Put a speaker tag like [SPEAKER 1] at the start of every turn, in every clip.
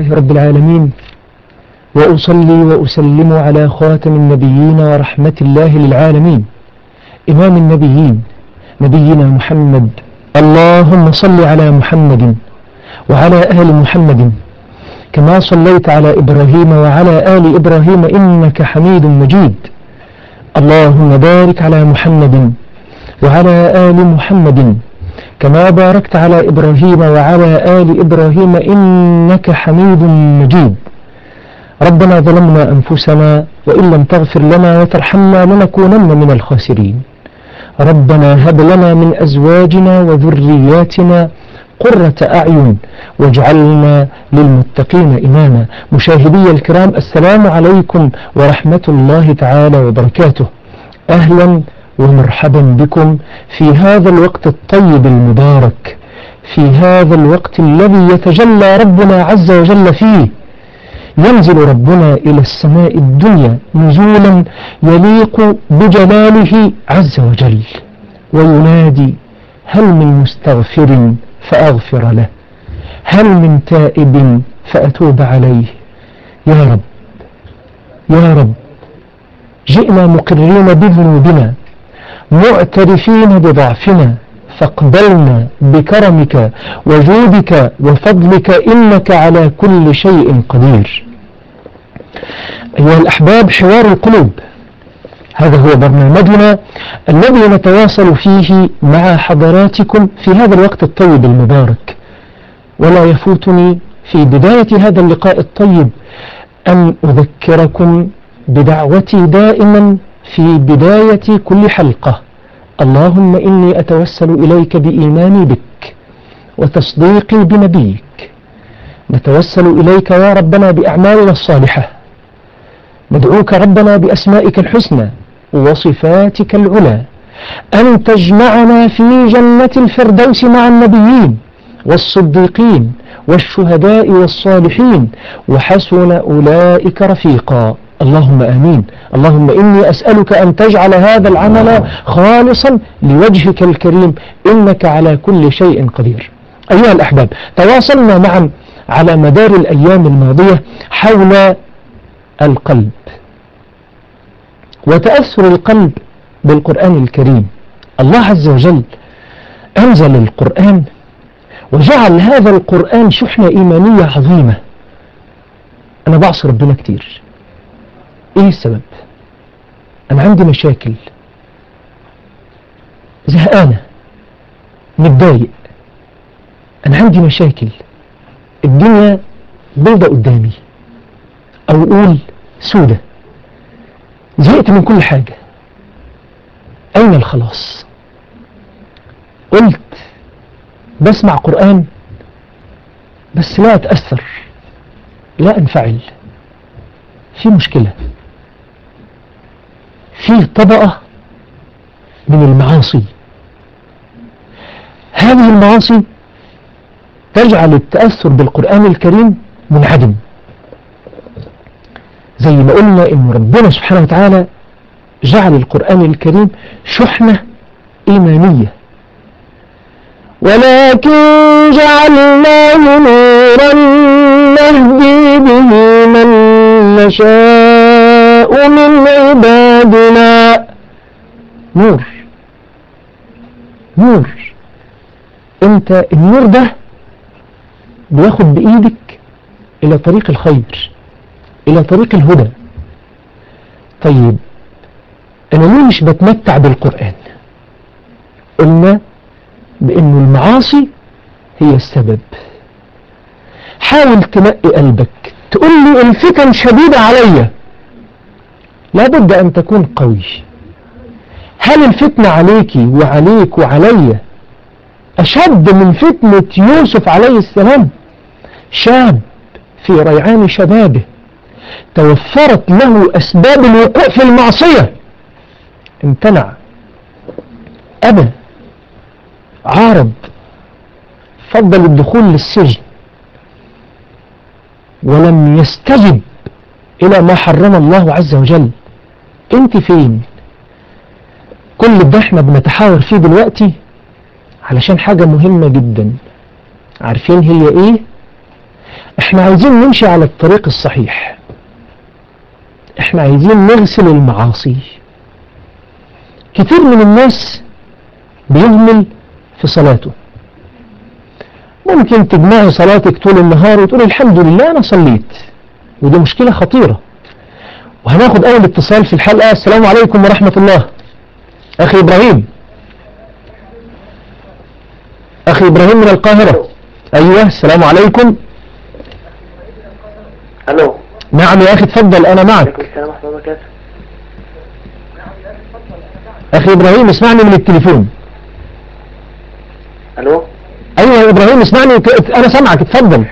[SPEAKER 1] لله رب العالمين وأصلي وأسلم على خاتم النبيين ورحمة الله للعالمين إمام النبيين نبينا محمد اللهم صل على محمد وعلى آل محمد كما صليت على إبراهيم وعلى آل إبراهيم إنك حميد مجيد اللهم بارك على محمد وعلى آل محمد كما باركت على إبراهيم وعلى آل إبراهيم إنك حميد مجيد ربنا ظلمنا أنفسنا وإن لم تغفر لنا وترحمنا لنكونن من الخاسرين ربنا هب لنا من أزواجنا وذرياتنا قرة أعين واجعلنا للمتقين إماما مشاهدي الكرام السلام عليكم ورحمة الله تعالى وبركاته أهلا ومرحبا بكم في هذا الوقت الطيب المبارك في هذا الوقت الذي يتجلى ربنا عز وجل فيه ينزل ربنا إلى السماء الدنيا نزولا يليق بجلاله عز وجل وينادي هل من مستغفر فأغفر له هل من تائب فأتوب عليه يا رب يا رب جئنا مقرين بذنوبنا معترفين بضعفنا فاقبلنا بكرمك وجودك وفضلك إنك على كل شيء قدير أيها الأحباب حوار القلوب هذا هو برنامجنا الذي نتواصل فيه مع حضراتكم في هذا الوقت الطيب المبارك ولا يفوتني في بداية هذا اللقاء الطيب أن أذكركم بدعوتي دائما في بداية كل حلقة اللهم إني أتوسل إليك بإيماني بك وتصديقي بنبيك نتوسل إليك يا ربنا بأعمالنا الصالحة ندعوك ربنا بأسمائك الحسنى وصفاتك العلى أن تجمعنا في جنة الفردوس مع النبيين والصديقين والشهداء والصالحين وحسن أولئك رفيقا اللهم آمين اللهم إني أسألك أن تجعل هذا العمل خالصا لوجهك الكريم إنك على كل شيء قدير أيها الأحباب تواصلنا معا على مدار الأيام الماضية حول القلب وتأثر القلب بالقرآن الكريم الله عز وجل أنزل القرآن وجعل هذا القرآن شحنة إيمانية عظيمة أنا بعصي ربنا كتير إيه السبب أنا عندي مشاكل زهقانة متضايق أنا عندي مشاكل الدنيا بيضة قدامي أو أقول سودة زهقت من كل حاجة أين الخلاص قلت بسمع قرآن بس لا أتأثر لا أنفعل في مشكلة في طبقة من المعاصي هذه المعاصي تجعل التأثر بالقرآن الكريم منعدم زي ما قلنا ان ربنا سبحانه وتعالى جعل القرآن الكريم شحنة إيمانية ولكن جعلناه نورا نهدي به من نشاء من عبادنا نور نور انت النور ده بياخد بإيدك إلى طريق الخير إلى طريق الهدى طيب أنا ليه مش بتمتع بالقرآن قلنا بأنه المعاصي هي السبب حاول تنقي قلبك تقول لي الفتن شديدة عليا لابد أن تكون قوي هل الفتنة عليكي وعليك وعليا أشد من فتنة يوسف عليه السلام شاب في ريعان شبابه توفرت له أسباب الوقوع في المعصية امتنع أبى عارض فضل الدخول للسجن ولم يستجب إلى ما حرم الله عز وجل انت فين كل ده احنا بنتحاور فيه دلوقتي علشان حاجة مهمة جدا عارفين هي ايه احنا عايزين نمشي على الطريق الصحيح احنا عايزين نغسل المعاصي كتير من الناس بيهمل في صلاته ممكن تجمعي صلاتك طول النهار وتقول الحمد لله انا صليت ودي مشكلة خطيرة وهناخد اول اتصال في الحلقة السلام عليكم ورحمة الله اخي ابراهيم اخي ابراهيم من القاهرة ايوه السلام عليكم
[SPEAKER 2] الو
[SPEAKER 1] نعم يا اخي اتفضل انا معك
[SPEAKER 2] عليكم السلام ورحمه الله وبركاته
[SPEAKER 1] اخي ابراهيم اسمعني من التليفون
[SPEAKER 2] الو
[SPEAKER 1] ايوه يا ابراهيم اسمعني ك- انا سامعك اتفضل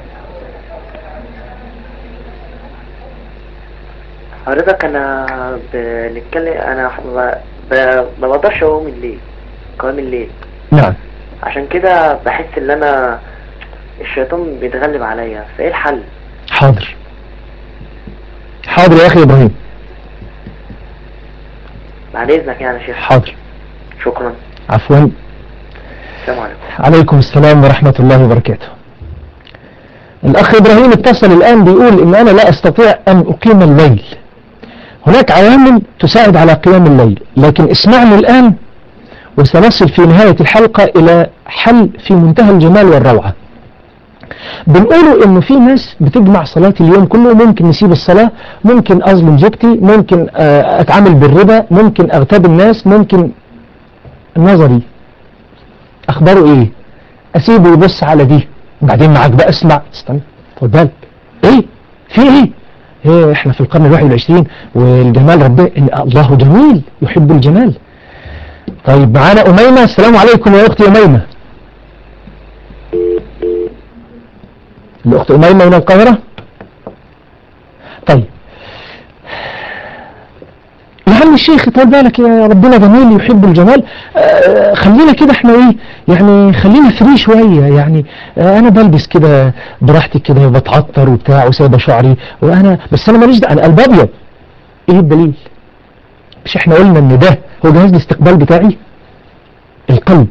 [SPEAKER 2] حضرتك انا بنتكلم انا ب- ب- ما بقدرش اقوم الليل قوام الليل
[SPEAKER 1] نعم
[SPEAKER 2] عشان كده بحس ان انا الشيطان بيتغلب عليا فايه الحل
[SPEAKER 1] حاضر حاضر يا اخي ابراهيم
[SPEAKER 2] بعد اذنك يعني يا شيخ
[SPEAKER 1] حاضر
[SPEAKER 2] شكرا
[SPEAKER 1] عفوا
[SPEAKER 2] السلام عليكم
[SPEAKER 1] عليكم السلام ورحمة الله وبركاته الأخ إبراهيم اتصل الآن بيقول إن أنا لا أستطيع أن أقيم الليل هناك عوامل تساعد على قيام الليل لكن اسمعني الآن وسنصل في نهاية الحلقة إلى حل في منتهى الجمال والروعة بنقولوا إنه في ناس بتجمع صلاة اليوم كله ممكن نسيب الصلاة ممكن أظلم زوجتي ممكن آه، أتعامل بالربا ممكن أغتاب الناس ممكن نظري اخباره ايه اسيبه يبص على دي وبعدين معاك بقى اسمع استنى خد بالك ايه في ايه ايه احنا في القرن الواحد والعشرين والجمال ربنا إن الله جميل يحب الجمال طيب معانا اميمة السلام عليكم يا اختي اميمة الاخت اميمة من القاهرة طيب يا عم الشيخ طول بالك يا ربنا جميل يحب الجمال آه خلينا كده احنا ايه يعني خلينا فري شوية يعني آه انا بلبس كده براحتي كده بتعطر وبتاع وسايبه شعري وانا بس انا ماليش دعوه انا قلب ابيض ايه الدليل مش احنا قلنا ان ده هو جهاز الاستقبال بتاعي القلب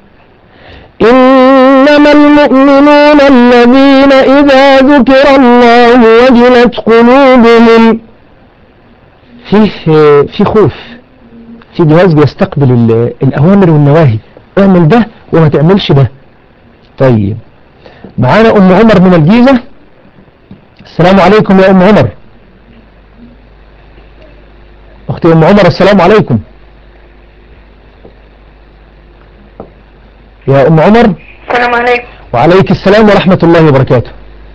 [SPEAKER 1] إنما المؤمنون الذين إذا ذكر الله وجلت قلوبهم فيه في خوف في جهاز بيستقبل ال- الأوامر والنواهي اعمل ده وما تعملش ده طيب معانا أم عمر من الجيزة السلام عليكم يا أم عمر أختي أم عمر السلام عليكم يا أم عمر
[SPEAKER 3] السلام عليكم
[SPEAKER 1] وعليك السلام ورحمة الله وبركاته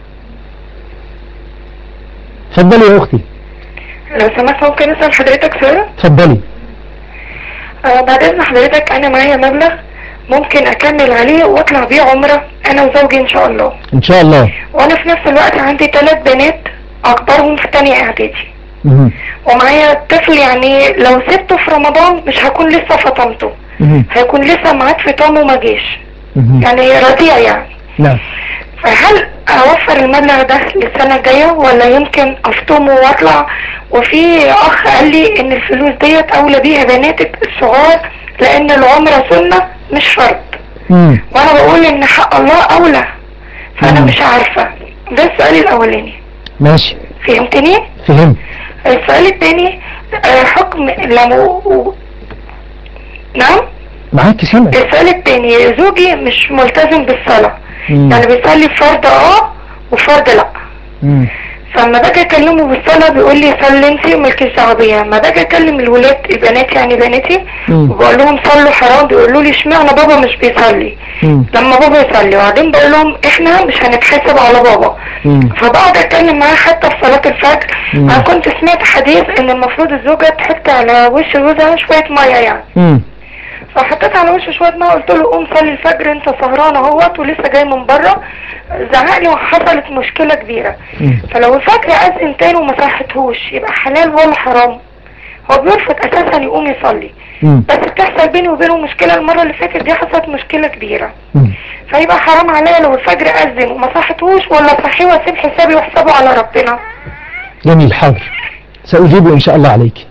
[SPEAKER 1] تفضلي يا أختي
[SPEAKER 3] لو سمحت ممكن اسال حضرتك سؤال
[SPEAKER 1] تفضلي
[SPEAKER 3] آه بعد اذن حضرتك انا معايا مبلغ ممكن اكمل عليه واطلع بيه عمره انا وزوجي ان شاء الله
[SPEAKER 1] إن شاء الله
[SPEAKER 3] وانا في نفس الوقت عندي ثلاث بنات اكبرهم في تانية اعدادي
[SPEAKER 1] مهم.
[SPEAKER 3] ومعايا طفل يعني لو سبته في رمضان مش هكون لسه فطمته
[SPEAKER 1] مهم.
[SPEAKER 3] هيكون لسه معاد فطامه ما جيش
[SPEAKER 1] مهم.
[SPEAKER 3] يعني رضيع يعني
[SPEAKER 1] نعم
[SPEAKER 3] فهل اوفر المبلغ ده للسنة الجاية ولا يمكن افطمه واطلع وفي اخ قال لي ان الفلوس ديت اولى بيها بناتك الصغار لان العمرة سنة مش فرض
[SPEAKER 1] مم.
[SPEAKER 3] وانا بقول ان حق الله اولى فانا
[SPEAKER 1] مم.
[SPEAKER 3] مش عارفة ده السؤال الاولاني
[SPEAKER 1] ماشي
[SPEAKER 3] فهمتني
[SPEAKER 1] فهمت
[SPEAKER 3] السؤال التاني آه، حكم لو نعم
[SPEAKER 1] معاك سامع
[SPEAKER 3] السؤال التاني زوجي مش ملتزم بالصلاة
[SPEAKER 1] مم.
[SPEAKER 3] يعني بيصلي فرض اه وفرض لا
[SPEAKER 1] مم.
[SPEAKER 3] فلما باجي اكلمه بالصلاه بيقول لي صلي انت ومالكيش دعوه بيا لما باجي اكلم الولاد البنات يعني بناتي
[SPEAKER 1] مم.
[SPEAKER 3] وبقول لهم صلوا حرام بيقولوا لي اشمعنى بابا مش بيصلي
[SPEAKER 1] مم.
[SPEAKER 3] لما بابا يصلي وبعدين بقول لهم احنا مش هنتحاسب على بابا
[SPEAKER 1] مم.
[SPEAKER 3] فبقعد اتكلم معاه حتى في صلاه الفجر
[SPEAKER 1] مم.
[SPEAKER 3] انا كنت سمعت حديث ان المفروض الزوجه تحط على وش جوزها شويه ميه يعني
[SPEAKER 1] مم.
[SPEAKER 3] فحطيت على وشه شويه ميه قلت له قوم صلي الفجر انت سهران اهوت ولسه جاي من بره زعق لي وحصلت مشكله كبيره
[SPEAKER 1] مم.
[SPEAKER 3] فلو الفجر اذن تاني وما صحتهوش يبقى حلال ولا حرام هو بيرفض اساسا يقوم يصلي
[SPEAKER 1] مم.
[SPEAKER 3] بس بتحصل بيني وبينه مشكله المره اللي فاتت دي حصلت مشكله كبيره
[SPEAKER 1] مم.
[SPEAKER 3] فيبقى حرام عليا لو الفجر اذن وما صحتهوش ولا صحيه واسيب حسابي واحسابه على ربنا
[SPEAKER 1] جميل حاضر سأجيب إن شاء الله عليك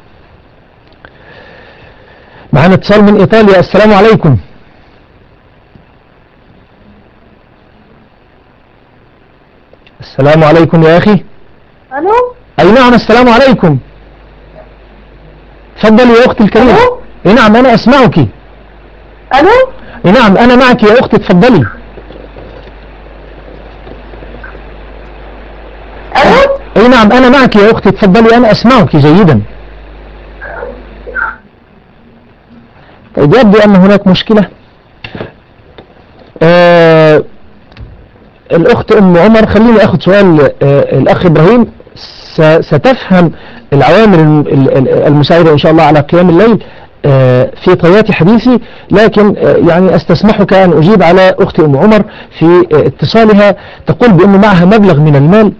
[SPEAKER 1] معنا اتصال من إيطاليا السلام عليكم السلام عليكم يا أخي
[SPEAKER 4] الو
[SPEAKER 1] أي نعم السلام عليكم تفضلي يا أختي الكريمة
[SPEAKER 4] ألو؟
[SPEAKER 1] أي نعم أنا أسمعك
[SPEAKER 4] الو
[SPEAKER 1] أي نعم أنا معك يا أختي تفضلي
[SPEAKER 4] الو
[SPEAKER 1] أي نعم أنا معك يا أختي تفضلي أنا أسمعك جيدا طيب يبدو أن هناك مشكلة آه الأخت أم عمر خليني أخذ سؤال آه الأخ إبراهيم س- ستفهم العوامل الم- ال- ال- المساعدة إن شاء الله على قيام الليل آه، في طيات حديثي لكن آه، يعني استسمحك أن أجيب على أختي أم عمر في آه، اتصالها تقول بأن معها مبلغ من المال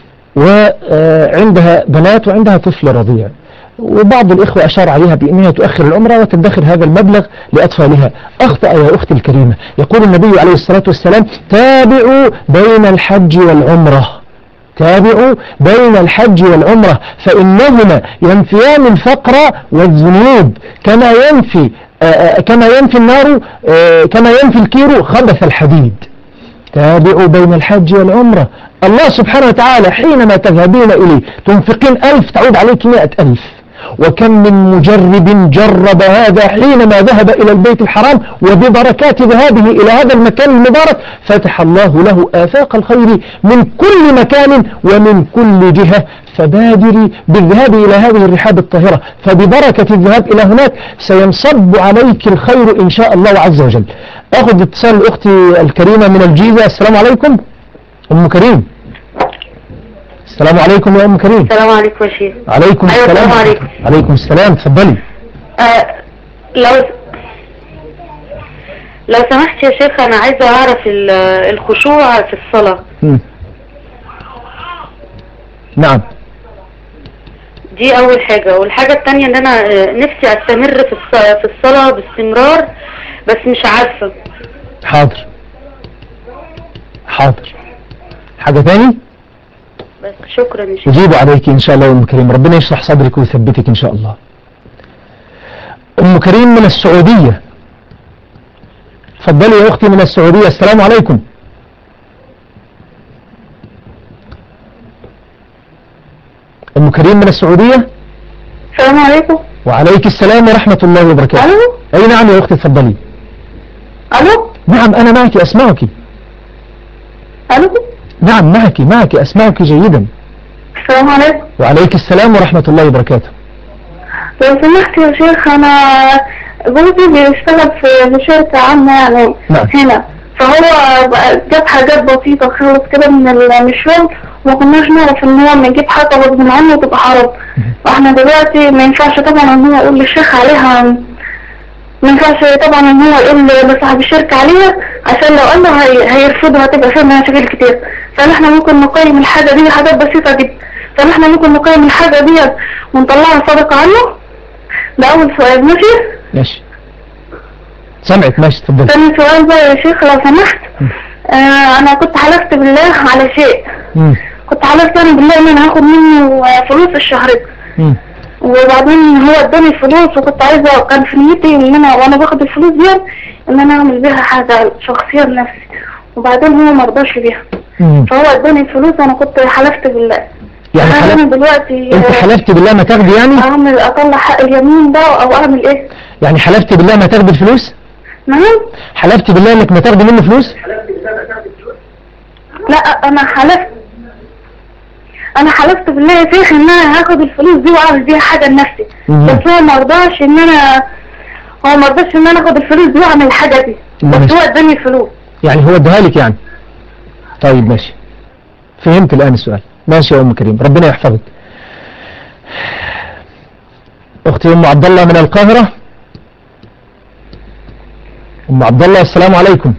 [SPEAKER 1] وعندها بنات وعندها طفل رضيع وبعض الإخوة أشار عليها بأنها تؤخر العمرة وتدخر هذا المبلغ لأطفالها أخطأ يا أختي الكريمة يقول النبي عليه الصلاة والسلام تابعوا بين الحج والعمرة تابعوا بين الحج والعمرة فإنهما ينفيان الفقر والذنوب كما ينفي آه، آه، كما ينفي النار آه، كما ينفي الكير خبث الحديد تابعوا بين الحج والعمرة الله سبحانه وتعالى حينما تذهبين إليه تنفقين ألف تعود عليك مئة ألف وكم من مجرب جرب هذا حينما ذهب إلى البيت الحرام وببركات ذهابه إلى هذا المكان المبارك فتح الله له آفاق الخير من كل مكان ومن كل جهة فبادري بالذهاب إلى هذه الرحاب الطاهرة فببركة الذهاب إلى هناك سينصب عليك الخير إن شاء الله عز وجل أخذ اتصال أختي الكريمة من الجيزة السلام عليكم أم كريم السلام عليكم يا أم كريم
[SPEAKER 4] السلام عليكم يا شيخ
[SPEAKER 1] عليكم
[SPEAKER 4] أيوة،
[SPEAKER 1] السلام
[SPEAKER 4] السلام عليكم.
[SPEAKER 1] عليكم السلام تفضلي
[SPEAKER 4] آه لو لو سمحت يا شيخ انا عايزه اعرف ال- الخشوع في الصلاه
[SPEAKER 1] مم. نعم
[SPEAKER 4] دي اول حاجه والحاجه التانية ان انا آه، نفسي استمر في الص- في الصلاه باستمرار بس مش عارفه
[SPEAKER 1] حاضر حاضر حاجة تاني
[SPEAKER 4] بس شكرا يا شيخ
[SPEAKER 1] يجيب عليك إن شاء الله يا أم كريم ربنا يشرح صدرك ويثبتك إن شاء الله أم كريم من السعودية تفضلي يا أختي من السعودية السلام عليكم أم كريم من السعودية
[SPEAKER 4] السلام عليكم
[SPEAKER 1] وعليك السلام ورحمة الله وبركاته
[SPEAKER 4] الو
[SPEAKER 1] أي نعم يا أختي تفضلي
[SPEAKER 4] الو
[SPEAKER 1] نعم أنا معك أسمعك
[SPEAKER 4] الو
[SPEAKER 1] نعم معك معك أسمعك جيدا
[SPEAKER 4] السلام عليكم
[SPEAKER 1] وعليك السلام ورحمة الله وبركاته
[SPEAKER 4] لو سمحت يا شيخ انا جوزي بيشتغل في شركة عامة يعني
[SPEAKER 1] نعم.
[SPEAKER 4] هنا فهو بقى جاب حاجات بسيطة خالص كده من ال- من الشغل وما كناش نعرف ان هو لما يجيب حاجة غصب عنه تبقى حرام واحنا دلوقتي ما ينفعش طبعا ان هو يقول للشيخ عليها ما ينفعش طبعا ان هو يقول لصاحب الشركة عليها عشان لو قال له هي- هيرفضها هتبقى فيها مشاكل كتير فاحنا ممكن نقيم الحاجة دي حاجات بسيطة جدا فاحنا ممكن نقيم الحاجة دي ونطلعها صدقة عنه ده أول سؤال ماشي
[SPEAKER 1] ماشي سمعت ماشي تفضلي
[SPEAKER 4] تاني سؤال بقى يا شيخ لو سمحت آه أنا كنت حلفت بالله على شيء
[SPEAKER 1] مم.
[SPEAKER 4] كنت حلفت أنا بالله إن أنا هاخد منه آه، فلوس الشهر ده
[SPEAKER 1] مم.
[SPEAKER 4] وبعدين هو اداني فلوس وكنت عايزة كان في نيتي إن أنا وأنا باخد الفلوس دي إن أنا أعمل بيها حاجة شخصية لنفسي وبعدين هو مرضاش بيها
[SPEAKER 1] مم.
[SPEAKER 4] فهو اداني الفلوس أنا كنت حلفت بالله
[SPEAKER 1] يعني
[SPEAKER 4] هل أنا
[SPEAKER 1] حلفت
[SPEAKER 4] دلوقتي
[SPEAKER 1] انت
[SPEAKER 4] آه،
[SPEAKER 1] حلفت بالله ما تاخدي يعني
[SPEAKER 4] أعمل أطلع حق اليمين ده أو أعمل إيه؟
[SPEAKER 1] يعني حلفت بالله ما تاخدي الفلوس
[SPEAKER 4] نعم
[SPEAKER 1] حلفت بالله انك ما تاخدي منه فلوس
[SPEAKER 4] لا انا حلفت انا حلفت بالله يا شيخ ان انا هاخد الفلوس دي واعمل بيها حاجه لنفسي
[SPEAKER 1] مم.
[SPEAKER 4] بس هو ما رضاش ان انا هو ما رضاش ان انا اخد الفلوس دي واعمل الحاجه دي بس
[SPEAKER 1] ماشي.
[SPEAKER 4] هو اداني الفلوس
[SPEAKER 1] يعني هو اداها لك يعني طيب ماشي فهمت الان السؤال ماشي يا ام كريم ربنا يحفظك اختي ام عبد الله من القاهره ام عبد الله السلام عليكم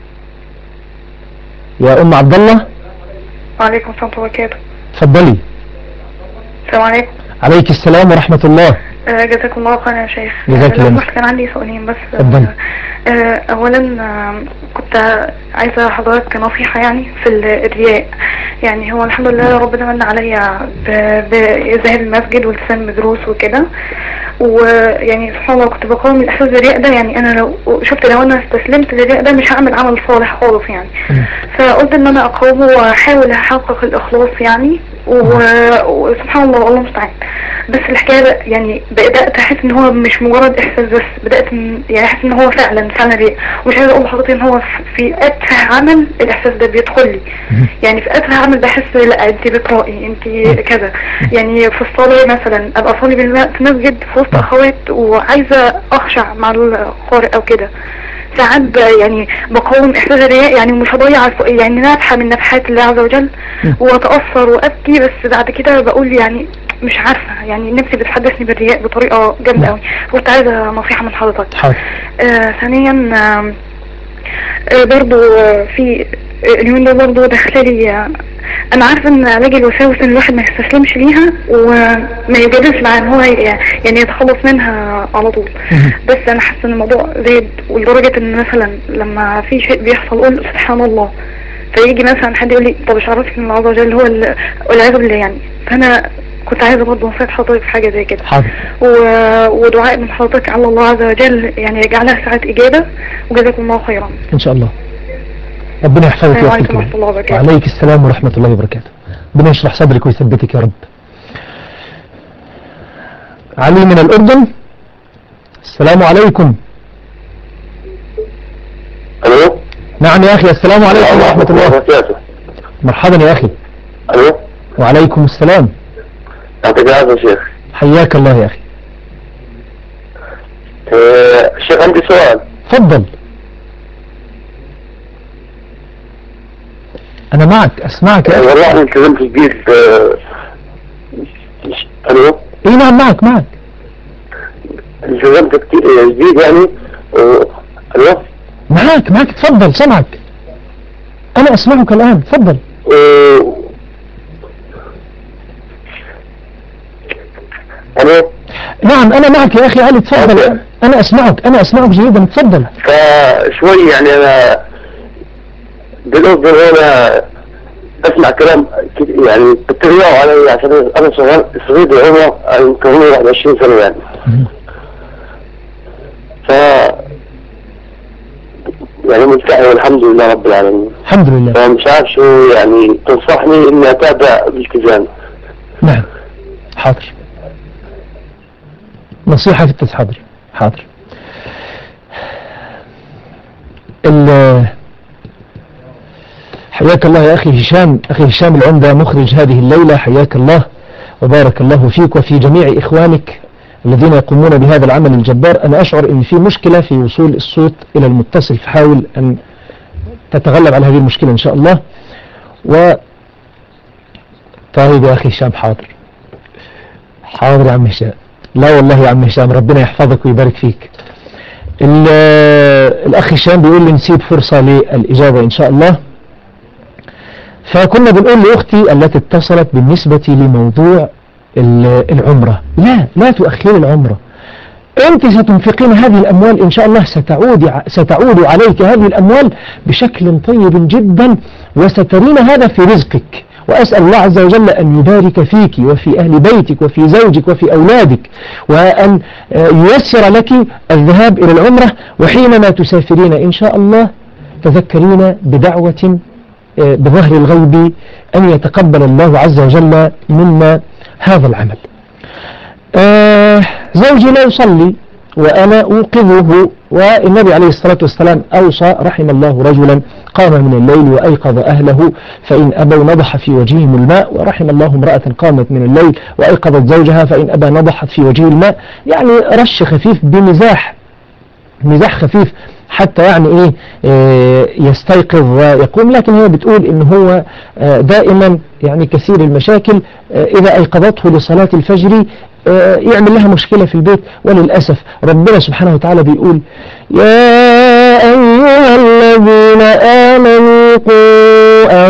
[SPEAKER 1] يا ام عبد الله
[SPEAKER 4] وعليكم السلام وبركاته
[SPEAKER 1] تفضلي
[SPEAKER 4] السلام عليكم
[SPEAKER 1] عليك السلام ورحمه الله
[SPEAKER 3] آه، جزاكم الله خيرا يا شيخ
[SPEAKER 1] جزاك
[SPEAKER 3] آه،
[SPEAKER 1] الله
[SPEAKER 3] لو
[SPEAKER 1] خير.
[SPEAKER 3] سمحت كان عندي سؤالين بس
[SPEAKER 1] اتفضل.
[SPEAKER 3] آه، اولا آه، كنت عايزه حضرتك نصيحه يعني في ال- الرياء يعني هو الحمد لله ربنا من عليا ب- بذهاب المسجد والتزام بدروس وكده ويعني سبحان الله كنت بقاوم الاحساس بالرياء ده يعني انا لو شفت لو انا استسلمت للرياء ده مش هعمل عمل صالح خالص يعني
[SPEAKER 1] مم.
[SPEAKER 3] فقلت ان انا اقاومه واحاول احقق الاخلاص يعني و- وسبحان الله والله المستعان بس الحكايه بقى يعني بدات احس ان هو مش مجرد احساس بس بدات إن- يعني احس ان هو فعلا فعلا رياء ومش عايزه اقول لحضرتك ان هو في- في اتفه عمل الاحساس ده بيدخل لي
[SPEAKER 1] مم.
[SPEAKER 3] يعني في اتفه عمل بحس لا انت بترائي انت كذا يعني في الصلاه مثلا ابقى اصلي بالم- في مسجد في وسط اخوات وعايزه اخشع مع القارئ او كده ساعات ب- يعني بقاوم احساس الرياء يعني مش هضيع الف- يعني نفحه من نفحات الله عز وجل
[SPEAKER 1] مم.
[SPEAKER 3] واتاثر وابكي بس بعد كده بقول يعني مش عارفه يعني نفسي بتحدثني بالرياء بطريقه جامده قوي كنت عايزه نصيحه من حضرتك
[SPEAKER 1] حاضر
[SPEAKER 3] آه ثانيا آم، آه برضو آه في آه، اليومين دول برضو داخلالي آه، انا عارفه ان علاج الوساوس ان الواحد ما يستسلمش ليها وما يجادلش مع ان هو ي- يعني يتخلص منها على طول
[SPEAKER 1] مم.
[SPEAKER 3] بس انا حاسه ان الموضوع زاد ولدرجه ان مثلا لما في شيء بيحصل اقول سبحان الله فيجي مثلا حد يقول لي طب مش عرفك ان الله عز وجل هو ال- والعياذ بالله يعني فانا كنت عايزه برضه نصيحه حضرتك في حاجه زي كده
[SPEAKER 1] حاضر
[SPEAKER 3] و- ودعاء من حضرتك على الله عز وجل يعني يجعلها ساعة إجابة وجزاكم الله خيرا
[SPEAKER 1] ان شاء الله ربنا يحفظك
[SPEAKER 3] السلام
[SPEAKER 1] ويحفظك
[SPEAKER 3] عليكم ورحمة الله وبركاته
[SPEAKER 1] وعليك السلام ورحمة الله وبركاته ربنا يشرح صدرك ويثبتك يا رب علي من الأردن السلام عليكم
[SPEAKER 5] الو
[SPEAKER 1] نعم يا أخي السلام عليكم ورحمة الله
[SPEAKER 5] وبركاته
[SPEAKER 1] مرحبا يا أخي
[SPEAKER 5] الو
[SPEAKER 1] وعليكم السلام
[SPEAKER 5] يعطيك العافيه شيخ
[SPEAKER 1] حياك الله يا أخي
[SPEAKER 5] آه، شيخ عندي سؤال
[SPEAKER 1] تفضل أنا معك أسمعك يا
[SPEAKER 5] آه،
[SPEAKER 1] أخي
[SPEAKER 5] والله انا التزمت جديد آه، الو
[SPEAKER 1] إيه نعم معك معك
[SPEAKER 5] التزمت كتير آه، جديد يعني آه، الو
[SPEAKER 1] معك معك تفضل سمعك أنا أسمعك الآن تفضل
[SPEAKER 5] آه، الو
[SPEAKER 1] نعم أنا معك يا أخي علي تفضل أنا أسمعك أنا أسمعك جيدا تفضل
[SPEAKER 5] فشوي يعني انا بالاردن هنا بسمع كلام كت- يعني بتريقوا علي عشان انا صغير صغير بالعمر أنا يمكن عمري 21 سنه يعني ف يعني ملتحي والحمد لله رب العالمين
[SPEAKER 1] الحمد لله
[SPEAKER 5] فمش عارف شو يعني تنصحني اني اتابع الالتزام
[SPEAKER 1] نعم حاضر نصيحة في التس حاضر حاضر ال حياك الله يا أخي هشام أخي هشام العمدة مخرج هذه الليلة حياك الله وبارك الله فيك وفي جميع إخوانك الذين يقومون بهذا العمل الجبار أنا أشعر أن في مشكلة في وصول الصوت إلى المتصل فحاول أن تتغلب على هذه المشكلة إن شاء الله و طيب يا أخي هشام حاضر حاضر يا عم هشام لا والله يا عم هشام ربنا يحفظك ويبارك فيك ال- الأخ هشام بيقول لي نسيب فرصة للإجابة إن شاء الله فكنا بنقول لأختي التي اتصلت بالنسبة لموضوع ال- العمرة لا لا تؤخري العمرة أنت ستنفقين هذه الأموال إن شاء الله ستعود ستعود عليك هذه الأموال بشكل طيب جدا وسترين هذا في رزقك وأسأل الله عز وجل أن يبارك فيك وفي أهل بيتك وفي زوجك وفي أولادك وأن آه، ييسر لك الذهاب إلى العمرة وحينما تسافرين إن شاء الله تذكرين بدعوة آه، بظهر الغيب أن يتقبل الله عز وجل منا هذا العمل آه زوجي لا يصلي وأنا أوقظه والنبي عليه الصلاة والسلام أوصى رحم الله رجلا قام من الليل وأيقظ أهله فإن أبوا نضح في وجههم الماء ورحم الله امرأة قامت من الليل وأيقظت زوجها فإن أبى نضحت في وجهه الماء يعني رش خفيف بمزاح مزاح خفيف حتى يعني ايه آه، يستيقظ ويقوم لكن هي بتقول ان هو آه، دائما يعني كثير المشاكل آه، اذا ايقظته لصلاة الفجر آه، يعمل لها مشكلة في البيت وللأسف ربنا سبحانه وتعالى بيقول يا أيها الذين آمنوا قوا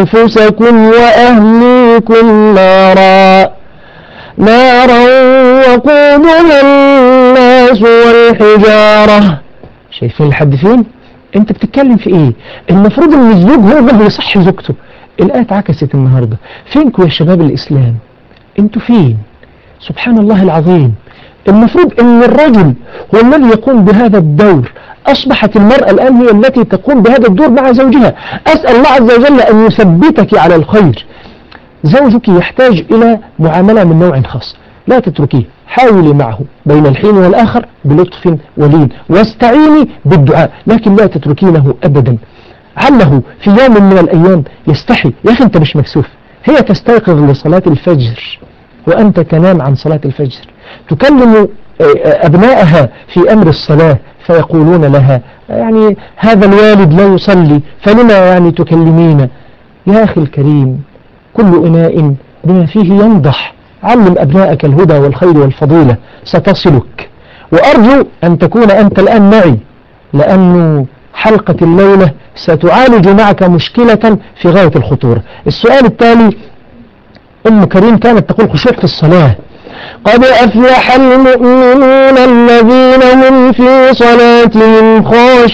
[SPEAKER 1] أنفسكم وأهليكم نارا نارا وقودها الناس والحجارة شايفين لحد فين انت بتتكلم في ايه المفروض ان الزوج هو اللي يصحي زوجته الآية اتعكست النهاردة فينكم يا شباب الإسلام انتوا فين سبحان الله العظيم المفروض ان الرجل هو الذي يقوم بهذا الدور أصبحت المرأة الآن هي التي تقوم بهذا الدور مع زوجها أسأل الله عز وجل أن يثبتك على الخير زوجك يحتاج إلى معاملة من نوع خاص لا تتركيه حاولي معه بين الحين والآخر بلطف ولين واستعيني بالدعاء لكن لا تتركينه أبدا عله في يوم من الأيام يستحي يا أخي أنت مش مكسوف هي تستيقظ لصلاة الفجر وأنت تنام عن صلاة الفجر تكلم أبنائها في أمر الصلاة فيقولون لها يعني هذا الوالد لا يصلي فلما يعني تكلمين يا أخي الكريم كل إناء بما فيه ينضح علم أبنائك الهدى والخير والفضيلة ستصلك وأرجو أن تكون أنت الآن معي لأن حلقة الليلة ستعالج معك مشكلة في غاية الخطورة السؤال التالي أم كريم كانت تقول خشوع في الصلاة قد أفلح المؤمنون الذين هم في صلاتهم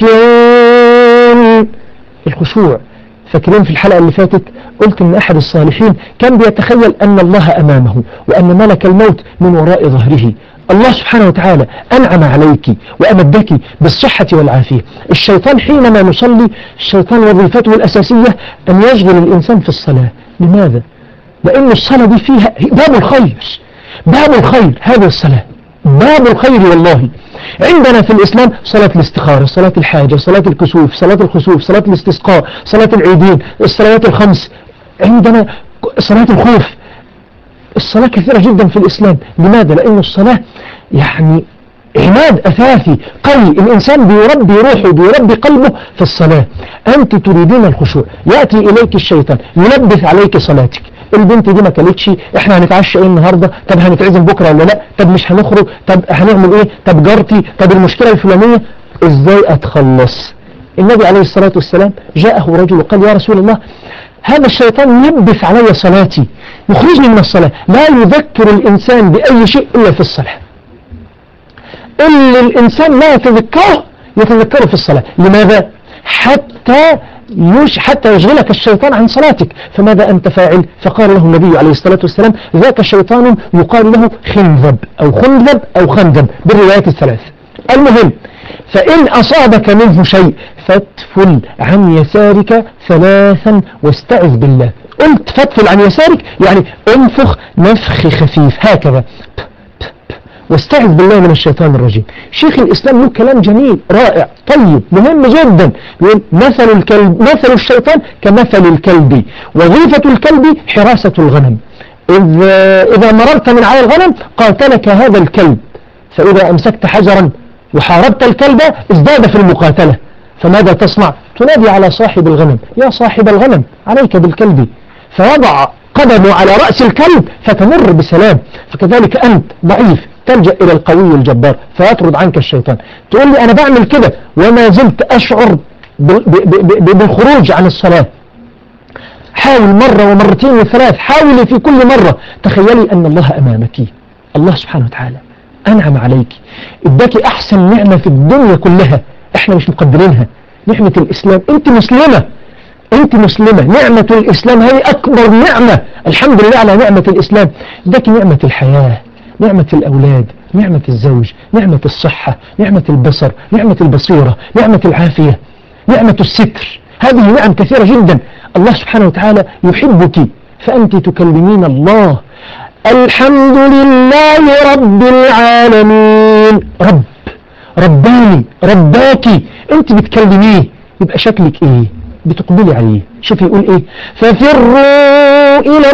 [SPEAKER 1] خاشعون الخشوع فاكرين في الحلقة اللي فاتت قلت ان احد الصالحين كان بيتخيل ان الله امامه وان ملك الموت من وراء ظهره الله سبحانه وتعالى انعم عليك وامدك بالصحة والعافية الشيطان حينما نصلي الشيطان وظيفته الاساسية ان يشغل الانسان في الصلاة لماذا؟ لان الصلاة دي فيها باب الخير باب الخير هذه الصلاة باب الخير والله عندنا في الإسلام صلاة الاستخارة صلاة الحاجة صلاة الكسوف صلاة الخسوف صلاة الاستسقاء صلاة العيدين الصلوات الخمس عندنا صلاة الخوف الصلاة كثيرة جدا في الإسلام لماذا؟ لأن الصلاة يعني عماد أثاثي قوي الإنسان بيربي روحه بيربي قلبه في الصلاة أنت تريدين الخشوع يأتي إليك الشيطان يلبس عليك صلاتك البنت دي ما كلتش احنا هنتعشى ايه النهارده طب هنتعزم بكره ولا لا طب مش هنخرج طب هنعمل ايه طب جارتي طب المشكله الفلانيه ازاي اتخلص النبي عليه الصلاه والسلام جاءه رجل وقال يا رسول الله هذا الشيطان يلبس علي صلاتي يخرجني من الصلاه لا يذكر الانسان باي شيء الا في الصلاه اللي الانسان لا يتذكره يتذكره في الصلاه لماذا حتى يش حتى يشغلك الشيطان عن صلاتك فماذا أنت فاعل فقال له النبي عليه الصلاة والسلام ذاك شيطان يقال له خنذب أو خنذب أو خندب بالروايات الثلاث المهم فإن أصابك منه شيء فاتفل عن يسارك ثلاثا واستعذ بالله قلت فاتفل عن يسارك يعني انفخ نفخ خفيف هكذا واستعذ بالله من الشيطان الرجيم شيخ الإسلام له كلام جميل رائع طيب مهم جدا يقول مثل الكلب مثل الشيطان كمثل الكلب وظيفة الكلب حراسة الغنم إذا, إذا مررت من على الغنم قاتلك هذا الكلب فإذا أمسكت حجرا وحاربت الكلب ازداد في المقاتلة فماذا تصنع تنادي على صاحب الغنم يا صاحب الغنم عليك بالكلب فيضع قدمه على رأس الكلب فتمر بسلام فكذلك أنت ضعيف تلجأ إلى القوي الجبار فيطرد عنك الشيطان تقول لي أنا بعمل كده وما زلت أشعر بالخروج عن الصلاة حاول مرة ومرتين وثلاث حاولي في كل مرة تخيلي أن الله أمامك الله سبحانه وتعالى أنعم عليك اداك أحسن نعمة في الدنيا كلها احنا مش مقدرينها نعمة الإسلام انت مسلمة انت مسلمة نعمة الإسلام هي أكبر نعمة الحمد لله على نعمة الإسلام اداك نعمة الحياة نعمة الأولاد نعمة الزوج نعمة الصحة نعمة البصر نعمة البصيرة نعمة العافية نعمة الستر هذه نعم كثيرة جدا الله سبحانه وتعالى يحبك فأنت تكلمين الله الحمد لله رب العالمين رب رباني رباكي انت بتكلميه يبقى شكلك ايه بتقبلي عليه شوف يقول ايه ففروا الى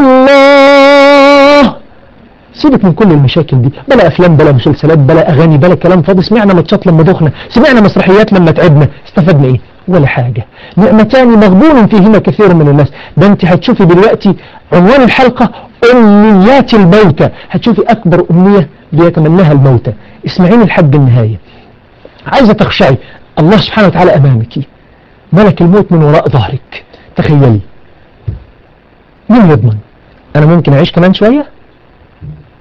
[SPEAKER 1] الله سيبك من كل المشاكل دي بلا افلام بلا مسلسلات بلا اغاني بلا كلام فاضي سمعنا ماتشات لما دخنا سمعنا مسرحيات لما تعبنا استفدنا ايه ولا حاجة نعمتان مغبون فيهما كثير من الناس ده انت هتشوفي دلوقتي عنوان الحلقة امنيات الموتى هتشوفي اكبر امنية بيتمناها الموتى اسمعيني لحد النهاية عايزة تخشعي الله سبحانه وتعالى امامك ملك الموت من وراء ظهرك تخيلي مين يضمن انا ممكن اعيش كمان شوية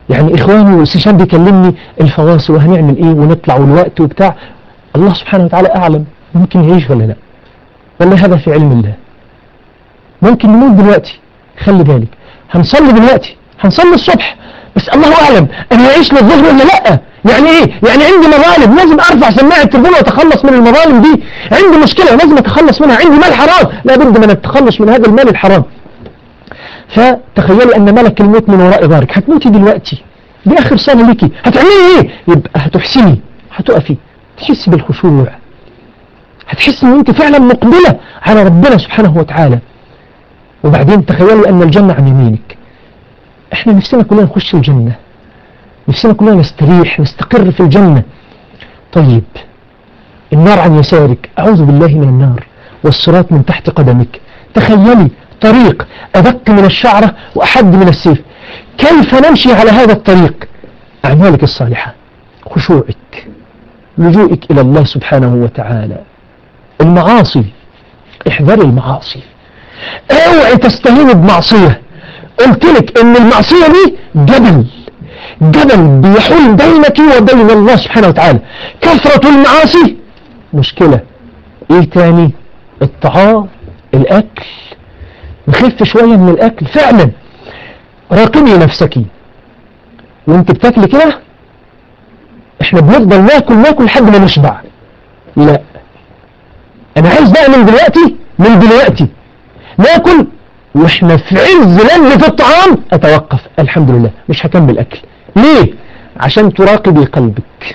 [SPEAKER 1] يعني إخواني واستشام بيكلمني الفواصل وهنعمل إيه ونطلع والوقت وبتاع الله سبحانه وتعالى أعلم ممكن يعيش ولا لا والله هذا في علم الله ممكن نموت دلوقتي خلي بالك هنصلي دلوقتي هنصلي الصبح بس الله أعلم أنا هعيش للظهر ولا لا يعني إيه يعني عندي مظالم لازم أرفع سماعة التليفون وأتخلص من المظالم دي عندي مشكلة لازم أتخلص منها عندي مال حرام لابد من التخلص من هذا المال الحرام فتخيلي أن ملك الموت من وراء ظهرك هتموتي دلوقتي دي آخر سنة ليكي هتعملي إيه يبقى هتحسني هتقفي تحسي بالخشوع هتحسي ان انت فعلا مقبلة على ربنا سبحانه وتعالى وبعدين تخيلي ان الجنة عن يمينك احنا نفسنا كلنا نخش الجنة نفسنا كلنا نستريح نستقر في الجنة طيب النار عن يسارك اعوذ بالله من النار والصراط من تحت قدمك تخيلي طريق ادق من الشعرة واحد من السيف كيف نمشي على هذا الطريق اعمالك الصالحة خشوعك لجوئك الى الله سبحانه وتعالى المعاصي احذري المعاصي اوعي تستهين بمعصية قلت لك ان المعصية دي جبل جبل بيحول بينك وبين الله سبحانه وتعالى كثرة المعاصي مشكلة ايه تاني الطعام الاكل نخف شوية من الاكل فعلا راقبي نفسك وانت بتاكلي كده احنا بنفضل ناكل ناكل لحد ما نشبع لا انا عايز بقى من دلوقتي من دلوقتي ناكل واحنا في عز لذة الطعام اتوقف الحمد لله مش هكمل اكل ليه عشان تراقبي قلبك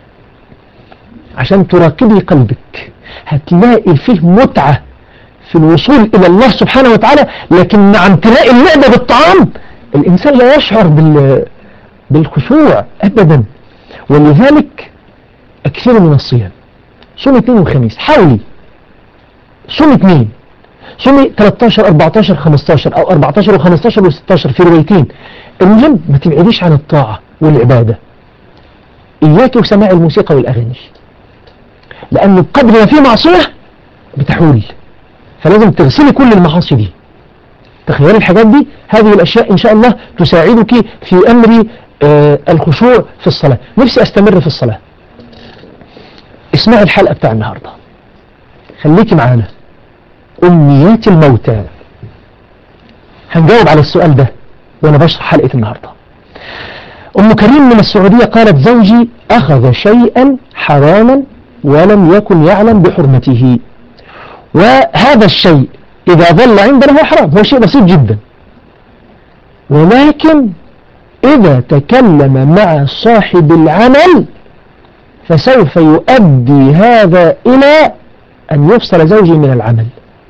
[SPEAKER 1] عشان تراقبي قلبك هتلاقي فيه متعة في الوصول الى الله سبحانه وتعالى لكن مع امتلاء المعدة بالطعام الانسان لا يشعر بال بالخشوع ابدا ولذلك اكثروا من الصيام صوم اثنين وخميس حاولي صوم اثنين صومي 13 14 15 او 14 و15 و16 في روايتين المهم ما تبعديش عن الطاعة والعبادة اياك وسماع الموسيقى والاغاني لان بقدر ما في معصية بتحول فلازم تغسلي كل المعاصي دي تخيلي الحاجات دي هذه الاشياء ان شاء الله تساعدك في امر آه الخشوع في الصلاة نفسي استمر في الصلاة اسمعي الحلقة بتاع النهاردة خليكي معانا أمنيات الموتى هنجاوب على السؤال ده وأنا بشرح حلقة النهاردة أم كريم من السعودية قالت زوجي أخذ شيئا حراما ولم يكن يعلم بحرمته وهذا الشيء إذا ظل عندنا هو حرام هو شيء بسيط جدا ولكن إذا تكلم مع صاحب العمل فسوف يؤدي هذا إلى أن يفصل زوجي من العمل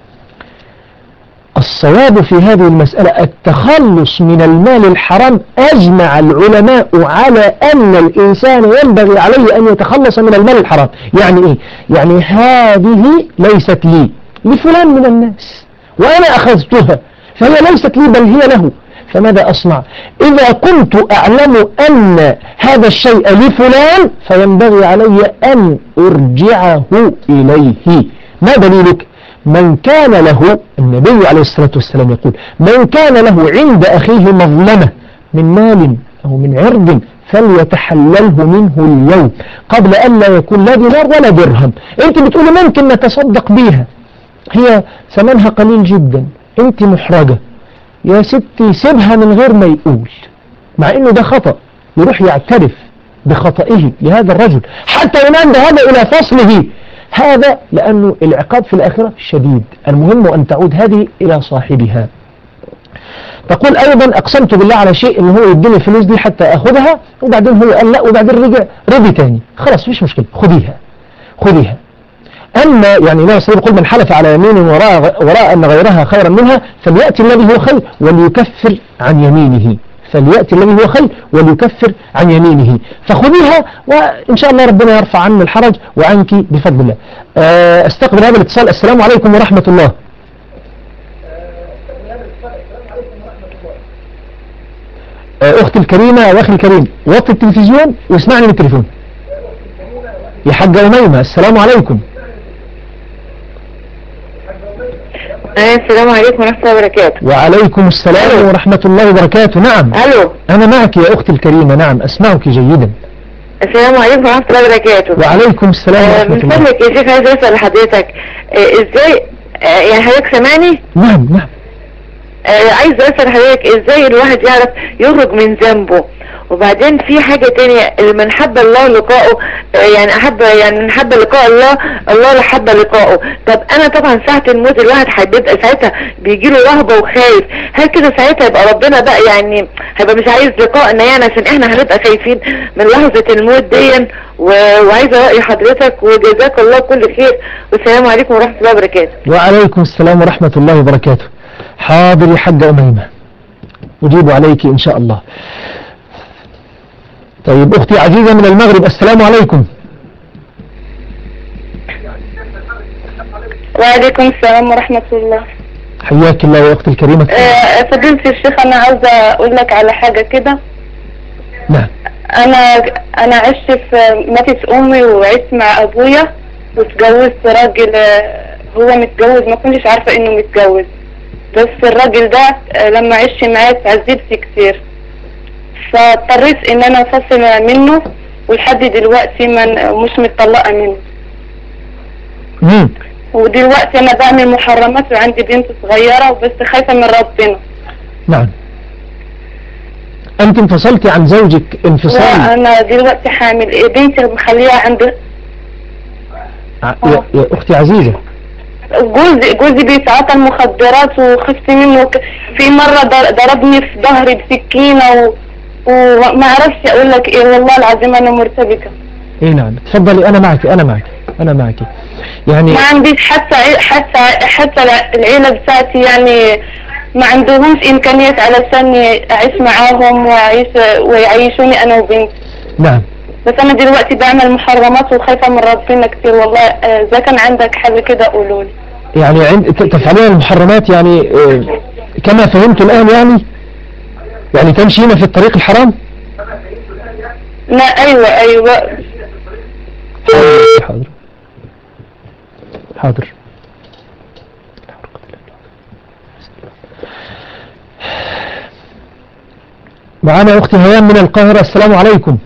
[SPEAKER 1] الصواب في هذه المسألة التخلص من المال الحرام أجمع العلماء على أن الإنسان ينبغي عليه أن يتخلص من المال الحرام يعني إيه؟ يعني هذه ليست لي لفلان من الناس وأنا أخذتها فهي ليست لي بل هي له فماذا أصنع إذا كنت أعلم أن هذا الشيء لفلان فينبغي علي أن أرجعه إليه ما دليلك من كان له النبي عليه الصلاة والسلام يقول من كان له عند أخيه مظلمة من مال أو من عرض فليتحلله منه اليوم قبل أن لا يكون لا دينار ولا درهم انت بتقولي ممكن نتصدق بيها هي ثمنها قليل جدا انت محرجة يا ستي سيبها من غير ما يقول مع انه ده خطأ يروح يعترف بخطئه لهذا الرجل حتى ينادى هذا الى فصله هذا لأنه العقاب في الآخرة شديد المهم أن تعود هذه إلى صاحبها تقول أيضا أقسمت بالله على شيء إن هو يديني الفلوس دي حتى أخذها وبعدين هو قال لا وبعدين رجع رضي تاني خلاص مش مشكلة خذيها خذيها أما يعني النبي صلى يقول من حلف على يمين وراء, وراء أن غيرها خيرا منها فليأتي الذي هو خير وليكفر عن يمينه فليأتي الذي هو خير وليكفر عن يمينه فخذيها وإن شاء الله ربنا يرفع عني الحرج وعنك بفضل الله استقبل هذا الاتصال السلام عليكم ورحمة الله أختي الكريمة وأخي الكريم وطي التلفزيون واسمعني من التليفون يا حاجة أميمة السلام عليكم
[SPEAKER 3] السلام عليكم ورحمة الله وبركاته
[SPEAKER 1] وعليكم السلام
[SPEAKER 3] ألو.
[SPEAKER 1] ورحمة الله وبركاته نعم
[SPEAKER 3] الو
[SPEAKER 1] أنا معك يا أختي الكريمة نعم أسمعك جيدا
[SPEAKER 3] السلام عليكم ورحمة الله وبركاته
[SPEAKER 1] وعليكم السلام
[SPEAKER 3] آه،
[SPEAKER 1] ورحمة
[SPEAKER 3] من
[SPEAKER 1] الله
[SPEAKER 3] فضلك يا شيخ عايز اسال حضرتك آه، ازاي آه، يعني حضرتك سامعني
[SPEAKER 1] نعم نعم
[SPEAKER 3] آه، عايز اسال حضرتك ازاي الواحد يعرف يخرج من ذنبه وبعدين في حاجة تانية من حب الله لقاءه آه، يعني احب يعني من حب لقاء الله الله لحب لقاءه طب انا طبعا ساعة الموت الواحد هيبقى ساعتها بيجي له رهبة وخايف هل كده ساعتها يبقى ربنا بقى يعني هيبقى مش عايز لقائنا يعني عشان احنا هنبقى خايفين من لحظة الموت دي و- وعايزة رأي حضرتك وجزاك الله كل خير والسلام عليكم ورحمة الله وبركاته
[SPEAKER 1] وعليكم السلام ورحمة الله وبركاته حاضر يا حاجة أميمة أجيب عليك إن شاء الله طيب أختي عزيزة من المغرب السلام عليكم
[SPEAKER 4] وعليكم السلام ورحمة الله
[SPEAKER 1] حياك الله يا أختي الكريمة
[SPEAKER 4] آه، فضيلة الشيخ أنا عاوزة أقول لك على حاجة كده
[SPEAKER 1] نعم
[SPEAKER 4] أنا أنا عشت في ماتت أمي وعشت مع أبويا واتجوزت راجل آه، هو متجوز ما كنتش عارفة إنه متجوز بس الراجل ده آه، لما عشت معاه اتعذبت كتير فاضطريت إن أنا أنفصل منه ولحد دلوقتي من مش متطلقة منه
[SPEAKER 1] مم.
[SPEAKER 4] ودلوقتي أنا بعمل محرمات وعندي بنت صغيرة وبس خايفة من ربنا
[SPEAKER 1] نعم أنت انفصلتي عن زوجك انفصال
[SPEAKER 4] وانا دلوقتي حامل إيه بنتي مخليها عند
[SPEAKER 1] ع- يا, يا أختي عزيزة
[SPEAKER 4] جوزي جوزي بيتعاطى المخدرات وخفت منه ك- في مرة ضر- ضربني في ظهري بسكينة و... وما اعرفش اقول لك ايه والله العظيم انا مرتبكة
[SPEAKER 1] إيه نعم تفضلي أنا معك أنا معك أنا معك يعني
[SPEAKER 4] ما عنديش حتى عي- حتى حتى الع- العيلة بتاعتي يعني ما عندهمش امكانيات علشان اعيش معاهم واعيش ويعيشوني انا وبنتي
[SPEAKER 1] نعم
[SPEAKER 4] بس انا دلوقتي بعمل محرمات وخايفة من ربنا كتير والله آه، اذا كان عندك حل كده قولوا لي
[SPEAKER 1] يعني عند ت- تفعلين المحرمات يعني آه، كما فهمت الآن يعني يعني تمشين في الطريق الحرام
[SPEAKER 4] لا ايوه ايوه
[SPEAKER 1] حاضر حاضر حاضر معنا أختي هيام من القاهرة السلام عليكم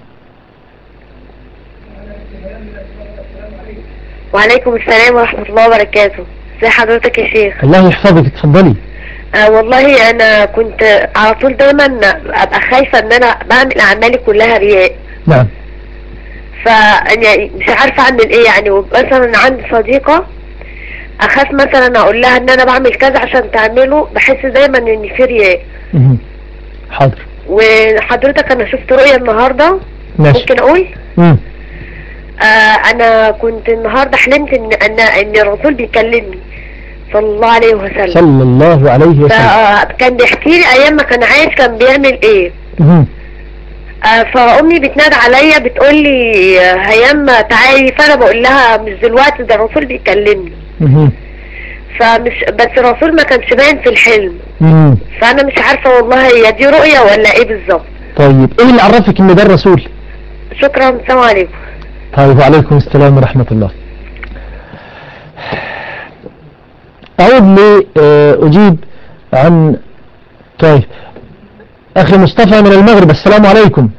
[SPEAKER 3] وعليكم السلام ورحمة الله وبركاته ازي حضرتك يا شيخ
[SPEAKER 1] الله يحفظك اتفضلي
[SPEAKER 3] آه والله انا كنت على طول دايما ابقى خايفة ان انا بعمل اعمالي كلها رياء
[SPEAKER 1] نعم
[SPEAKER 3] يعني مش عارفة اعمل ايه يعني مثلا عندي صديقة اخاف مثلا اقول لها ان انا بعمل كذا عشان تعمله بحس دايما ان في رياء
[SPEAKER 1] مهم. حاضر
[SPEAKER 3] وحضرتك انا شفت رؤية النهاردة
[SPEAKER 1] ماشي
[SPEAKER 3] ممكن اقول
[SPEAKER 1] مم.
[SPEAKER 3] آه انا كنت النهاردة حلمت ان ان ان الرسول بيكلمني صلى الله عليه وسلم
[SPEAKER 1] صلى الله عليه وسلم
[SPEAKER 3] فكان بيحكي لي ايام ما كان عايش كان بيعمل ايه
[SPEAKER 1] مهم.
[SPEAKER 3] آه، فامي بتنادى عليا بتقول لي آه، هيام تعالي فانا بقول لها مش دلوقتي ده الرسول بيكلمني
[SPEAKER 1] مهم.
[SPEAKER 3] فمش بس الرسول ما كانش باين في الحلم
[SPEAKER 1] مم.
[SPEAKER 3] فانا مش عارفه والله هي دي رؤيه ولا ايه بالظبط
[SPEAKER 1] طيب ايه اللي عرفك ان ده الرسول
[SPEAKER 3] شكرا السلام عليكم
[SPEAKER 1] طيب وعليكم السلام ورحمة الله أعود لأجيب عن طيب أخي مصطفى من المغرب السلام عليكم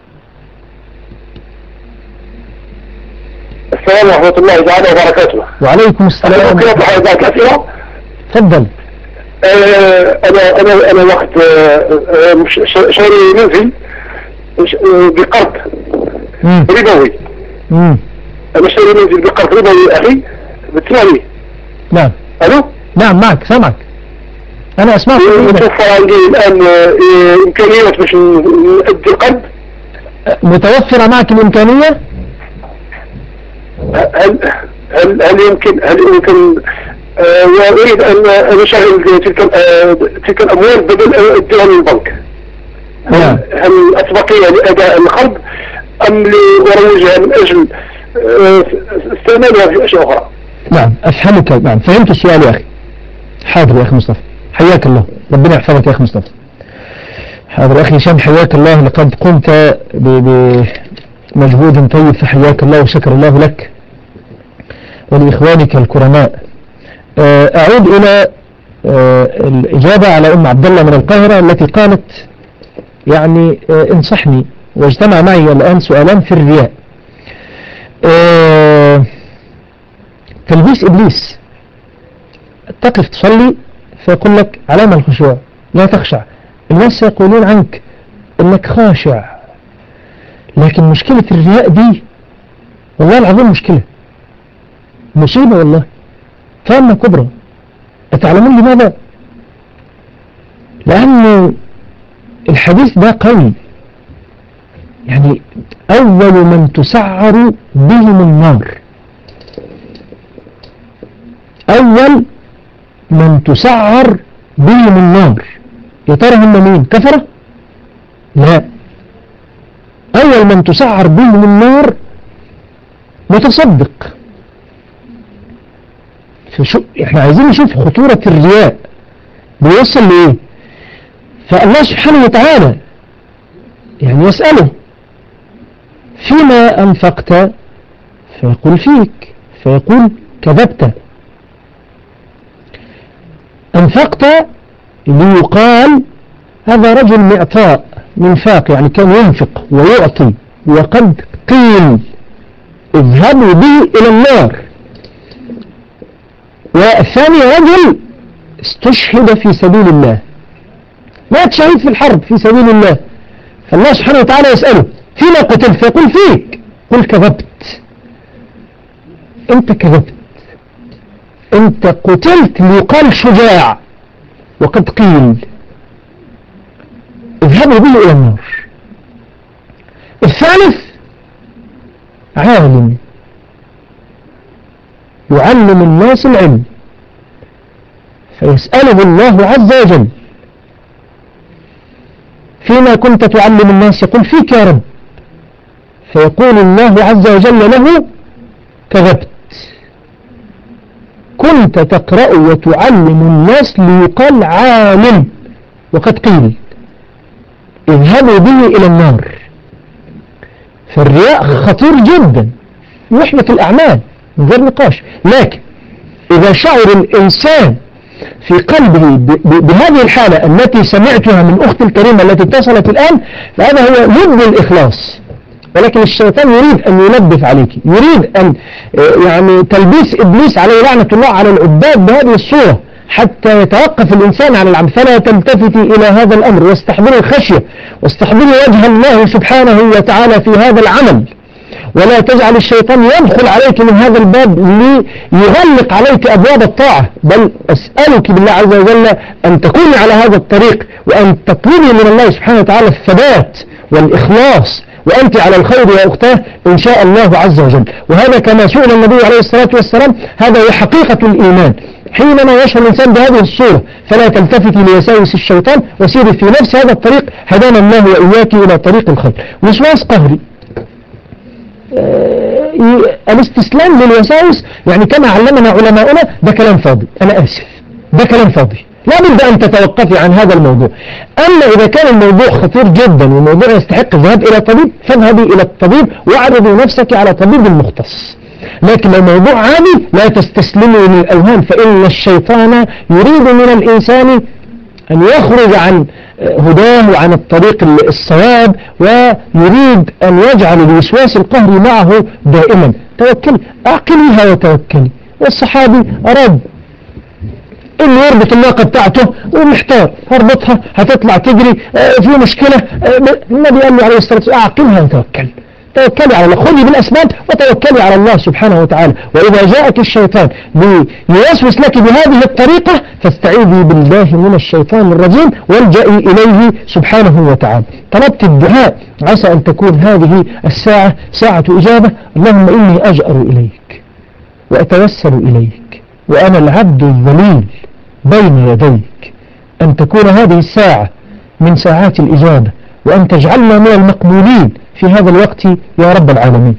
[SPEAKER 5] السلام ورحمة الله تعالى وبركاته
[SPEAKER 1] وعليكم السلام
[SPEAKER 5] ممكن أطلع حضرتك أسئلة؟
[SPEAKER 1] تفضل
[SPEAKER 5] آه، أنا أنا أنا وقت آه، آه، مش- ش- شاري منزل ش- آه، بقرض
[SPEAKER 1] مم.
[SPEAKER 5] ربوي
[SPEAKER 1] مم.
[SPEAKER 5] أنا شاري منزل بقرض ربوي أخي بتسمعني
[SPEAKER 1] نعم
[SPEAKER 5] ألو؟
[SPEAKER 1] نعم معك سامعك أنا أسمعك
[SPEAKER 5] متوفر عندي الآن آه، إمكانيات باش نأدي القرض
[SPEAKER 1] متوفرة معك الإمكانية
[SPEAKER 5] هل هل هل يمكن هل يمكن آه، وأريد أن أن أشغل تلك آه، تلك الأموال بدل أن أديها من البنك
[SPEAKER 1] نعم.
[SPEAKER 5] هل هل أسبقية لأداء القرض أم لأروجها من أجل آه، استعمالها في أشياء أخرى
[SPEAKER 1] نعم أفهمك نعم فهمت السؤال يا أخي حاضر يا أخي مصطفى حياك الله ربنا يحفظك يا أخي مصطفى حاضر أخي هشام حياك الله لقد قمت ب- بمجهود طيب فحياك الله وشكر الله لك ولإخوانك الكرماء آه، أعود إلى آه، الإجابة على أم عبد الله من القاهرة التي قالت يعني آه، انصحني واجتمع معي الآن سؤالان في الرياء آه، تلبيس إبليس تقف تصلي فيقول لك علامة الخشوع لا تخشع الناس يقولون عنك انك خاشع لكن مشكلة الرياء دي والله العظيم مشكلة مصيبة والله طامة كبرى أتعلمون لماذا؟ لأن الحديث ده قوي يعني أول من تسعر بهم النار أول من تسعر بهم النار يا ترى هم مين كفرة لا أول من تسعر بهم النار متصدق فشو احنا عايزين نشوف خطورة الرياء بيوصل لإيه فالله سبحانه وتعالى يعني يسأله فيما أنفقت فيقول فيك فيقول كذبت أنفقت ليقال هذا رجل معطاء منفاق يعني كان ينفق ويعطي وقد قيل اذهبوا به إلى النار والثاني رجل استشهد في سبيل الله مات شهيد في الحرب في سبيل الله فالله سبحانه وتعالى يسأله فيما قتلت فيقول فيك قل كذبت انت كذبت انت قتلت ليقال شجاع وقد قيل اذهبوا به الى النار الثالث عالم يعلم الناس العلم فيسأله الله عز وجل فيما كنت تعلم الناس يقول فيك يا رب فيقول الله عز وجل له كذبت كنت تقرأ وتعلم الناس ليقال عالم وقد قيل اذهبوا به إلى النار فالرياء خطير جدا يحبط الأعمال من غير نقاش لكن إذا شعر الإنسان في قلبه بهذه الحالة التي سمعتها من أختي الكريمة التي اتصلت الآن فهذا هو لب الإخلاص ولكن الشيطان يريد أن يلبث عليك يريد أن يعني تلبيس إبليس عليه لعنة الله على العباد بهذه الصورة حتى يتوقف الإنسان عن العمل فلا تلتفتي إلى هذا الأمر واستحضري الخشية واستحضري وجه الله سبحانه وتعالى في هذا العمل ولا تجعل الشيطان يدخل عليك من هذا الباب ليغلق عليك أبواب الطاعة بل أسألك بالله عز وجل أن تكوني على هذا الطريق وأن تطلبي من الله سبحانه وتعالى الثبات والإخلاص وأنت على الخير يا أختاه إن شاء الله عز وجل وهذا كما سئل النبي عليه الصلاة والسلام هذا هو حقيقة الإيمان حينما يشعر الإنسان بهذه الصورة فلا تلتفتي لوساوس الشيطان وسيري في نفس هذا الطريق هدانا الله وإياك إلى طريق الخير وسواس قهري الاستسلام للوساوس يعني كما علمنا علماؤنا ده كلام فاضي أنا آسف ده كلام فاضي لا بد أن تتوقفي عن هذا الموضوع أما إذا كان الموضوع خطير جدا والموضوع يستحق الذهاب إلى طبيب فاذهبي إلى الطبيب واعرضي نفسك على طبيب مختص لكن الموضوع عادي لا تستسلمي للأوهام فإن الشيطان يريد من الإنسان أن يخرج عن هداه وعن الطريق الصواب ويريد أن يجعل الوسواس القهري معه دائما توكلي أعقليها وتوكلي والصحابي أراد انه يربط الناقة بتاعته ومحتار اربطها هتطلع تجري في مشكلة النبي قال له عليه الصلاة والسلام اعقلها وتوكل توكلي على الله خذي بالأسباب وتوكلي على الله سبحانه وتعالى وإذا جاءك الشيطان ليوسوس لك بهذه الطريقة فاستعيذي بالله من الشيطان الرجيم والجئي إليه سبحانه وتعالى طلبت الدعاء عسى أن تكون هذه الساعة ساعة إجابة اللهم إني أجأر إليك وأتوسل إليك وأنا العبد الذليل بين يديك أن تكون هذه الساعة من ساعات الإجابة وأن تجعلنا من المقبولين في هذا الوقت يا رب العالمين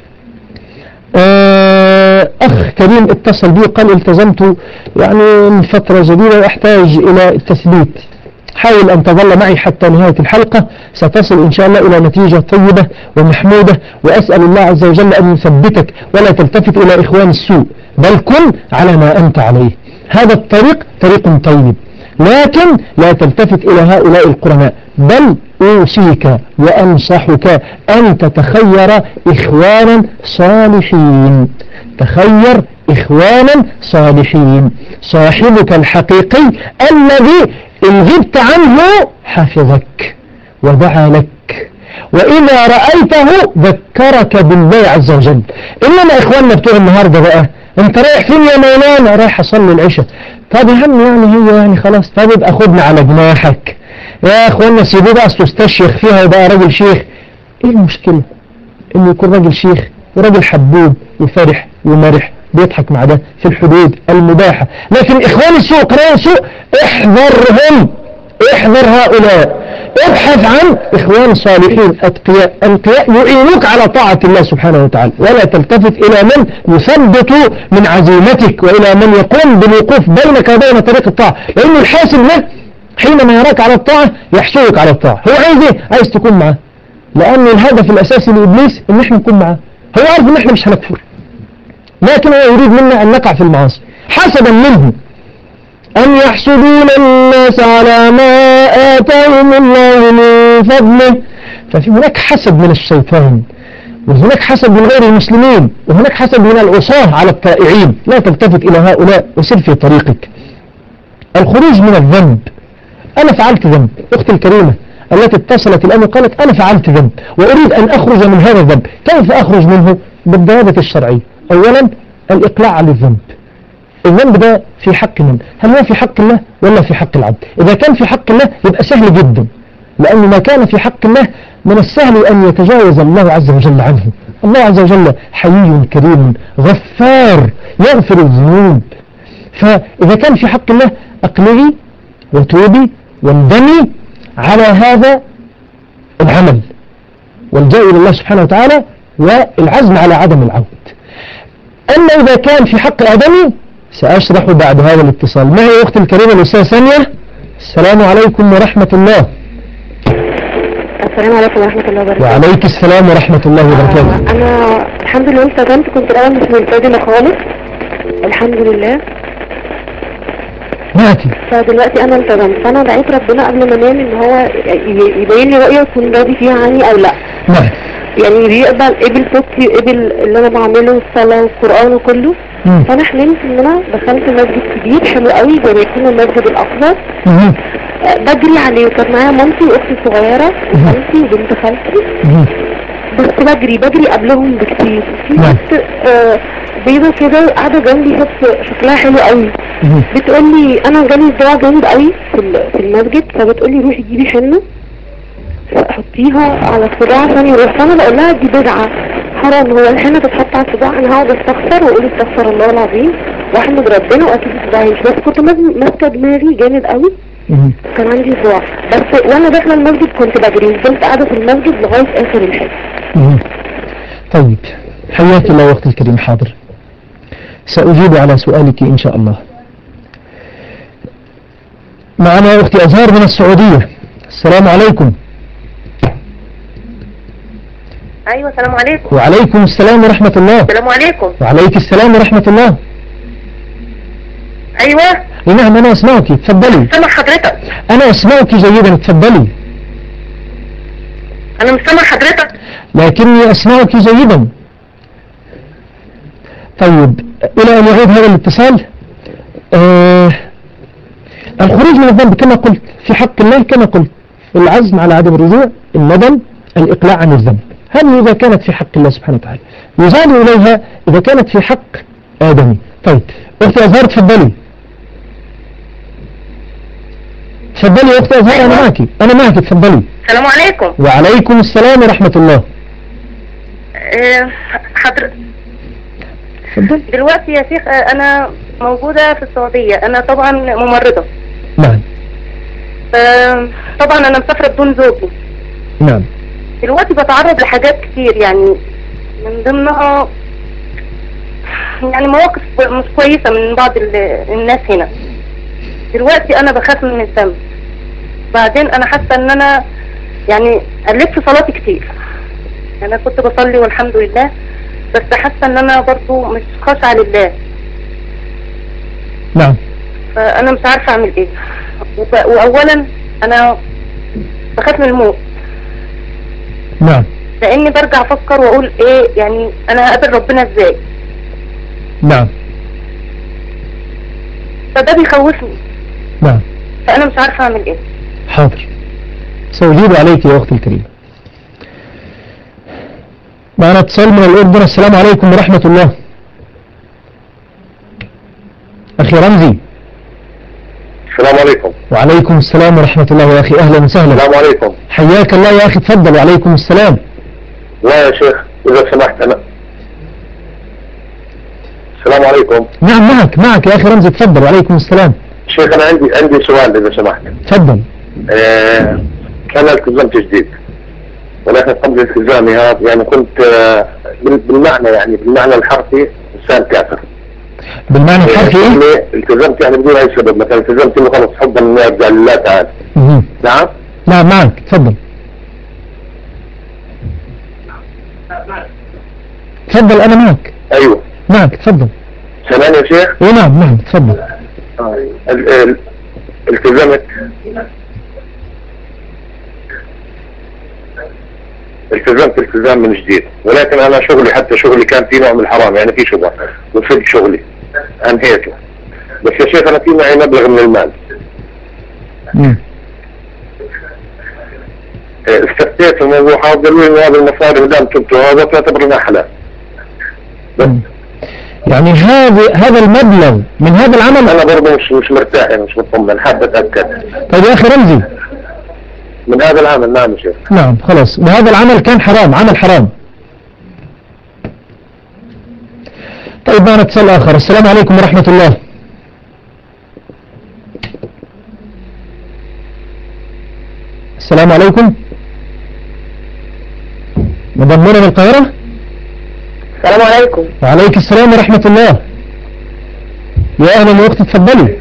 [SPEAKER 1] أخ كريم اتصل بي وقال التزمت يعني من فترة جديدة وأحتاج إلى التثبيت حاول أن تظل معي حتى نهاية الحلقة ستصل إن شاء الله إلى نتيجة طيبة ومحمودة وأسأل الله عز وجل أن يثبتك ولا تلتفت إلى إخوان السوء بل كن على ما أنت عليه هذا الطريق طريق طيب لكن لا تلتفت إلى هؤلاء القرناء بل أوصيك وأنصحك أن تتخير إخوانا صالحين تخير إخوانا صالحين صاحبك الحقيقي الذي إن غبت عنه حفظك ودعا لك وإذا رأيته ذكرك بالله عز وجل إنما إخواننا بتوع النهاردة بقى أنت رايح فين يا مولانا رايح أصلي العشاء طب يا عم يعني هي يعني خلاص طب يبقى خدنا على جناحك يا إخواننا سيبوه بقى أصله استشيخ فيها وبقى راجل شيخ إيه المشكلة إنه يكون راجل شيخ وراجل حبوب وفرح ومرح بيضحك مع ده في الحدود المباحة لكن إخوان السوء قرار السوء احذرهم احذر هؤلاء ابحث عن إخوان صالحين أتقياء أنقياء يعينوك على طاعة الله سبحانه وتعالى ولا تلتفت إلى من يثبت من عزيمتك وإلى من يقوم بالوقوف بينك وبين طريق الطاعة لأن الحاسم له حينما يراك على الطاعة يحشوك على الطاعة هو عايز ايه؟ عايز تكون معاه لأن الهدف الأساسي لإبليس إن احنا نكون معاه هو عارف إن احنا مش هنكفر لكن هو يريد منا أن نقع في المعاصي حسبا منه أن يحسدون الناس على ما آتاهم الله من فضله ففي هناك حسد من الشيطان وهناك حسد من غير المسلمين وهناك حسد من العصاة على الطائعين لا تلتفت إلى هؤلاء وسر في طريقك الخروج من الذنب أنا فعلت ذنب أختي الكريمة التي اتصلت الآن وقالت أنا فعلت ذنب وأريد أن أخرج من هذا الذنب كيف أخرج منه بالضوابط الشرعية أولا الإقلاع عن الذنب الذنب ده في حق من هل هو في حق الله ولا في حق العبد إذا كان في حق الله يبقى سهل جدا لأن ما كان في حق الله من السهل أن يتجاوز الله عز وجل عنه الله عز وجل حي كريم غفار يغفر الذنوب فإذا كان في حق الله أقلعي وتوبي واندمي على هذا العمل والجاء إلى الله سبحانه وتعالى والعزم على عدم العود أما إذا كان في حق الآدمي سأشرح بعد هذا الاتصال معي أختي الكريمة الأستاذة سامية السلام عليكم ورحمة الله
[SPEAKER 6] السلام عليكم ورحمة الله وبركاته
[SPEAKER 1] وعليك السلام ورحمة الله وبركاته
[SPEAKER 6] آه، أنا الحمد لله التزمت كنت الأول مش ملتزمة خالص الحمد لله
[SPEAKER 1] ماتي
[SPEAKER 6] فدلوقتي أنا التزمت فأنا دعيت ربنا قبل ما أنام إن هو ي- يبين لي رؤية يكون راضي فيها عني أو لا
[SPEAKER 1] ماتي
[SPEAKER 6] يعني يقبل قبل صوتي قبل اللي أنا بعمله الصلاة والقرآن وكله
[SPEAKER 1] مم.
[SPEAKER 6] فأنا حلمت إن أنا دخلت مسجد كبير حلو قوي زي ما يكون المسجد الأكبر
[SPEAKER 1] مم.
[SPEAKER 6] آه، بجري عليه وكانت معايا مامتي واختي الصغيرة وخالتي وبنت خالتي
[SPEAKER 1] مم.
[SPEAKER 6] بس بجري بجري قبلهم بكتير في
[SPEAKER 1] نعم.
[SPEAKER 6] بنت آه، بيضة كده قاعدة جنبي بس شكلها حلو قوي
[SPEAKER 1] مم.
[SPEAKER 6] بتقول لي انا جالي صداع جامد قوي في ال- في المسجد فبتقول لي روحي جيبي حنة حطيها على الصداع عشان يروح فانا بقول لها دي بدعة حرام هو الحنة تتحط على الصداع انا هقعد استغفر واقول استغفر الله العظيم واحمد ربنا واكيد الصداع هيمشي بس كنت ماس- ماسكة دماغي جامد قوي
[SPEAKER 1] مم.
[SPEAKER 6] كان عندي صداع بس وانا داخله المسجد كنت بجري فضلت قاعده في المسجد لغايه اخر الحج
[SPEAKER 1] مم. طيب حياك الله أختي الكريم حاضر سأجيب على سؤالك إن شاء الله معنا أختي أزهار من السعودية السلام عليكم
[SPEAKER 7] ايوه السلام عليكم
[SPEAKER 1] وعليكم السلام ورحمة الله
[SPEAKER 7] السلام عليكم
[SPEAKER 1] وعليك السلام ورحمة الله
[SPEAKER 7] ايوه
[SPEAKER 1] إيه نعم أنا أسمعك تفضلي
[SPEAKER 7] سامع حضرتك
[SPEAKER 1] أنا أسمعك جيدا تفضلي
[SPEAKER 7] انا مش سامع حضرتك
[SPEAKER 1] لكني أسمعك جيدا طيب إلى أن يعود هذا الاتصال آه الخروج من الذنب كما قلت في حق الله كما قلت العزم على عدم الرجوع الندم الإقلاع عن الذنب هذه إذا كانت في حق الله سبحانه وتعالى يزال إليها إذا كانت في حق آدمي طيب أختي أزهار تفضلي تفضلي يا أختي أزهار أنا معك أنا معك تفضلي
[SPEAKER 7] السلام عليكم
[SPEAKER 1] وعليكم السلام ورحمة الله
[SPEAKER 7] آه، حضر
[SPEAKER 1] تفضل
[SPEAKER 7] دلوقتي يا شيخ آه، انا موجودة في السعودية انا طبعا ممرضة
[SPEAKER 1] نعم
[SPEAKER 7] آه، طبعا انا مسافرة بدون زوجي
[SPEAKER 1] نعم
[SPEAKER 7] دلوقتي بتعرض لحاجات كتير يعني من ضمنها يعني مواقف مش كويسة من بعض ال- الناس هنا دلوقتي انا بخاف من الذنب بعدين انا حاسة ان انا يعني قلت في صلاتي كتير انا كنت بصلي والحمد لله بس حاسة ان انا برضو مش خاشعة لله
[SPEAKER 1] نعم
[SPEAKER 7] فانا مش عارفه اعمل ايه وب- واولا انا بخاف من الموت
[SPEAKER 1] نعم
[SPEAKER 7] لاني برجع افكر واقول ايه يعني انا هقابل ربنا ازاي
[SPEAKER 1] نعم
[SPEAKER 7] فده بيخوفني
[SPEAKER 1] نعم
[SPEAKER 7] فانا مش عارفه اعمل ايه
[SPEAKER 1] حاضر سأجيب عليك يا أختي الكريمة معنا اتصال من الأردن السلام عليكم ورحمة الله أخي رمزي
[SPEAKER 5] السلام عليكم
[SPEAKER 1] وعليكم السلام ورحمة الله يا أخي أهلا وسهلا
[SPEAKER 5] السلام عليكم
[SPEAKER 1] حياك الله يا أخي تفضل وعليكم السلام
[SPEAKER 5] لا يا شيخ إذا سمحت أنا السلام عليكم
[SPEAKER 1] نعم معك معك يا أخي رمزي تفضل وعليكم السلام
[SPEAKER 5] شيخ أنا عندي عندي سؤال إذا سمحت
[SPEAKER 1] تفضل
[SPEAKER 5] آه أنا التزمت جديد ولكن قبل التزامي هذا يعني كنت آه بال- بالمعنى يعني بالمعنى الحرفي إنسان كافر
[SPEAKER 1] بالمعنى الحرفي إيه؟
[SPEAKER 5] يعني التزمت يعني بدون أي سبب مثلا التزمت إنه خلص حبا إني أرجع لله تعالى
[SPEAKER 1] مهم.
[SPEAKER 5] نعم
[SPEAKER 1] نعم معك تفضل تفضل أنا معك
[SPEAKER 5] أيوه
[SPEAKER 1] معك تفضل
[SPEAKER 5] سامعني يا شيخ
[SPEAKER 1] إيه نعم نعم تفضل
[SPEAKER 5] ال- ال- التزمت التزمت التزام من جديد ولكن انا شغلي حتى شغلي كان فيه نوع من الحرام يعني في شبهه وفي شغلي انهيته بس يا شيخ انا في معي مبلغ من المال
[SPEAKER 1] مم.
[SPEAKER 5] اه، استفتيت في الموضوع هذا قالوا لي انه هذا المصاري ما دام تبتوا هذا تعتبر انها حلال بس
[SPEAKER 1] مم. يعني هذا هذا المبلغ من هذا العمل
[SPEAKER 5] انا برضه مش مش مرتاح يعني مش مطمن حابب اتاكد
[SPEAKER 1] طيب يا أخي رمزي
[SPEAKER 5] من هذا العمل نعم يا شيخ
[SPEAKER 1] نعم خلاص وهذا العمل كان حرام عمل حرام طيب معنا اتصال آخر السلام عليكم ورحمة الله السلام عليكم مدام منى من القاهرة
[SPEAKER 7] السلام عليكم
[SPEAKER 1] وعليك السلام ورحمة الله يا أهلا يا أختي تفضلي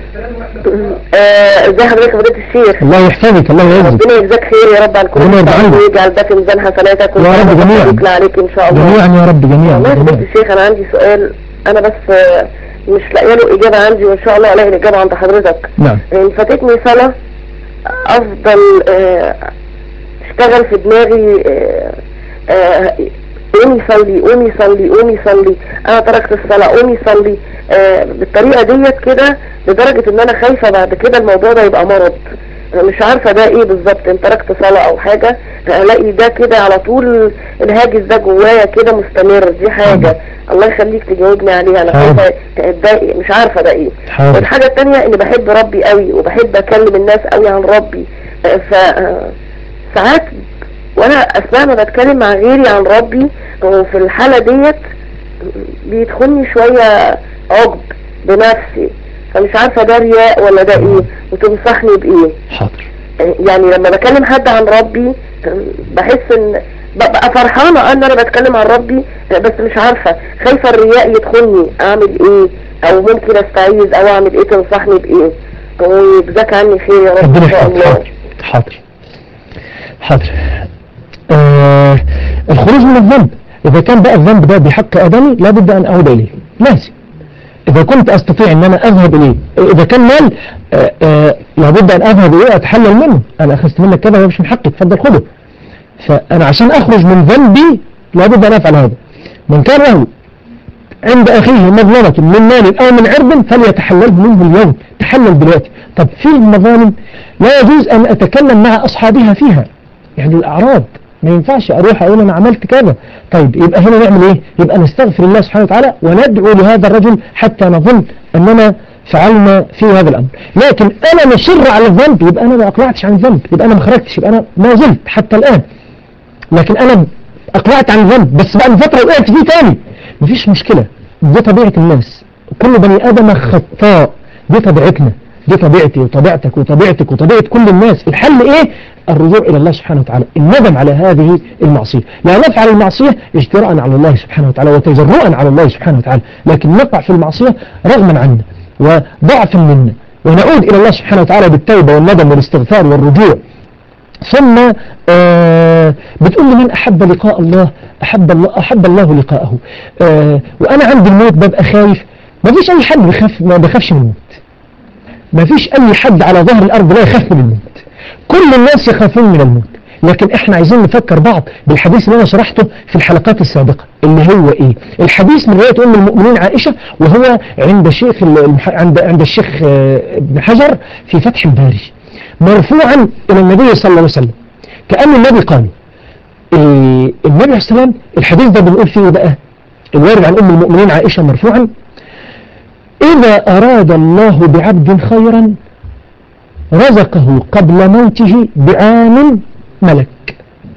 [SPEAKER 7] ازي حضرتك يا فضيله الشيخ
[SPEAKER 1] الله يحفظك الله يعزك
[SPEAKER 7] ربنا يجزاك خير يا رب على كل
[SPEAKER 1] ربنا يرضى عنك.
[SPEAKER 7] ويجعل ده في ميزان حسناتك
[SPEAKER 1] يا رب جميعا.
[SPEAKER 7] ويبارك عليك ان شاء الله
[SPEAKER 1] جميعا يا رب جميعا
[SPEAKER 7] والله يا فضيله
[SPEAKER 1] جميعا
[SPEAKER 7] الشيخ انا عندي سؤال انا بس آه، مش لاقيه له اجابه عندي وان شاء الله الاقي الاجابه عند حضرتك
[SPEAKER 1] نعم
[SPEAKER 7] يعني فاتتني سنه افضل آه، اشتغل في دماغي آه، آه، قومي صلي قومي صلي قومي صلي انا تركت الصلاه قومي صلي آه، بالطريقه ديت كده لدرجه ان انا خايفه بعد كده الموضوع ده يبقى مرض انا مش عارفه ده ايه بالظبط ان تركت صلاه او حاجه الاقي ده كده على طول الهاجس ده جوايا كده مستمر دي حاجه الله يخليك تجاوبني عليها انا
[SPEAKER 1] حاضر.
[SPEAKER 7] خايفه اتضايق مش عارفه ده ايه
[SPEAKER 1] حاضر
[SPEAKER 7] والحاجة التانية اني بحب ربي قوي وبحب اكلم الناس قوي عن ربي آه، ف آه، ساعات وانا اثناء ما بتكلم مع غيري عن ربي وفي الحالة ديت بيدخلني شوية عجب بنفسي فمش عارفة ده رياء ولا ده ايه وتنصحني بايه
[SPEAKER 1] حاضر
[SPEAKER 7] يعني لما بكلم حد عن ربي بحس ان ببقى فرحانة ان انا بتكلم عن ربي بس مش عارفة خايفة الرياء يدخلني اعمل ايه او ممكن استعيذ او اعمل ايه تنصحني بايه ويجزاك عني خير يا رب
[SPEAKER 1] ربنا
[SPEAKER 7] ان شاء
[SPEAKER 1] يحفظك
[SPEAKER 7] الله
[SPEAKER 1] حاضر حاضر حاضر آه الخروج من الذنب إذا كان بقى الذنب ده بحق آدمي لابد أن أعود إليه لازم إذا كنت أستطيع أن أنا أذهب إليه إذا كان مال آه آه لابد أن أذهب إليه أتحلل منه أنا أخذت منك كذا مش من حقي تفضل خده فأنا عشان أخرج من ذنبي لابد أن أفعل هذا من كان له عند أخيه مظلمة من مال أو من عرض فليتحلله منه اليوم تحلل دلوقتي طب في المظالم لا يجوز أن أتكلم مع أصحابها فيها يعني الأعراض ما ينفعش أروح أقول أنا عملت كذا طيب يبقى هنا نعمل إيه يبقى نستغفر الله سبحانه وتعالى وندعو لهذا الرجل حتى نظن أننا فعلنا في هذا الأمر لكن أنا مصر على الذنب يبقى أنا ما أقلعتش عن الذنب يبقى أنا ما خرجتش يبقى أنا ما زلت حتى الآن لكن أنا أقلعت عن الذنب بس بعد فترة وقعت فيه تاني مفيش مشكلة دي طبيعة الناس كل بني آدم خطاء دي طبيعتنا دي طبيعتي وطبيعتك وطبيعتك وطبيعة كل الناس الحل ايه الرجوع الى الله سبحانه وتعالى الندم على هذه المعصية لا نفعل المعصية اجتراء على الله سبحانه وتعالى وتجرؤا على الله سبحانه وتعالى لكن نقع في المعصية رغما عنا وضعفا منا ونعود الى الله سبحانه وتعالى بالتوبة والندم والاستغفار والرجوع ثم آه بتقول لي من أحب لقاء الله أحب الله, أحب الله لقاءه آه وأنا عندي الموت ببقى خايف ما فيش أي حد بيخاف ما بيخافش من الموت ما فيش أي حد على ظهر الأرض لا يخاف من الموت كل الناس يخافون من الموت لكن احنا عايزين نفكر بعض بالحديث اللي انا شرحته في الحلقات السابقة اللي هو ايه الحديث من رواية ام المؤمنين عائشة وهو عند شيخ المح... عند عند الشيخ آه، ابن حجر في فتح الباري مرفوعا الى النبي صلى الله عليه وسلم كأن النبي قال إيه النبي عليه السلام الحديث ده بنقول فيه إيه بقى الوارد عن ام المؤمنين عائشة مرفوعا إذا أراد الله بعبد خيرا رزقه قبل موته بعام ملك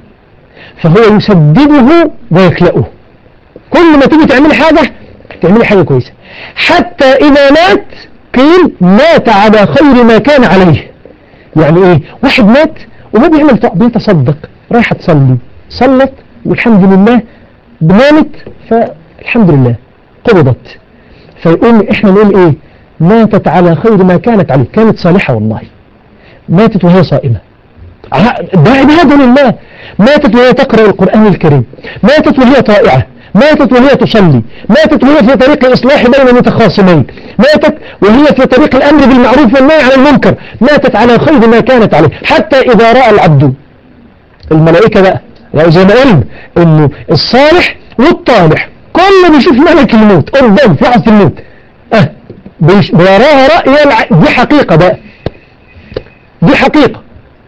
[SPEAKER 1] فهو يسدده ويخلقه كل ما تيجي تعمل حاجة تعملي حاجة كويسة حتى إذا مات قيل مات على خير ما كان عليه يعني إيه واحد مات وما بيعمل طق بيتصدق رايحة تصلي صلت والحمد لله نامت فالحمد لله قبضت فيقوم احنا نقول ايه ماتت على خير ما كانت عليه كانت صالحة والله ماتت وهي صائمة ده عبادة لله ماتت وهي تقرأ القرآن الكريم ماتت وهي طائعة ماتت وهي تصلي ماتت وهي في طريق الإصلاح بين المتخاصمين ماتت وهي في طريق الأمر بالمعروف والنهي عن المنكر ماتت على خير ما كانت عليه حتى إذا رأى العبد الملائكة بقى يعني زي ما قلنا إنه الصالح والطالح كل بيشوف ملك الموت قدام في عصر الموت اه بيش- بيراها رأي الع... دي حقيقة بقى دي حقيقة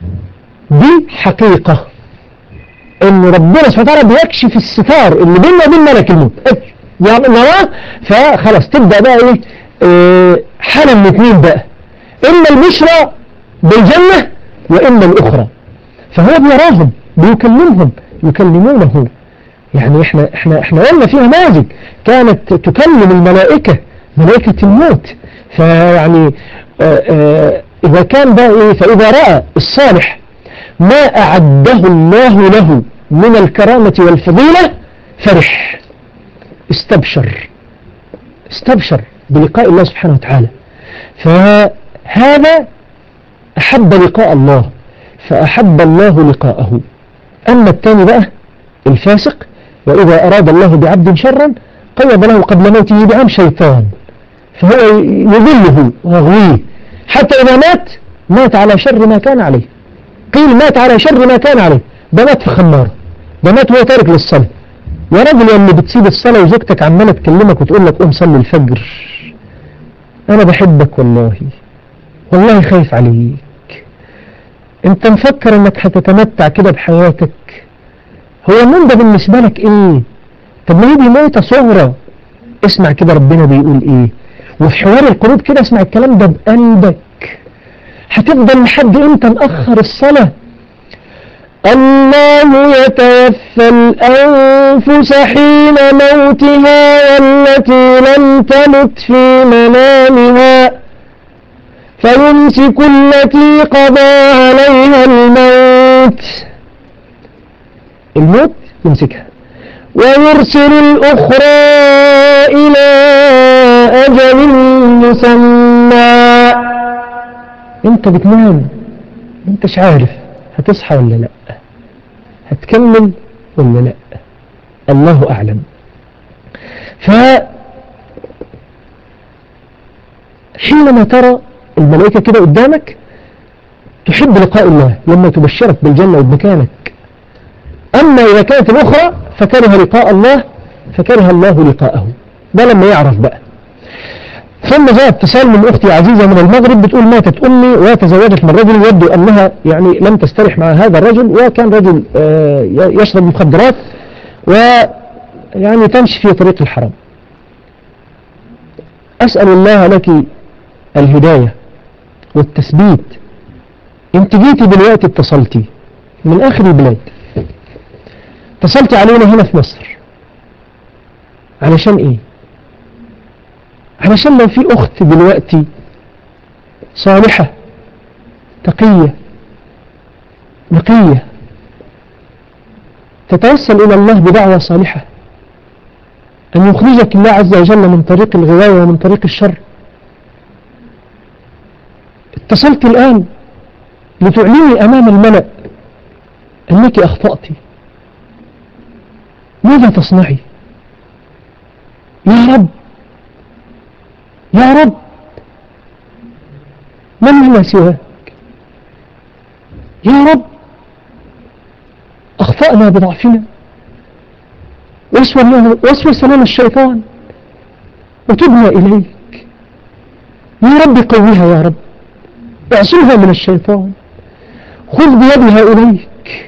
[SPEAKER 1] دي حقيقة ان ربنا سبحانه وتعالى بيكشف الستار اللي بيننا وبين ملك الموت يعني نراه فخلاص تبدأ بقى ايه اه حالة من اتنين بقى اما البشرى بالجنة واما الاخرى فهو بيراهم بيكلمهم يكلمونه يعني احنا احنا احنا قلنا في نماذج كانت تكلم الملائكة ملائكة الموت فيعني اه اه اذا كان بقى ايه فاذا رأى الصالح ما اعده الله له من الكرامة والفضيلة فرح استبشر استبشر بلقاء الله سبحانه وتعالى فهذا أحب لقاء الله فأحب الله لقاءه أما الثاني بقى الفاسق وإذا أراد الله بعبد شرا قيض له قبل موته بعام شيطان فهو يذله ويغويه حتى إذا مات مات على شر ما كان عليه قيل مات على شر ما كان عليه ده مات في خمارة ده مات وهو تارك للصلاة يا راجل يا اللي بتسيب الصلاة وزوجتك عمالة تكلمك وتقول لك قوم صلي الفجر أنا بحبك والله والله خايف عليك أنت مفكر إنك هتتمتع كده بحياتك هو النوم ده بالنسبة لك إيه طب ما هي دي موتة صغرى اسمع كده ربنا بيقول إيه وفي حوار القلوب كده اسمع الكلام ده بقلبك هتفضل لحد امتى نأخر الصلاة الله يتوفى الأنفس حين موتها والتي لم تمت في منامها فيمسك التي قضى عليها الموت الموت يمسكها ويرسل الأخرى إلى أجل مسمى انت بتنام انتش عارف هتصحى ولا لا هتكمل ولا لا الله اعلم ف حينما ترى الملائكة كده قدامك تحب لقاء الله لما تبشرك بالجنة وبمكانك أما إذا كانت الأخرى فكره لقاء الله فكره الله لقاءه ده لما يعرف بقى ثم جاء اتصال من أختي عزيزة من المغرب بتقول ماتت أمي وتزوجت من رجل يبدو أنها يعني لم تسترح مع هذا الرجل وكان رجل آه، يشرب مخدرات ويعني تمشي في طريق الحرام أسأل الله لك الهداية والتثبيت انت جيتي دلوقتي اتصلتي من آخر البلاد اتصلتي علينا هنا في مصر علشان ايه علشان لو في أخت دلوقتي صالحة تقية نقية تتوسل إلى الله بدعوة صالحة أن يخرجك الله عز وجل من طريق الغواية ومن طريق الشر اتصلت الآن لتعلني أمام الملأ أنك أخطأت ماذا تصنعي يا رب يا رب من لنا سواك يا رب أخطأنا بضعفنا وسوس لنا, وسوس لنا الشيطان وتبنا إليك يا رب قويها يا رب اعصمها من الشيطان خذ بيدها إليك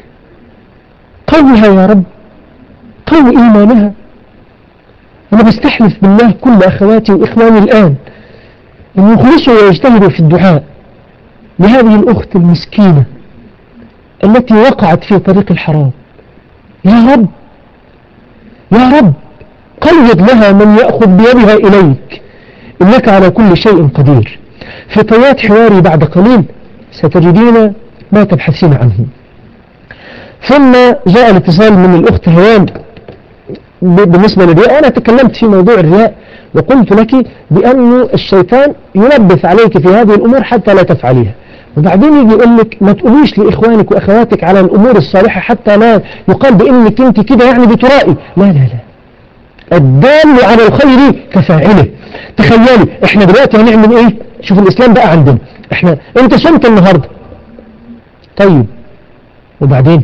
[SPEAKER 1] قوها يا رب قو إيمانها أنا بستحلف بالله كل أخواتي وإخواني الآن أن يخلصوا ويجتهدوا في الدعاء لهذه الأخت المسكينة التي وقعت في طريق الحرام يا رب يا رب قيد لها من يأخذ بيدها إليك إنك على كل شيء قدير في طيات حواري بعد قليل ستجدين ما تبحثين عنه ثم جاء الاتصال من الأخت هوام بالنسبة للرياء أنا تكلمت في موضوع الرياء وقلت لك بأن الشيطان يلبث عليك في هذه الأمور حتى لا تفعليها وبعدين يجي يقول لك ما تقوليش لإخوانك وأخواتك على الأمور الصالحة حتى لا يقال بأنك أنت كده يعني بترائي لا لا لا الدال على الخير كفاعله تخيلي احنا دلوقتي هنعمل ايه شوف الاسلام بقى عندنا احنا انت صمت النهاردة طيب وبعدين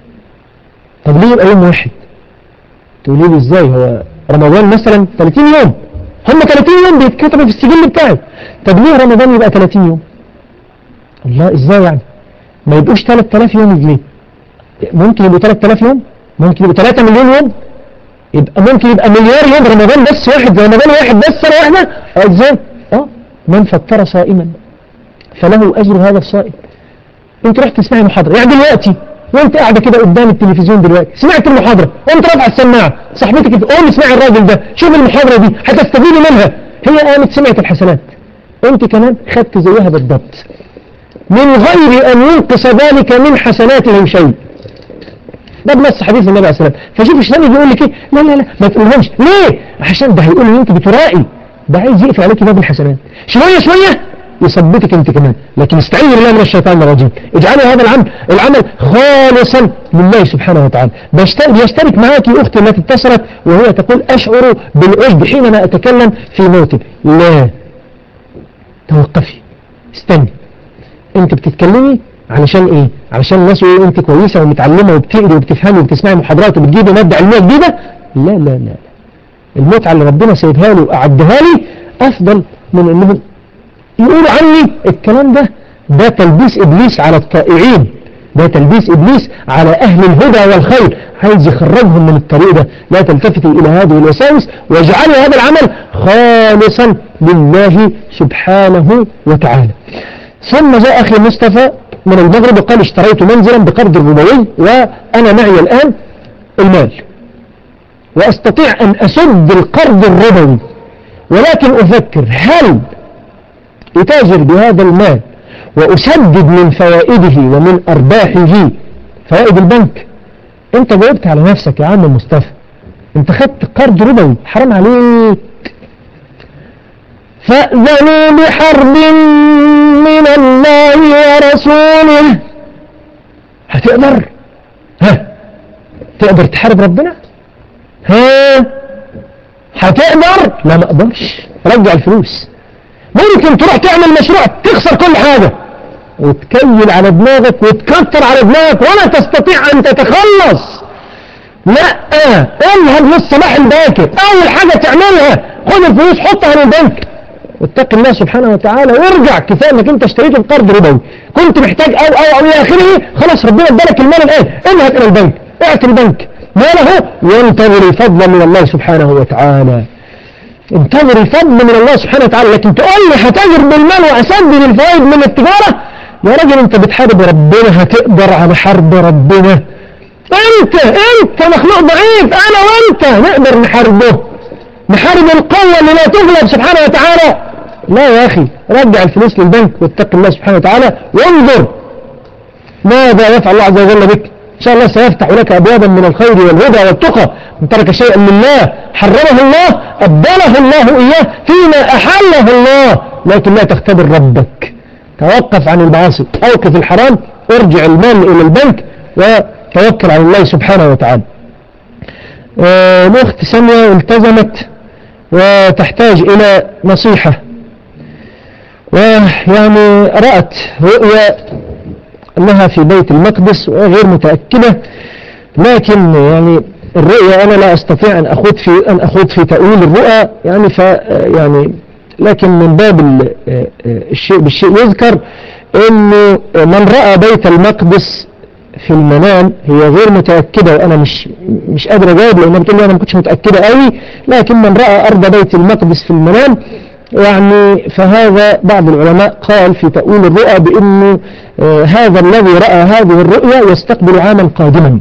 [SPEAKER 1] طب ليه يبقى يوم واحد تقولي لي ازاي هو رمضان مثلا 30 يوم هم 30 يوم بيتكتبوا في السجل بتاعي طب ليه رمضان يبقى 30 يوم الله ازاي يعني ما يبقوش 3000 يوم ليه ممكن يبقوا 3000 يوم ممكن يبقوا 3 مليون يوم يبقى ممكن يبقى مليار يوم رمضان بس واحد رمضان واحد بس سنة واحدة ازاي اه من فطر صائما فله اجر هذا الصائم انت رحت تسمعي محاضرة يعني دلوقتي وانت قاعدة كده قدام التلفزيون دلوقتي سمعت المحاضرة وانت رافعه السماعة صاحبتك قوم اسمعي الراجل ده شوف المحاضرة دي هتستفيدي منها هي قامت سمعت الحسنات انت كمان خدت زيها بالضبط من غير ان ينقص ذلك من حسناتهم شيء ده بنص حديث النبي عليه الصلاه والسلام فشوف الشيطان يجي يقول لك ايه لا لا لا ما تقولهمش ليه عشان ده هيقول ان انت بترائي ده عايز يقفل عليك باب الحسنات شويه شويه يثبتك انت كمان لكن استعيذ بالله من الشيطان الرجيم اجعلوا هذا العمل العمل خالصا لله سبحانه وتعالى بيشترك معك اختي التي اتصلت وهي تقول اشعر بالعجب حينما اتكلم في موتي لا توقفي استني انت بتتكلمي علشان ايه علشان الناس يقولوا انت كويسه ومتعلمه وبتقري وبتفهمي وبتسمعي محاضرات وبتجيبي ماده علميه جديده لا لا لا المتعه اللي ربنا سايبها لي واعدها لي افضل من انهم يقولوا عني الكلام ده ده تلبيس ابليس على الطائعين ده تلبيس ابليس على اهل الهدى والخير عايز يخرجهم من الطريق ده لا تلتفتوا الى هذه الوساوس واجعلوا هذا العمل خالصا لله سبحانه وتعالى ثم جاء اخي مصطفى من المغرب وقال اشتريت منزلا بقرض ربوي وانا معي الان المال واستطيع ان اسد القرض الربوي ولكن افكر هل اتاجر بهذا المال واسدد من فوائده ومن ارباحه فوائد البنك انت جاوبت على نفسك يا عم مصطفى انت خدت قرض ربوي حرام عليك فأذنوا بحرب من الله ورسوله هتقدر ها تقدر تحارب ربنا ها هتقدر لا ما اقدرش رجع الفلوس ممكن تروح تعمل مشروع تخسر كل حاجة وتكيل على دماغك وتكتر على دماغك ولا تستطيع ان تتخلص لا اذهب للصباح الباكر اول حاجة تعملها خد الفلوس حطها في البنك واتق الله سبحانه وتعالى وارجع كفايه انك انت اشتريته بقرض ربوي كنت محتاج او او او الى اخره خلاص ربنا ادالك المال الان اذهب الى البنك اعطي البنك ماله وانتظر الفضل من الله سبحانه وتعالى انتظر الفضل من الله سبحانه وتعالى لكن تقول لي هتاجر بالمال واسدد الفوائد من التجاره يا راجل انت بتحارب ربنا هتقدر على حرب ربنا انت انت مخلوق ضعيف انا وانت نقدر نحاربه نحارب القوة اللي لا تغلب سبحانه وتعالى لا يا أخي رجع الفلوس للبنك واتق الله سبحانه وتعالى وانظر ماذا يفعل الله عز وجل بك إن شاء الله سيفتح لك أبوابا من الخير والهدى والتقى من ترك شيئا لله حرمه الله أبدله الله إياه فيما أحله الله لكن لا تختبر ربك توقف عن المعاصي أوقف الحرام ارجع المال إلى البنك وتوكل على الله سبحانه وتعالى آه، الأخت سامية التزمت وتحتاج إلى نصيحة ويعني رأت رؤيا أنها في بيت المقدس وغير متأكدة لكن يعني الرؤيا أنا لا أستطيع أن أخوض في أن أخوض في تأويل الرؤى يعني ف يعني لكن من باب ال- الشيء بالشيء يذكر إنه من رأى بيت المقدس في المنام هي غير متأكدة وأنا مش مش قادر أجاوب لأنها بتقول لي أنا ما كنتش متأكدة قوي لكن من رأى أرض بيت المقدس في المنام يعني فهذا بعض العلماء قال في تأويل الرؤى بأنه آه، هذا الذي رأى هذه الرؤيا يستقبل عاما قادما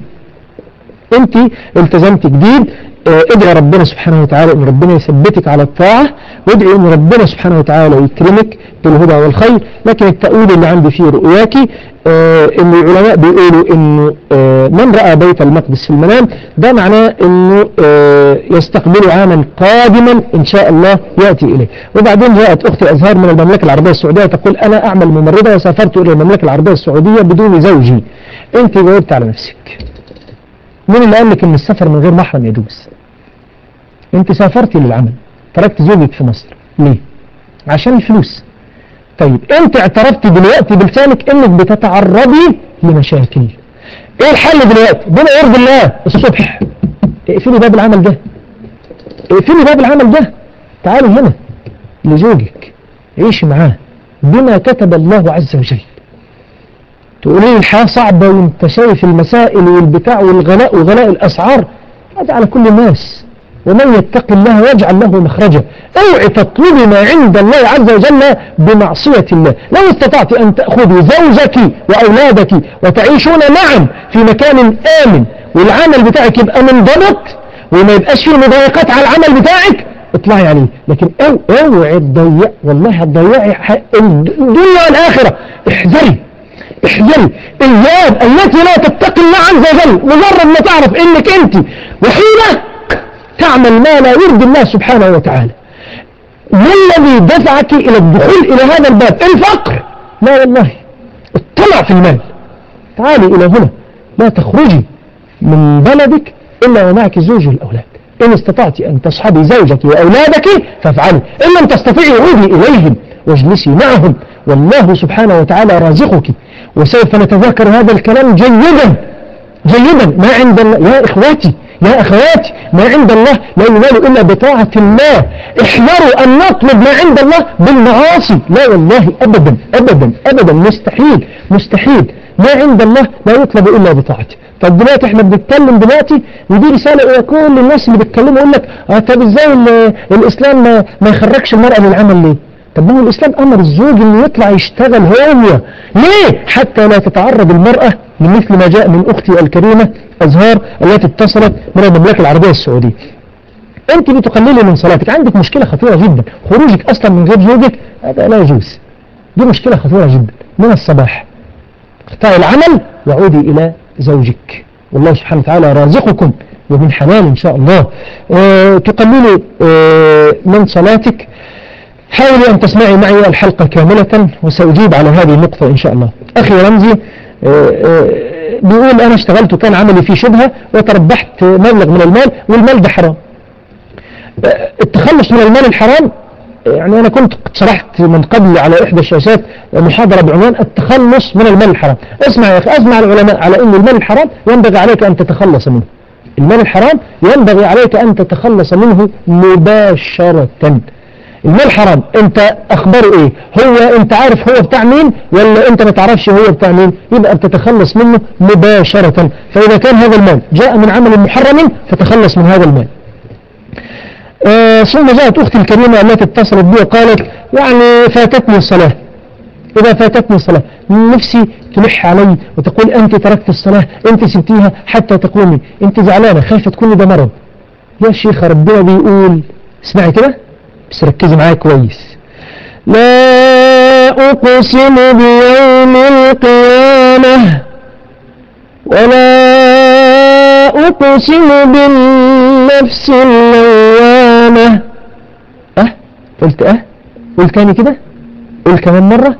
[SPEAKER 1] انت التزمت جديد آه، ادعي ربنا سبحانه وتعالى ان ربنا يثبتك على الطاعة وادعي ان ربنا سبحانه وتعالى يكرمك بالهدى والخير لكن التأويل اللي عندي فيه رؤياكي آه، ان العلماء بيقولوا انه آه، من رأى بيت المقدس في المنام ده معناه انه آه، يستقبل عاما قادما ان شاء الله يأتي اليه وبعدين جاءت اختي ازهار من المملكة العربية السعودية تقول انا اعمل ممرضة وسافرت الى المملكة العربية السعودية بدون زوجي انت جاوبت على نفسك مين اللي قال لك ان السفر من غير محرم يجوز انت سافرتي للعمل تركت زوجك في مصر ليه عشان الفلوس طيب انت اعترفتي دلوقتي بلسانك انك بتتعرضي لمشاكل ايه الحل دلوقتي بما يرضي الله الصبح اقفلي باب العمل ده اقفلي باب العمل ده تعالي هنا لزوجك عيشي معاه بما كتب الله عز وجل تقولي لي الحياة صعبة وانت شايف المسائل والبتاع والغلاء وغلاء الأسعار هذا على كل الناس ومن يتق الله يجعل له مخرجا اوعي تطلبي ما عند الله عز وجل بمعصية الله لو استطعت أن تأخذي زوجك وأولادك وتعيشون معا في مكان آمن والعمل بتاعك يبقى منضبط وما يبقاش فيه مضايقات على العمل بتاعك اطلعي عليه لكن او اوعي تضيع والله هتضيعي حق الدنيا والآخرة احذري احذري ايام التي لا تتقي الله عز وجل مجرد ما تعرف انك انت وحيدة تعمل ما لا يرضي الله سبحانه وتعالى ما الذي دفعك الى الدخول الى هذا الباب الفقر لا والله الطمع في المال تعالي الى هنا لا تخرجي من بلدك الا ومعك زوج والاولاد ان استطعت ان تصحبي زوجك واولادك فافعلي ان لم تستطيعي عودي اليهم واجلسي معهم والله سبحانه وتعالى رازقك وسوف نتذاكر هذا الكلام جيدا جيدا ما عند الله يا إخواتي يا أخواتي ما عند الله لا ينال إلا بطاعة الله احذروا أن نطلب ما عند الله بالمعاصي لا والله أبدا أبدا أبدا مستحيل مستحيل ما عند الله لا يطلب إلا بطاعته طب دلوقتي احنا بنتكلم دلوقتي ودي رسالة إلى كل الناس اللي بيتكلموا يقول لك اه طب ازاي ال- الإسلام ما, ما يخرجش المرأة للعمل ليه؟ طب ما هو الإسلام أمر الزوج إنه يطلع يشتغل هو ليه؟ حتى لا تتعرض المرأة لمثل ما جاء من أختي الكريمة أزهار التي اتصلت من المملكة العربية السعودية أنت بتقللي من صلاتك عندك مشكلة خطيرة جدا خروجك أصلا من غير زوجك هذا لا يجوز دي مشكلة خطيرة جدا من الصباح اقطعي العمل وعودي إلى زوجك والله سبحانه وتعالى رازقكم ومن حلال إن شاء الله اه تقللي اه من صلاتك حاولي أن تسمعي معي الحلقة كاملة وسأجيب على هذه النقطة إن شاء الله أخي رمزي آه، آه، بيقول أنا اشتغلت وكان عملي فيه شبهة وتربحت مبلغ من المال والمال ده حرام آه، التخلص من المال الحرام آه، يعني أنا كنت شرحت من قبل على إحدى الشاشات محاضرة بعنوان التخلص من المال الحرام اسمع يا أخي أسمع العلماء على أن المال الحرام ينبغي عليك أن تتخلص منه المال الحرام ينبغي عليك أن تتخلص منه مباشرة المال حرام انت اخباره ايه هو انت عارف هو بتاع مين ولا انت ما تعرفش هو بتاع مين يبقى بتتخلص منه مباشرة فاذا كان هذا المال جاء من عمل محرم فتخلص من هذا المال آه ثم جاءت اختي الكريمة التي اتصلت بي وقالت يعني فاتتني الصلاة إذا فاتتني الصلاة نفسي تلح علي وتقول أنت تركت الصلاة أنت سبتيها حتى تقومي أنت زعلانة خايفة تكوني ده مرض يا شيخ ربنا بيقول اسمعي كده بس ركزي معايا كويس لا أقسم بيوم القيامة ولا أقسم بالنفس اللوامة أه قلت أه قول تاني كده قول كمان مرة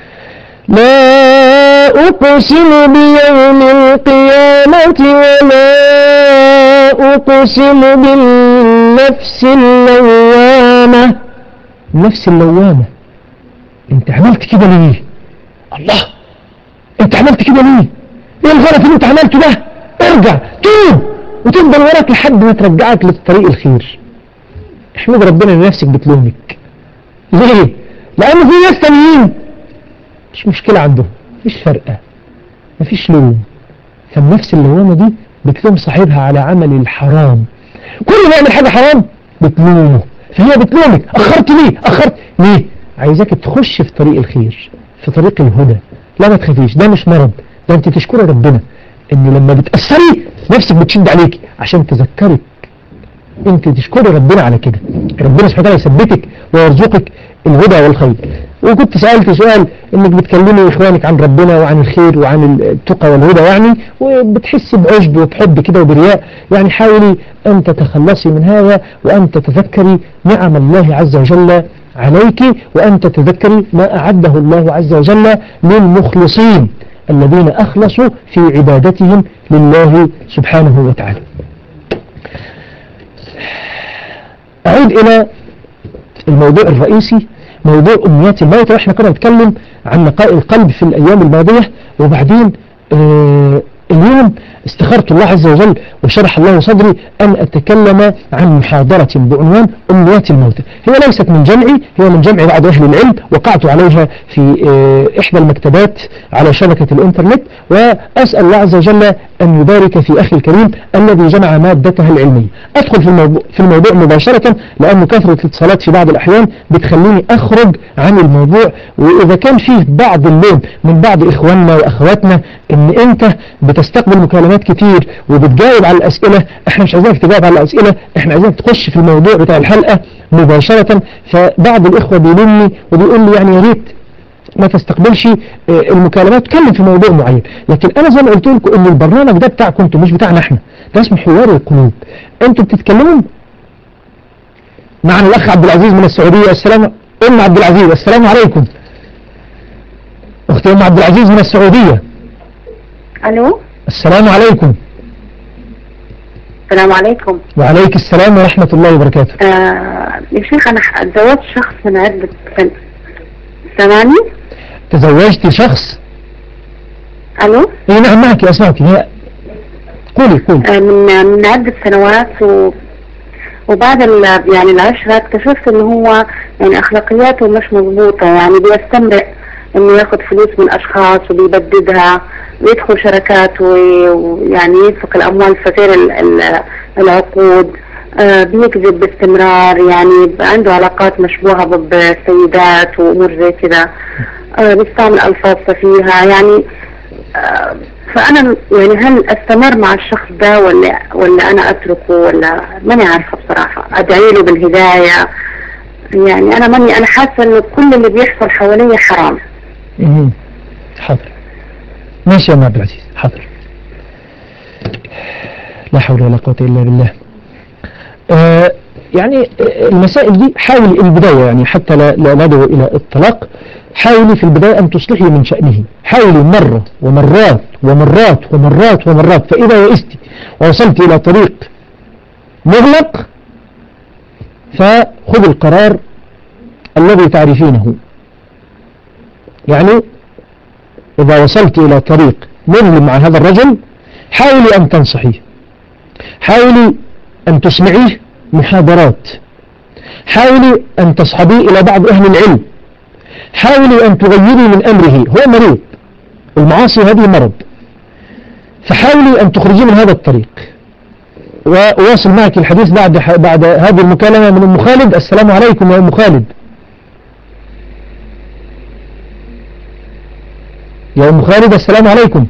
[SPEAKER 1] لا أقسم بيوم القيامة ولا أقسم بالنفس اللوامة النفس اللوامة انت عملت كده ليه الله انت عملت كده ليه ايه الغلط اللي انت عملته ده ارجع توب وتفضل وراك لحد ما ترجعك لطريق الخير احمد ربنا ان نفسك بتلومك ليه لان في ناس تانيين مش مشكلة عندهم مفيش فرقة مفيش لوم فالنفس اللوامة دي بتلوم صاحبها على عمل الحرام كل ما يعمل حاجة حرام بتلومه فهي بتلومك اخرت ليه اخرت ليه عايزاك تخش في طريق الخير في طريق الهدى لا ما تخافيش ده مش مرض ده انت تشكري ربنا ان لما بتأثري نفسك بتشد عليكي عشان تذكرك انت تشكري ربنا على كده ربنا سبحانه وتعالى يثبتك ويرزقك الهدى والخير وكنت سألت سؤال انك بتكلمي اخوانك عن ربنا وعن الخير وعن التقى والهدى يعني وبتحسي بعجب وبحب كده وبرياء يعني حاولي ان تتخلصي من هذا وان تتذكري نعم الله عز وجل عليك وان تتذكري ما اعده الله عز وجل للمخلصين الذين اخلصوا في عبادتهم لله سبحانه وتعالى أعود إلى الموضوع الرئيسي موضوع أمنيات الموت وإحنا كنا نتكلم عن نقاء القلب في الأيام الماضية وبعدين آه اليوم استخرت الله عز وجل وشرح الله صدري أن أتكلم عن محاضرة بعنوان أمنيات الموتى هي ليست من جمعي هي من جمع بعض أهل العلم وقعت عليها في آه إحدى المكتبات على شبكة الإنترنت وأسأل الله عز وجل أن يبارك في أخي الكريم الذي جمع مادتها العلمية أدخل في الموضوع, في الموضوع مباشرة لأن كثرة الاتصالات في بعض الأحيان بتخليني أخرج عن الموضوع وإذا كان فيه بعض اللوم من بعض إخواننا وأخواتنا أن أنت بتستقبل مكالمات كتير وبتجاوب على الأسئلة احنا مش عايزينك تجاوب على الأسئلة احنا عايزينك تخش في الموضوع بتاع الحلقة مباشرة فبعض الإخوة بيلومني وبيقول لي يعني يا ريت ما تستقبلش المكالمات تكلم في موضوع معين لكن انا زي ما قلت لكم ان البرنامج ده بتاعكم انتم مش بتاعنا احنا ده اسمه حوار القلوب انتوا بتتكلموا معنا الاخ عبد العزيز من السعوديه السلام ام عبد العزيز السلام عليكم اختي ام عبد العزيز من السعوديه
[SPEAKER 8] الو
[SPEAKER 1] السلام عليكم
[SPEAKER 8] السلام عليكم
[SPEAKER 1] وعليك السلام ورحمه الله وبركاته
[SPEAKER 8] آه يا شيخ انا تزوجت شخص من عدة سنة سامعني
[SPEAKER 1] تزوجت شخص
[SPEAKER 8] الو
[SPEAKER 1] اي نعم معك اسمعك هي قولي قولي
[SPEAKER 8] آه من من عدة سنوات و وبعد ال... يعني العشرة اكتشفت ان هو يعني اخلاقياته مش مضبوطة يعني بيستمرئ انه ياخد فلوس من اشخاص وبيبددها ويدخل شركات وي- ويعني ينفق الاموال في غير ال- ال- العقود آه بيكذب باستمرار يعني بقى عنده علاقات مشبوهة بالسيدات وامور زي كده آه بيستعمل الفاظ سفيهة يعني آه فانا يعني هل استمر مع الشخص ده ولا ولا انا اتركه ولا ماني عارفة بصراحة ادعي له بالهداية يعني انا ماني انا حاسة انه كل اللي بيحصل حواليا حرام
[SPEAKER 1] مم. حاضر ماشي يا ام عبد العزيز حاضر لا حول ولا قوة إلا بالله آه يعني آه، المسائل دي حاولي البداية يعني حتى لا, لا ندعو إلى الطلاق حاولي في البداية أن تصلحي من شأنه حاولي مرة ومرات ومرات ومرات ومرات فإذا يئست ووصلت إلى طريق مغلق فخذ القرار الذي تعرفينه يعني إذا وصلت إلى طريق مظلم مع هذا الرجل حاولي أن تنصحيه حاولي أن تسمعيه محاضرات حاولي أن تصحبيه إلى بعض أهل العلم حاولي أن تغيري من أمره هو مريض المعاصي هذه مرض فحاولي أن تخرجيه من هذا الطريق وأواصل معك الحديث بعد بعد هذه المكالمة من أم خالد السلام عليكم يا أم خالد يا أم خالد السلام عليكم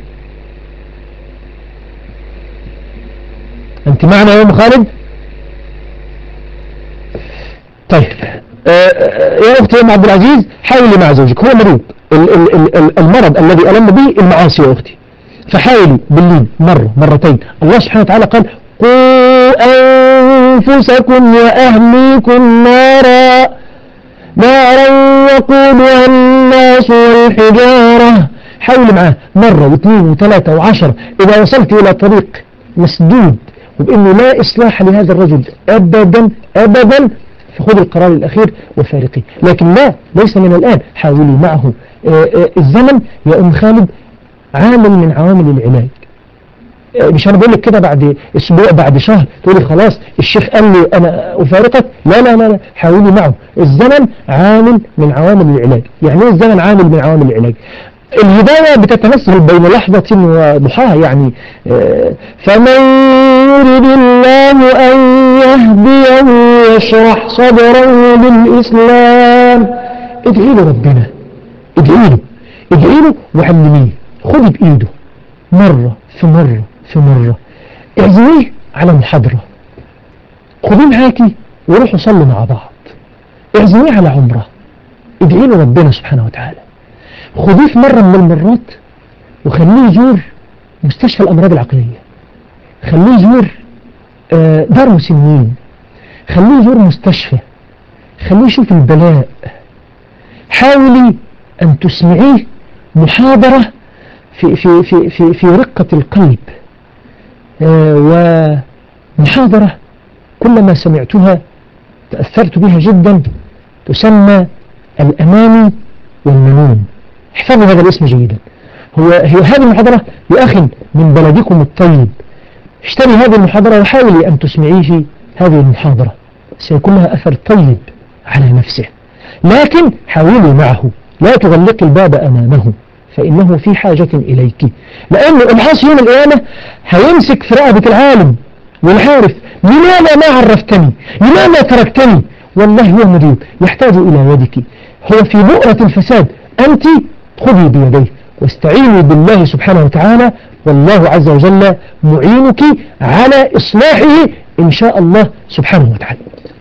[SPEAKER 1] أنت معنا يا أم خالد طيب آه، آه، يا أختي يا أم عبد العزيز حاولي مع زوجك هو مريض ال- ال- ال- ال- المرض الذي ألم به المعاصي يا أختي فحاولي بالليل مرة مرتين الله سبحانه وتعالى قال قوا أنفسكم وأهليكم نارا نارا وقودها الناس والحجارة حاول معاه مرة واثنين وثلاثة وعشرة إذا وصلت إلى طريق مسدود وبأنه لا إصلاح لهذا الرجل أبدا أبدا فخذ القرار الأخير وفارقيه لكن لا ليس من الآن حاولي معه آه، آه، الزمن يا أم خالد عامل من عوامل العلاج آه، مش انا بقول لك كده بعد اسبوع بعد شهر تقولي خلاص الشيخ قال لي انا افارقك لا لا لا لا حاولي معه الزمن عامل من عوامل العلاج يعني ايه الزمن عامل من عوامل العلاج الهداية بتتمثل بين لحظة وضحاها يعني آه، فمن يرد الله أن يهديه يشرح صدره للإسلام ادعي له ربنا ادعي له ادعي له وعلميه خذي بإيده مرة في مرة في مرة اعزميه على محاضرة خذيه معاكي وروحوا صلوا مع بعض اعزميه على عمرة ادعي له ربنا سبحانه وتعالى خذيه في مرة من المرات وخليه يزور مستشفى الأمراض العقلية خليه يزور آه، دار مسنين خليه يزور مستشفى خليه يشوف البلاء حاولي أن تسمعيه محاضرة في, في, في, في, في رقة القلب آه، ومحاضرة كلما سمعتها تأثرت بها جدا تسمى الأماني والمنون احفظوا هذا الاسم جيدا هو هي هذه المحاضرة يا أخي من بلدكم الطيب اشتري هذه المحاضرة وحاولي أن تسمعيه هذه المحاضرة سيكون لها أثر طيب على نفسه لكن حاولي معه لا تغلق الباب أمامه فإنه في حاجة إليك لأنه العاصي يوم القيامة هيمسك في رقبة العالم والعارف لماذا ما عرفتني لماذا تركتني والله هو مريض يحتاج إلى يدك هو في بؤرة الفساد أنت خذي بيديه واستعيني بالله سبحانه وتعالى والله عز وجل معينك على إصلاحه إن شاء الله سبحانه وتعالى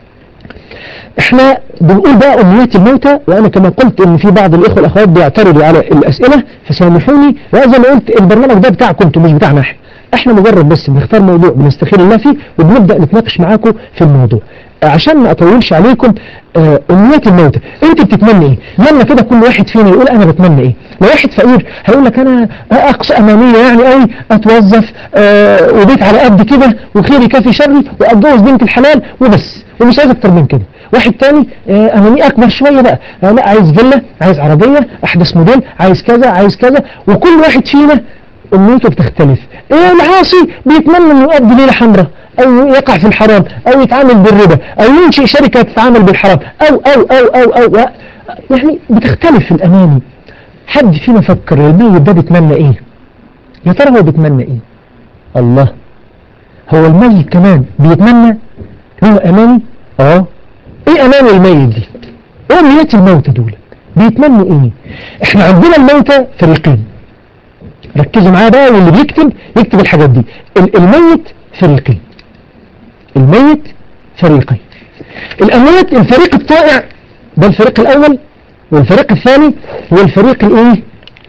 [SPEAKER 1] احنا بنقول بقى أمنيات الموتى وأنا كما قلت إن في بعض الإخوة والأخوات بيعترضوا على الأسئلة فسامحوني وزي ما قلت البرنامج ده بتاعكم انتم مش بتاعنا احنا احنا مجرد بس بنختار موضوع بنستخير الله فيه وبنبدأ نتناقش معاكم في الموضوع عشان ما اطولش عليكم آه، امنيات الموتى انت بتتمنى ايه يلا كده كل واحد فينا يقول انا بتمنى ايه لو واحد فقير هيقول لك انا اقصى امانيه يعني قوي اتوظف آه، وبيت على قد كده وخيري كافي شري واتجوز بنت الحلال وبس ومش عايز اكتر من كده واحد تاني آه، امانيه اكبر شويه بقى آه، لا عايز فيلا عايز عربيه احدث موديل عايز كذا عايز كذا وكل واحد فينا امنيته بتختلف إيه العاصي بيتمنى انه يقضي ليله حمراء او يقع في الحرام او يتعامل بالربا او ينشئ شركه تتعامل بالحرام او او او او او, أو يعني بتختلف الاماني حد فينا فكر الميت ده بيتمنى ايه يا ترى هو بيتمنى ايه الله هو الميت كمان بيتمنى له اماني اه ايه اماني الميت دي ايه امنيات الموتى دول بيتمنوا ايه احنا عندنا الموتى فريقين ركزوا معايا بقى واللي بيكتب يكتب الحاجات دي ال- الميت فريقين الميت فريقين الأموات الفريق الطائع ده الفريق الأول والفريق الثاني هو الفريق الايه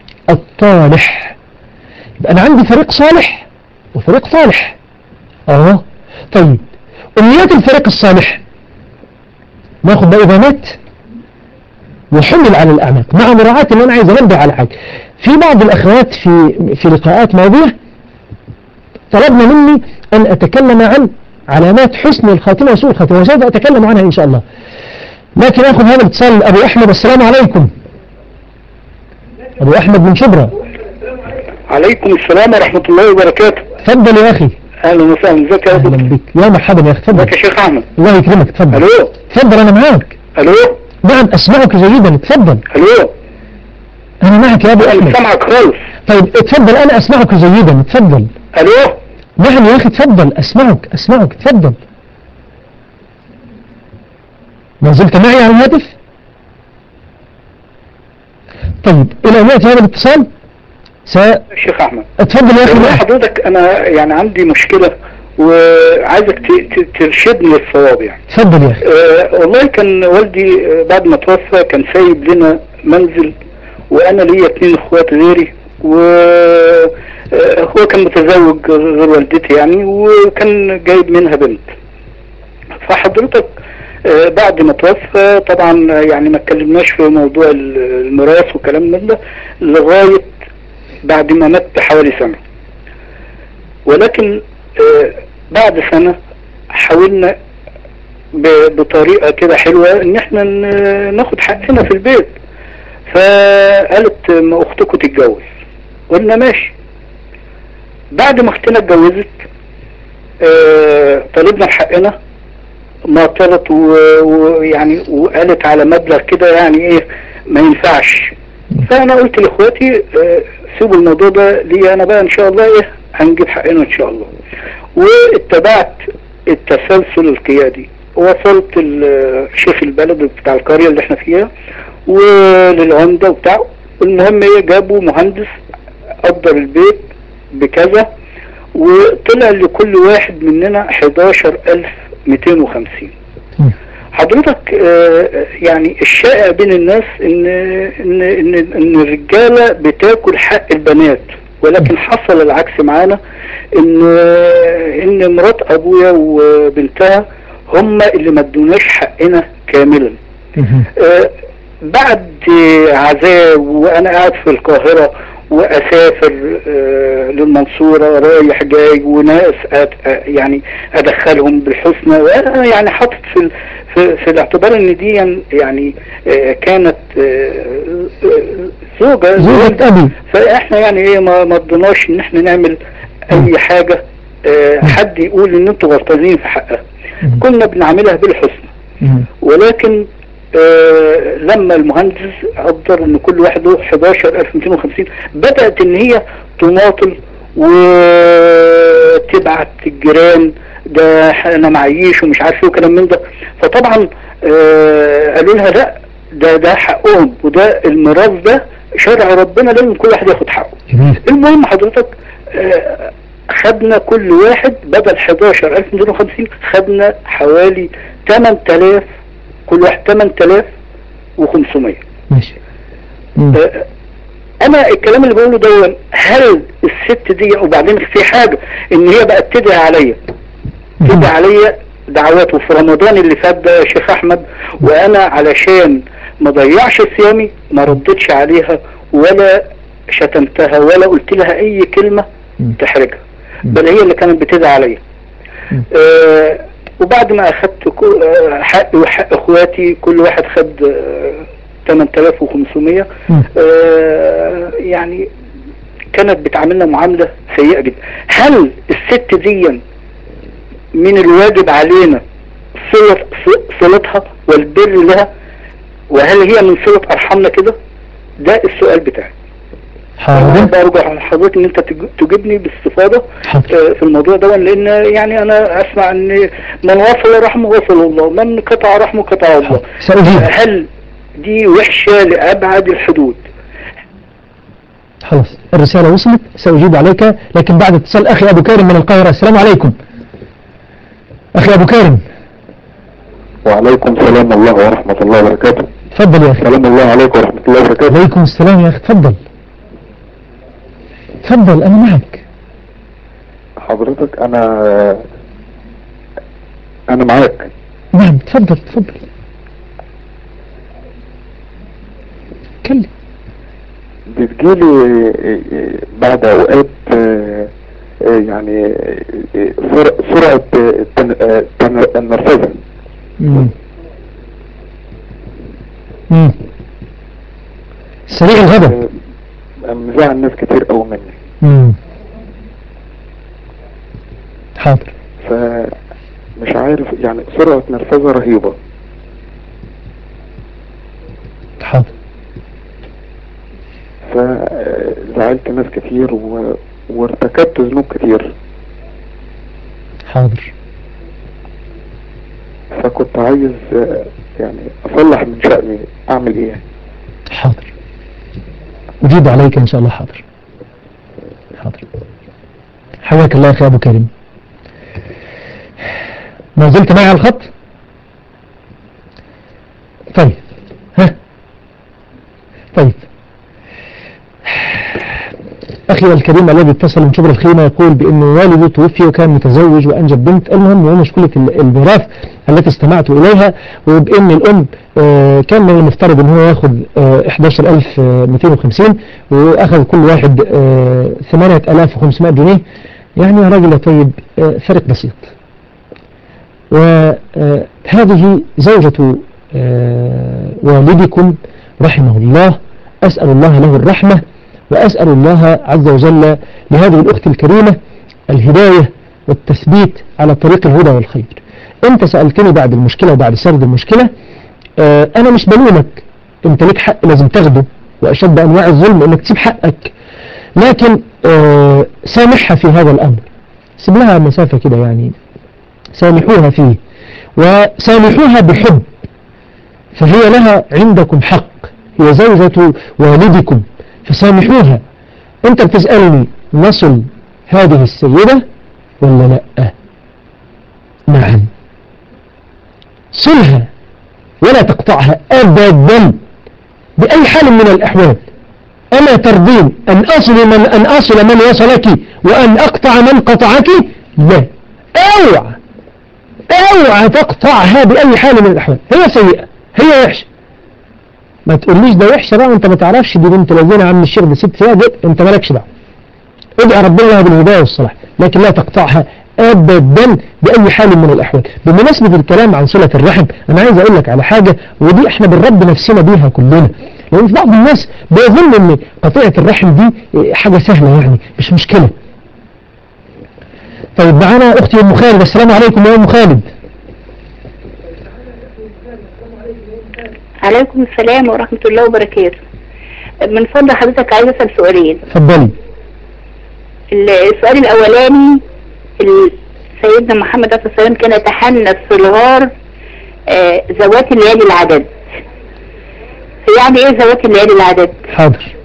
[SPEAKER 1] الطالح يبقى أنا عندي فريق صالح وفريق صالح اه طيب أمنيات الفريق الصالح ناخد بقى إذا مات وحمل على الأعناق مع مراعاة ان انا عايز انبه على حاجة في بعض الاخوات في في لقاءات ماضية طلبنا مني ان اتكلم عن علامات حسن الخاتمة وسوء الخاتمة وسوف اتكلم عنها ان شاء الله لكن اخذ هذا الاتصال ابو احمد السلام عليكم ابو احمد من شبرا
[SPEAKER 9] عليكم السلام ورحمة الله وبركاته
[SPEAKER 1] تفضل يا اخي
[SPEAKER 9] اهلا وسهلا ازيك يا
[SPEAKER 1] اهلا
[SPEAKER 9] دكتور
[SPEAKER 1] بك يا مرحبا يا اخي تفضل
[SPEAKER 9] ازيك يا شيخ احمد
[SPEAKER 1] الله يكرمك تفضل
[SPEAKER 9] الو
[SPEAKER 1] تفضل انا معاك
[SPEAKER 9] الو
[SPEAKER 1] نعم اسمعك جيدا تفضل
[SPEAKER 9] الو
[SPEAKER 1] انا معك يا ابو
[SPEAKER 9] انا
[SPEAKER 1] احمد
[SPEAKER 9] سامعك خالص
[SPEAKER 1] طيب اتفضل انا اسمعك جيدا تفضل
[SPEAKER 9] الو
[SPEAKER 1] نعم يا اخي تفضل اسمعك اسمعك تفضل ما زلت معي على الهاتف طيب الى ان ياتي هذا الاتصال
[SPEAKER 9] شيخ احمد
[SPEAKER 1] ساتفضل يا اخي
[SPEAKER 9] والله
[SPEAKER 1] معك.
[SPEAKER 9] حضرتك انا يعني عندي مشكلة وعايزك ت- ت- ترشدني للصواب يعني
[SPEAKER 1] تفضل يا اخي
[SPEAKER 9] أه والله كان والدي آه، بعد ما توفى كان سايب لنا منزل وانا ليا اتنين اخوات غيري و آه، هو كان متزوج غير والدتي يعني وكان جايب منها بنت فحضرتك آه، بعد ما توفى طبعا آه، يعني ما اتكلمناش في موضوع ال- الميراث وكلام من ده لغاية بعد ما مات بحوالي سنة ولكن آه، بعد سنة حاولنا ب- بطريقة كده حلوة ان احنا ن- ناخد حقنا في البيت فقالت ما اختكم تتجوز قلنا ماشي بعد ما اختنا اتجوزت آه، طلبنا حقنا ما طلبت و- ويعني وقالت على مبلغ كده يعني ايه ما ينفعش فانا قلت لاخواتي آه، سيبوا الموضوع ده لي انا بقى ان شاء الله ايه هنجيب حقنا ان شاء الله واتبعت التسلسل القيادي وصلت ل- شيخ البلد بتاع القرية اللي احنا فيها وللعمدة وبتاع المهم ايه جابوا مهندس قدر البيت بكذا وطلع لكل واحد مننا 11250
[SPEAKER 1] مم.
[SPEAKER 9] حضرتك آه، يعني الشائع بين الناس ان ان ان, إن الرجاله بتاكل حق البنات ولكن حصل العكس معانا ان ان مرات ابويا وبنتها هم اللي ما ادوناش حقنا كاملا
[SPEAKER 1] مم.
[SPEAKER 9] آه، بعد عذاب وانا قاعد في القاهرة واسافر آه، للمنصورة رايح جاي وناس أت يعني ادخلهم بالحسنى وانا يعني حاطط في ال- في, في الاعتبار ان دي يعني آه، كانت آه، آه، زوجة
[SPEAKER 1] زوجة أبي
[SPEAKER 9] فاحنا يعني ايه ما ما رضيناش ان احنا نعمل اي حاجة آه، حد يقول ان انتوا غلطانين في حقها
[SPEAKER 1] مم.
[SPEAKER 9] كنا بنعملها بالحسنى
[SPEAKER 1] مم.
[SPEAKER 9] ولكن آه لما المهندس قدر ان كل واحد له 11250 بدأت ان هي تماطل وتبعت الجيران ده انا معيش ومش عارف ايه وكلام من ده فطبعا آه قالوا لها لا ده ده حقهم وده الميراث ده شرع ربنا لازم كل واحد ياخد حقه
[SPEAKER 1] جميل
[SPEAKER 9] المهم حضرتك آه، خدنا كل واحد بدل 11250 خدنا حوالي 8000 كل واحد 8500
[SPEAKER 1] ماشي مم.
[SPEAKER 9] آه، انا الكلام اللي بقوله ده هل الست دي وبعدين في حاجة ان هي بقت تدعي عليا تدعي عليا دعوات وفي رمضان اللي فات ده يا شيخ احمد وانا علشان ما ضيعش صيامي ما ردتش عليها ولا شتمتها ولا قلت لها اي كلمة
[SPEAKER 1] مم.
[SPEAKER 9] تحرجها
[SPEAKER 1] مم.
[SPEAKER 9] بل هي اللي كانت بتدعي عليا
[SPEAKER 1] مم.
[SPEAKER 9] آه وبعد ما اخدت كو- آه، حقي وحق اخواتي كل واحد خد آه 8500
[SPEAKER 1] مم.
[SPEAKER 9] آه يعني كانت بتعاملنا معاملة سيئة جدا هل الست دي من الواجب علينا صلة ص- صلتها والبر لها وهل هي من صلة ارحامنا كده ده السؤال بتاعي انا
[SPEAKER 1] حاضر
[SPEAKER 9] برجع على حضرتك ان انت تج- تجيبني باستفاضة
[SPEAKER 1] حاضر
[SPEAKER 9] آه، في الموضوع ده لان يعني انا اسمع ان من وصل رحمه وصل الله من قطع رحمه قطع الله
[SPEAKER 1] حاضر. سأجيب
[SPEAKER 9] هل دي وحشة لأبعد الحدود
[SPEAKER 1] خلاص الرسالة وصلت سأجيب عليك لكن بعد اتصال أخي أبو كارم من القاهرة السلام عليكم أخي أبو كارم
[SPEAKER 5] وعليكم سلام الله ورحمة الله وبركاته
[SPEAKER 1] تفضل يا أخي
[SPEAKER 5] سلام الله عليكم ورحمة الله وبركاته
[SPEAKER 1] عليكم السلام يا أخي تفضل تفضل أنا معك
[SPEAKER 5] حضرتك انا انا معاك
[SPEAKER 1] نعم تفضل تفضل كلم
[SPEAKER 5] بتجيلي بعد اوقات آه، آه، يعني آه، سر- سرعة التن- آه، التن- النرفزة
[SPEAKER 1] مم. مم. سريع الغضب
[SPEAKER 5] آه، مزعل ناس كتير قوي مني
[SPEAKER 1] مم. حاضر
[SPEAKER 5] فمش عارف يعني سرعة نرفزة رهيبة
[SPEAKER 1] حاضر
[SPEAKER 5] فزعلت ناس كتير و... وارتكبت ذنوب كتير
[SPEAKER 1] حاضر
[SPEAKER 5] فكنت عايز آه، يعني اصلح من شأني اعمل ايه
[SPEAKER 1] حاضر أجيب عليك إن شاء الله حاضر حاضر حياك الله يا أخي أبو كريم ما زلت معي على الخط طيب ها طيب أخي الكريم الذي اتصل من شبر الخيمة يقول بأن والده توفي وكان متزوج وأنجب بنت المهم هو مشكلة ال- الميراث التي استمعت إليها وبأن الأم آه، كان من المفترض أن هو يأخذ آه، 11250 وأخذ كل واحد آه، 8500 جنيه يعني يا راجل يا طيب آه، فرق بسيط وهذه زوجة آه، والدكم رحمه الله أسأل الله له الرحمة وأسأل الله عز وجل لهذه الأخت الكريمة الهداية والتثبيت على طريق الهدى والخير أنت سألتني بعد المشكلة وبعد سرد المشكلة آه، أنا مش بلومك أنت لك حق لازم تاخده وأشد أنواع الظلم أنك تسيب حقك لكن آه، سامحها في هذا الأمر سيب لها مسافة كده يعني سامحوها فيه وسامحوها بحب فهي لها عندكم حق هي زوجة والدكم فسامحوها انت بتسألني نصل هذه السيدة ولا لا نعم صلها ولا تقطعها أبدا بأي حال من الأحوال ألا ترضين أن أصل من أن أصل من وصلك وأن أقطع من قطعك لا اوعى اوعى تقطعها بأي حال من الأحوال هي سيئة هي وحشة ما تقوليش ده وحشة بقى وانت ما تعرفش دي بنت الذين عم الشيخ ده ست فيها جد انت مالكش دعوه ادعي ربنا لها بالهداية والصلاح لكن لا تقطعها ابدا بأي حال من الأحوال بمناسبة الكلام عن صلة الرحم أنا عايز أقول لك على حاجة ودي احنا بنرب نفسنا بيها كلنا لأن في بعض الناس بيظن أن قطيعة الرحم دي حاجة سهلة يعني مش مشكلة طيب معانا أختي أم خالد السلام عليكم يا أم خالد
[SPEAKER 8] عليكم السلام ورحمة الله وبركاته من فضل حضرتك عايز أسأل سؤالين
[SPEAKER 1] اتفضلي
[SPEAKER 8] السؤال الأولاني ال- سيدنا محمد عليه الصلاة والسلام كان يتحنى الصغار آه، ذوات الليالي العدد يعني ايه ذوات الليالي العدد
[SPEAKER 1] حاضر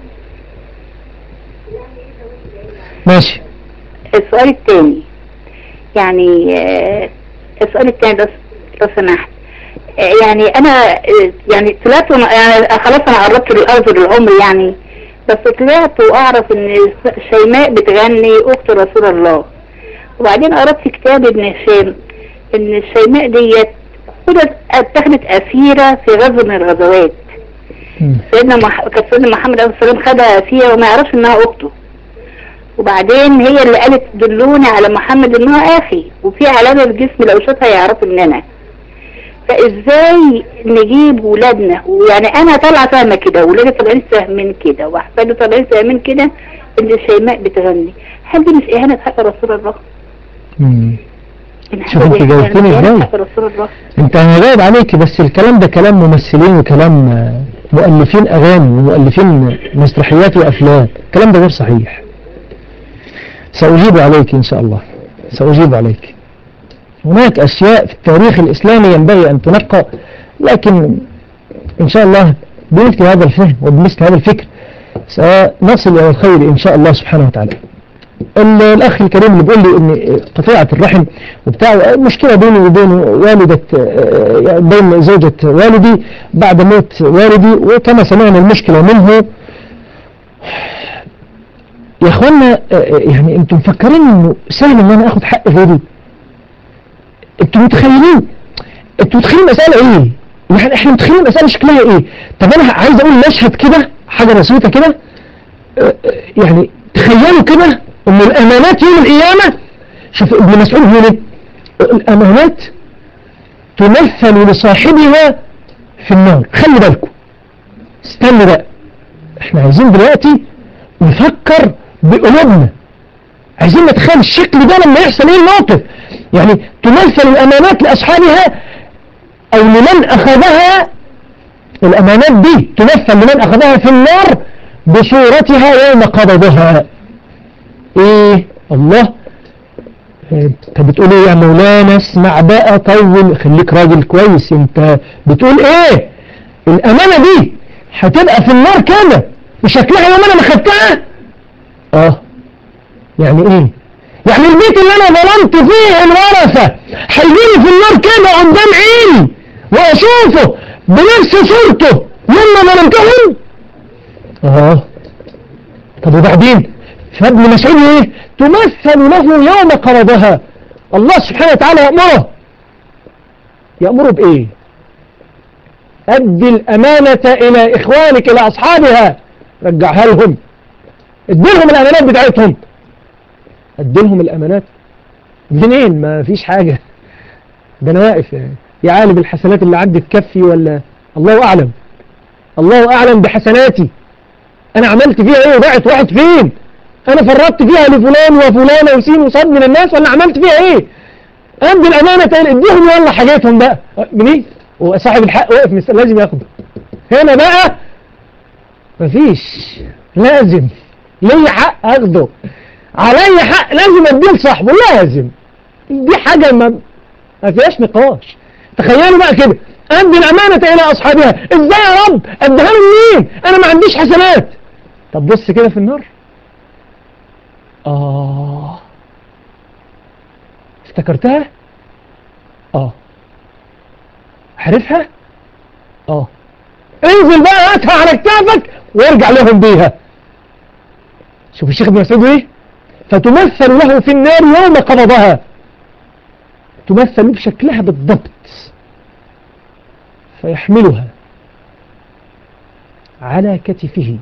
[SPEAKER 1] ماشي
[SPEAKER 8] السؤال الثاني يعني آه، السؤال الثاني لو لو سمحت آه، يعني انا آه، يعني طلعت وأنا- يعني خلاص انا قربت للارض العمر يعني بس طلعت واعرف ان شيماء بتغني اخت رسول الله وبعدين قرأت في كتاب ابن هشام ان الشيماء ديت خدت اتخذت اسيرة في غزو من الغزوات
[SPEAKER 1] مم.
[SPEAKER 8] سيدنا مح... كان سيدنا محمد عليه الصلاة والسلام خدها اسيرة وما يعرفش انها اخته وبعدين هي اللي قالت دلوني على محمد انه اخي وفي علامة في جسمي لو شافها يعرفوا ان انا فازاي نجيب ولادنا ويعني انا طالعه فاهمه كده ولادي طالعين فاهمين كده واحفادي طالعين فاهمين كده ان شيماء بتغني هل دي مش اهانه حق رسول الله؟
[SPEAKER 1] مم.
[SPEAKER 8] إن
[SPEAKER 1] شوف
[SPEAKER 8] حاجة
[SPEAKER 1] انت
[SPEAKER 8] زي كده
[SPEAKER 1] جاوبتني
[SPEAKER 8] إهانة
[SPEAKER 1] ازاي؟
[SPEAKER 8] حق رسول الله
[SPEAKER 1] انت انا جاوب عليك بس الكلام ده كلام ممثلين وكلام آه، مؤلفين اغاني ومؤلفين مسرحيات وافلام الكلام ده غير صحيح سأجيب عليك ان شاء الله سأجيب عليك هناك اشياء في التاريخ الاسلامي ينبغي ان تنقى لكن ان شاء الله بمثل هذا الفهم وبمثل هذا الفكر سنصل الى الخير ان شاء الله سبحانه وتعالى ال- الاخ الكريم اللي بيقول لي ان قطيعة الرحم وبتاع مشكلة بيني وبين والدة آه، يعني بين زوجة والدي بعد موت والدي وكما سمعنا المشكلة منه يا اخوانا آه، آه، يعني انتم مفكرين انه سهل ان انا اخد حق غيري انتم متخيلين انتم متخيلين المسألة ايه يعني احنا متخيلين المسألة شكلها ايه طب انا عايز اقول مشهد كده حاجة بسيطة كده آه، آه، يعني تخيلوا كده ان الامانات يوم القيامة شوف ابن مسعود بيقول ايه الامانات تمثل لصاحبها في النار خلي بالكم استنى بقى احنا عايزين دلوقتي نفكر بقلوبنا عايزين نتخيل الشكل ده لما يحصل ايه الموقف يعني تمثل الامانات لاصحابها او لمن اخذها الامانات دي تمثل لمن اخذها في النار بصورتها يوم قبضها ايه الله انت بتقول ايه يا مولانا اسمع بقى طول خليك راجل كويس انت بتقول ايه الامانة دي هتبقى في النار كده بشكلها يوم انا ما خدتها اه يعني ايه يعني البيت اللي انا ظلمت فيه الورثة هيجيلي في النار كده قدام عيني واشوفه بنفس صورته لما ظلمتهم اه طب وبعدين فابن مسعود ايه تمثل له يوم قرضها الله سبحانه وتعالى يأمره يأمره بإيه أدي الأمانة إلى إخوانك إلى أصحابها رجعها لهم اديلهم الأمانات بتاعتهم اديلهم الأمانات منين ما فيش حاجة ده انا واقف يعني يا عالم الحسنات اللي عندي تكفي ولا الله اعلم الله اعلم بحسناتي انا عملت فيها ايه وضعت واحد فين انا فرطت فيها لفلان وفلانة وسين وصاد من الناس ولا عملت فيها ايه ادي الامانة تاني اديهم يلا حاجاتهم بقى منين وصاحب الحق واقف مست- لازم ياخده هنا بقى مفيش لازم ليا حق اخده عليا حق لازم اديه لصاحبه لازم دي حاجة ما ما فيهاش نقاش تخيلوا بقى كده ادي الامانة الى اصحابها ازاي يا رب اديها له منين انا ما عنديش حسنات طب بص كده في النار اه افتكرتها اه عارفها اه انزل بقى هاتها على كتافك وارجع لهم بيها شوف الشيخ ابن مسعود ايه فتمثل له في النار يوم قبضها تمثل له بشكلها بالضبط فيحملها على كتفه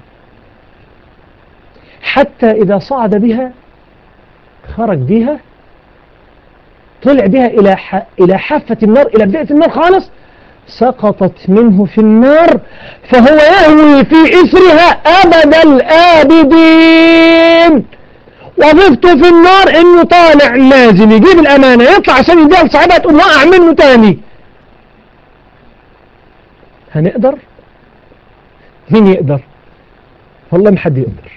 [SPEAKER 1] حتى إذا صعد بها خرج بها طلع بها إلى ح... إلى حافة النار إلى بداية النار خالص سقطت منه في النار فهو يهوي في إثرها أبد الآبدين وظيفته في النار إنه طالع لازم يجيب الأمانة يطلع عشان يديها لصاحبها تقوم وقع منه تاني هنقدر مين يقدر والله ما حد يقدر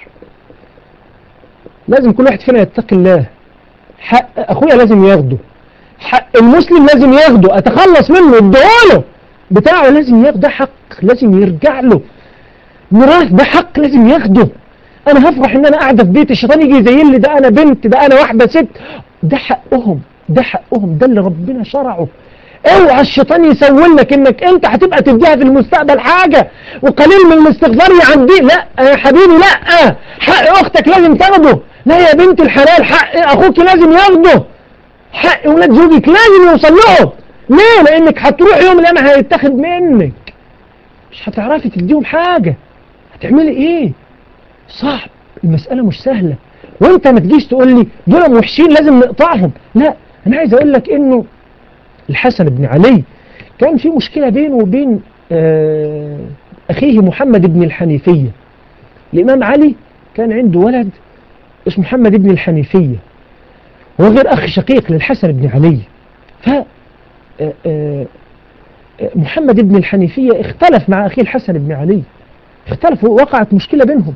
[SPEAKER 1] لازم كل واحد فينا يتقي الله حق اخويا لازم ياخده حق المسلم لازم ياخده اتخلص منه اديهوله بتاعه لازم ياخده ده حق لازم يرجع له ميراث ده حق لازم ياخده انا هفرح ان انا قاعده في بيت الشيطان يجي يزين لي ده انا بنت ده انا واحده ست ده حقهم ده حقهم ده اللي ربنا شرعه اوعى الشيطان يسول لك انك انت هتبقى تديها في المستقبل حاجة وقليل من الاستغفار يعديه لا يا حبيبي لا حق اختك لازم تاخده لا يا بنت الحلال حق اخوك لازم ياخده حق ولاد زوجك لازم يوصل له ليه لانك هتروح يوم القيامة هيتاخد منك مش هتعرفي تديهم حاجة هتعملي ايه صعب المسألة مش سهلة وانت ما تجيش تقول لي دول وحشين لازم نقطعهم لا انا عايز اقول لك انه الحسن بن علي كان في مشكلة بينه وبين آه، أخيه محمد بن الحنيفية الإمام علي كان عنده ولد اسمه محمد بن الحنيفية هو غير أخ شقيق للحسن بن علي ف آه، آه، محمد بن الحنيفية اختلف مع أخيه الحسن بن علي اختلفوا وقعت مشكلة بينهم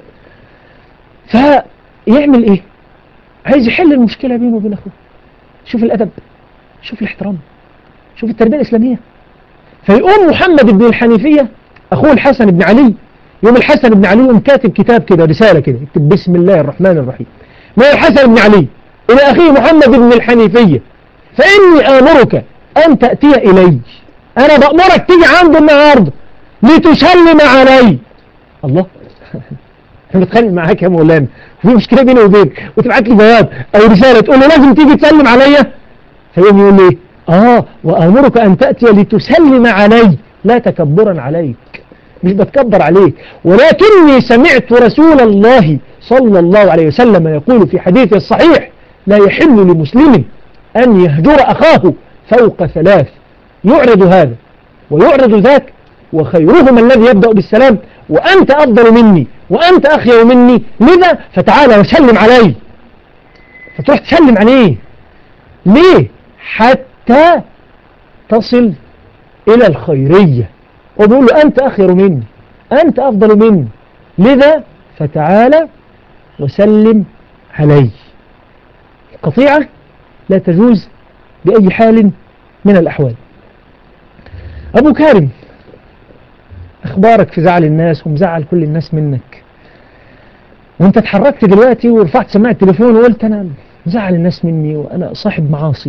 [SPEAKER 1] فيعمل ايه عايز يحل المشكلة بينه وبين أخوه شوف الأدب شوف الاحترام شوف التربية الإسلامية فيقوم محمد بن الحنيفية أخوه الحسن بن علي يوم الحسن بن علي يقوم كاتب كتاب كده رسالة كده يكتب بسم الله الرحمن الرحيم من الحسن بن علي إلى أخيه محمد بن الحنيفية فإني آمرك أن تأتي إلي أنا بأمرك تيجي عندي النهاردة لتسلم علي الله أنا بتخانق معاك يا مولانا وفي مشكلة بيني وبينك وتبعت لي بياض أو رسالة تقول لي لازم تيجي تسلم عليا فيقوم يقول لي آه وآمرك أن تأتي لتسلم علي لا تكبرا عليك مش بتكبر عليك ولكني سمعت رسول الله صلى الله عليه وسلم يقول في حديثه الصحيح لا يحل لمسلم أن يهجر أخاه فوق ثلاث يعرض هذا ويعرض ذاك وخيرهما الذي يبدأ بالسلام وأنت أفضل مني وأنت أخير مني لذا فتعالى وسلم علي فتروح تسلم عليه ليه حتى تصل إلى الخيرية وبيقول له أنت أخير مني أنت أفضل مني لذا فتعالى وسلم علي قطيعة لا تجوز بأي حال من الأحوال أبو كارم أخبارك في زعل الناس ومزعل كل الناس منك وانت اتحركت دلوقتي ورفعت سماعة التليفون وقلت أنا مزعل الناس مني وأنا صاحب معاصي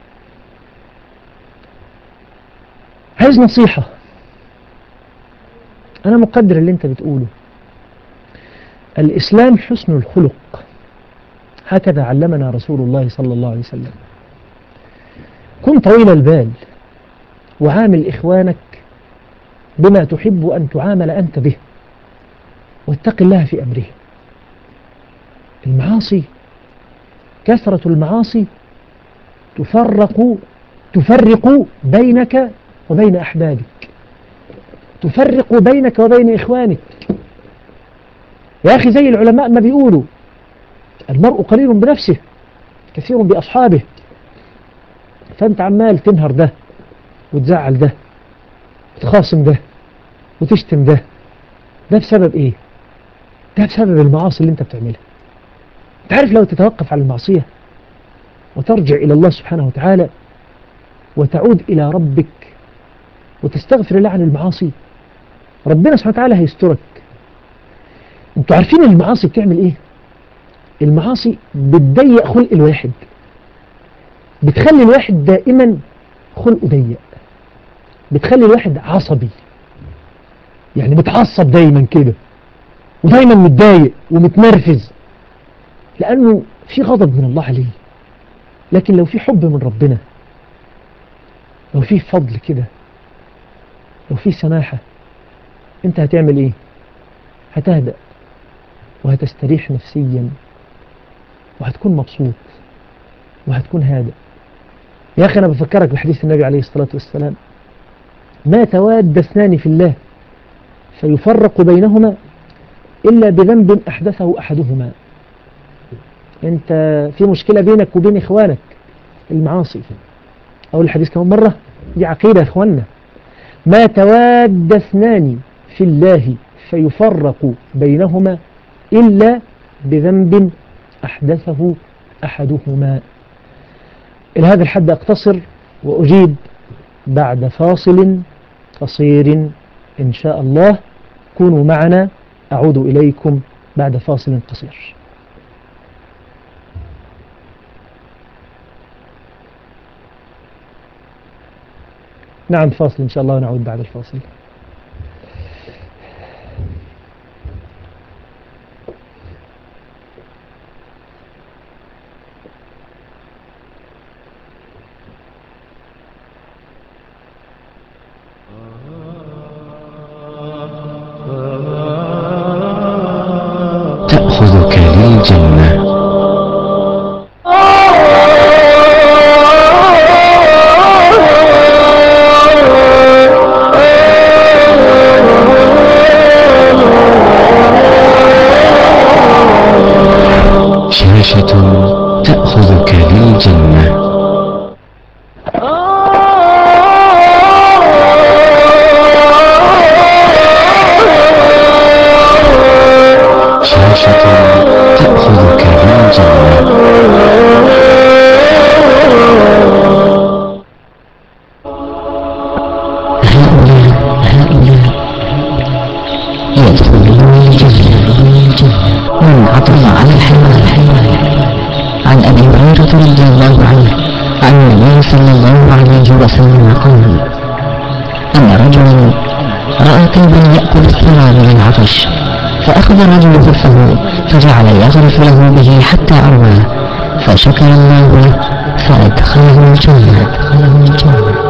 [SPEAKER 1] عايز نصيحة أنا مقدر اللي أنت بتقوله الإسلام حسن الخلق هكذا علمنا رسول الله صلى الله عليه وسلم كن طويل البال وعامل إخوانك بما تحب أن تعامل أنت به واتق الله في أمره المعاصي كثرة المعاصي تفرق تفرق بينك وبين أحبابك تفرق بينك وبين إخوانك يا أخي زي العلماء ما بيقولوا المرء قليل بنفسه كثير بأصحابه فأنت عمال تنهر ده وتزعل ده وتخاصم ده وتشتم ده ده بسبب ايه ده بسبب المعاصي اللي انت بتعملها تعرف لو تتوقف على المعصية وترجع إلى الله سبحانه وتعالى وتعود إلى ربك وتستغفر الله عن المعاصي ربنا سبحانه وتعالى هيسترك انتوا عارفين المعاصي بتعمل ايه المعاصي بتضيق خلق الواحد بتخلي الواحد دائما خلقه ضيق بتخلي الواحد عصبي يعني متعصب دايما كده ودايما متضايق ومتنرفز لأنه في غضب من الله عليه لكن لو في حب من ربنا لو في فضل كده لو في سماحة انت هتعمل ايه هتهدأ وهتستريح نفسيا وهتكون مبسوط وهتكون هادئ يا أخي أنا بفكرك بحديث النبي عليه الصلاة والسلام ما تواد اثنان في الله فيفرق بينهما إلا بذنب أحدثه أحدهما أنت في مشكلة بينك وبين إخوانك المعاصي أو الحديث كمان مرة دي عقيدة إخواننا ما تواد اثنان في الله فيفرق بينهما إلا بذنب أحدثه أحدهما إلى هذا الحد أقتصر وأجيب بعد فاصل قصير إن شاء الله كونوا معنا أعود إليكم بعد فاصل قصير نعم فاصل إن شاء الله ونعود بعد الفاصل
[SPEAKER 10] تأخذك للجنة شاشة تأخذك للجنة شاشة تأخذك للجنة هؤلاء هؤلاء يدخلون الجنة من عطف على الحيوان عن أبي هريرة رضي الله عنه عن النبي صلى الله عليه وسلم قال أن رجلا رأى كلبا يأكل الثرى من العطش فأخذ الرجل خفه فجعل يغرف له به حتى أرواه فشكر الله له فأدخله الجنة أدخله الجنة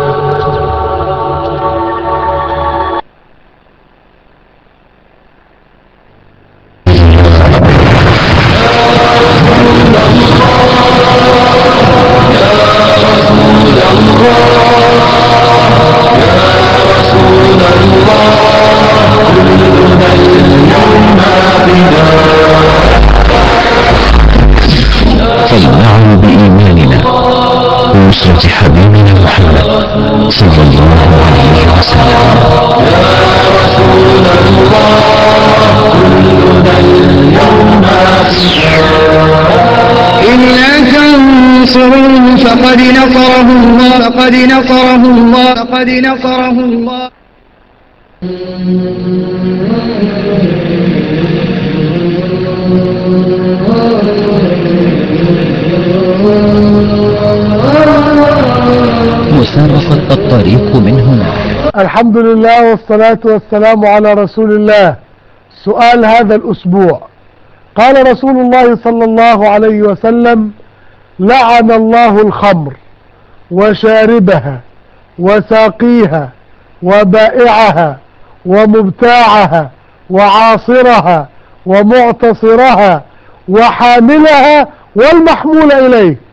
[SPEAKER 10] فلنعم بإيماننا ونصرة حبيبنا محمد صلى الله عليه وسلم
[SPEAKER 11] إلا تنصروه فقد نصره الله فقد نصره الله فقد نصره الله
[SPEAKER 10] مسابقة الطريق من هنا
[SPEAKER 12] الحمد لله والصلاة والسلام على رسول الله سؤال هذا الأسبوع قال رسول الله صلى الله عليه وسلم لعن الله الخمر وشاربها وساقيها وبائعها ومبتاعها وعاصرها ومعتصرها وحاملها والمحمول إليه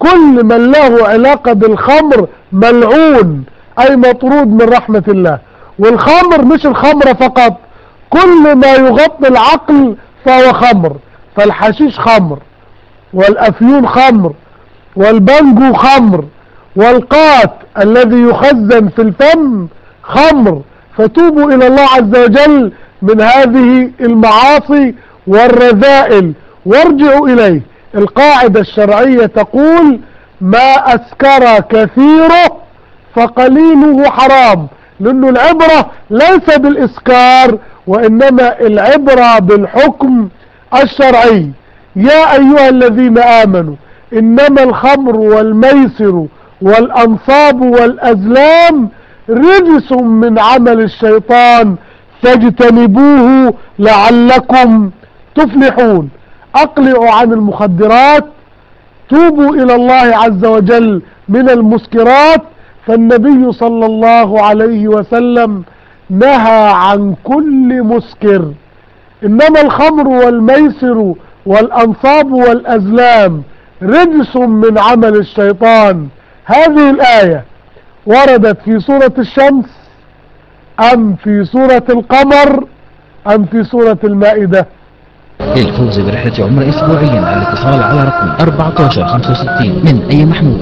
[SPEAKER 12] كل من له علاقة بالخمر ملعون أي مطرود من رحمة الله والخمر مش الخمرة فقط كل ما يغطي العقل فهو خمر فالحشيش خمر والأفيون خمر والبنجو خمر والقات الذي يخزن في الفم خمر فتوبوا إلى الله عز وجل من هذه المعاصي والرذائل وارجعوا إليه القاعدة الشرعية تقول ما أسكر كثيره فقليله حرام لأنه العبرة ليس بالإسكار وإنما العبرة بالحكم الشرعي يا أيها الذين آمنوا إنما الخمر والميسر والأنصاب والأزلام رجس من عمل الشيطان فاجتنبوه لعلكم تفلحون أقلعوا عن المخدرات توبوا إلى الله عز وجل من المسكرات فالنبي صلى الله عليه وسلم نهى عن كل مسكر إنما الخمر والميسر والأنصاب والأزلام رجس من عمل الشيطان هذه الآية وردت في سورة الشمس أم في سورة القمر أم في سورة المائدة
[SPEAKER 13] للفوز برحلة عمر أسبوعيا الاتصال على رقم 1465 من أي محمول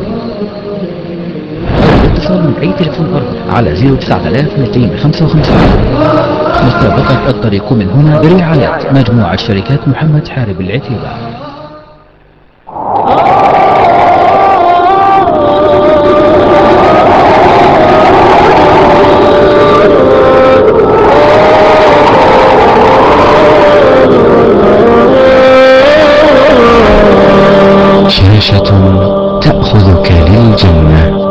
[SPEAKER 13] أو الاتصال من أي تلفون أرضي على 09255 مسابقة الطريق من هنا برعاية مجموعة شركات محمد حارب العتيبة
[SPEAKER 14] شاشة تأخذك للجنة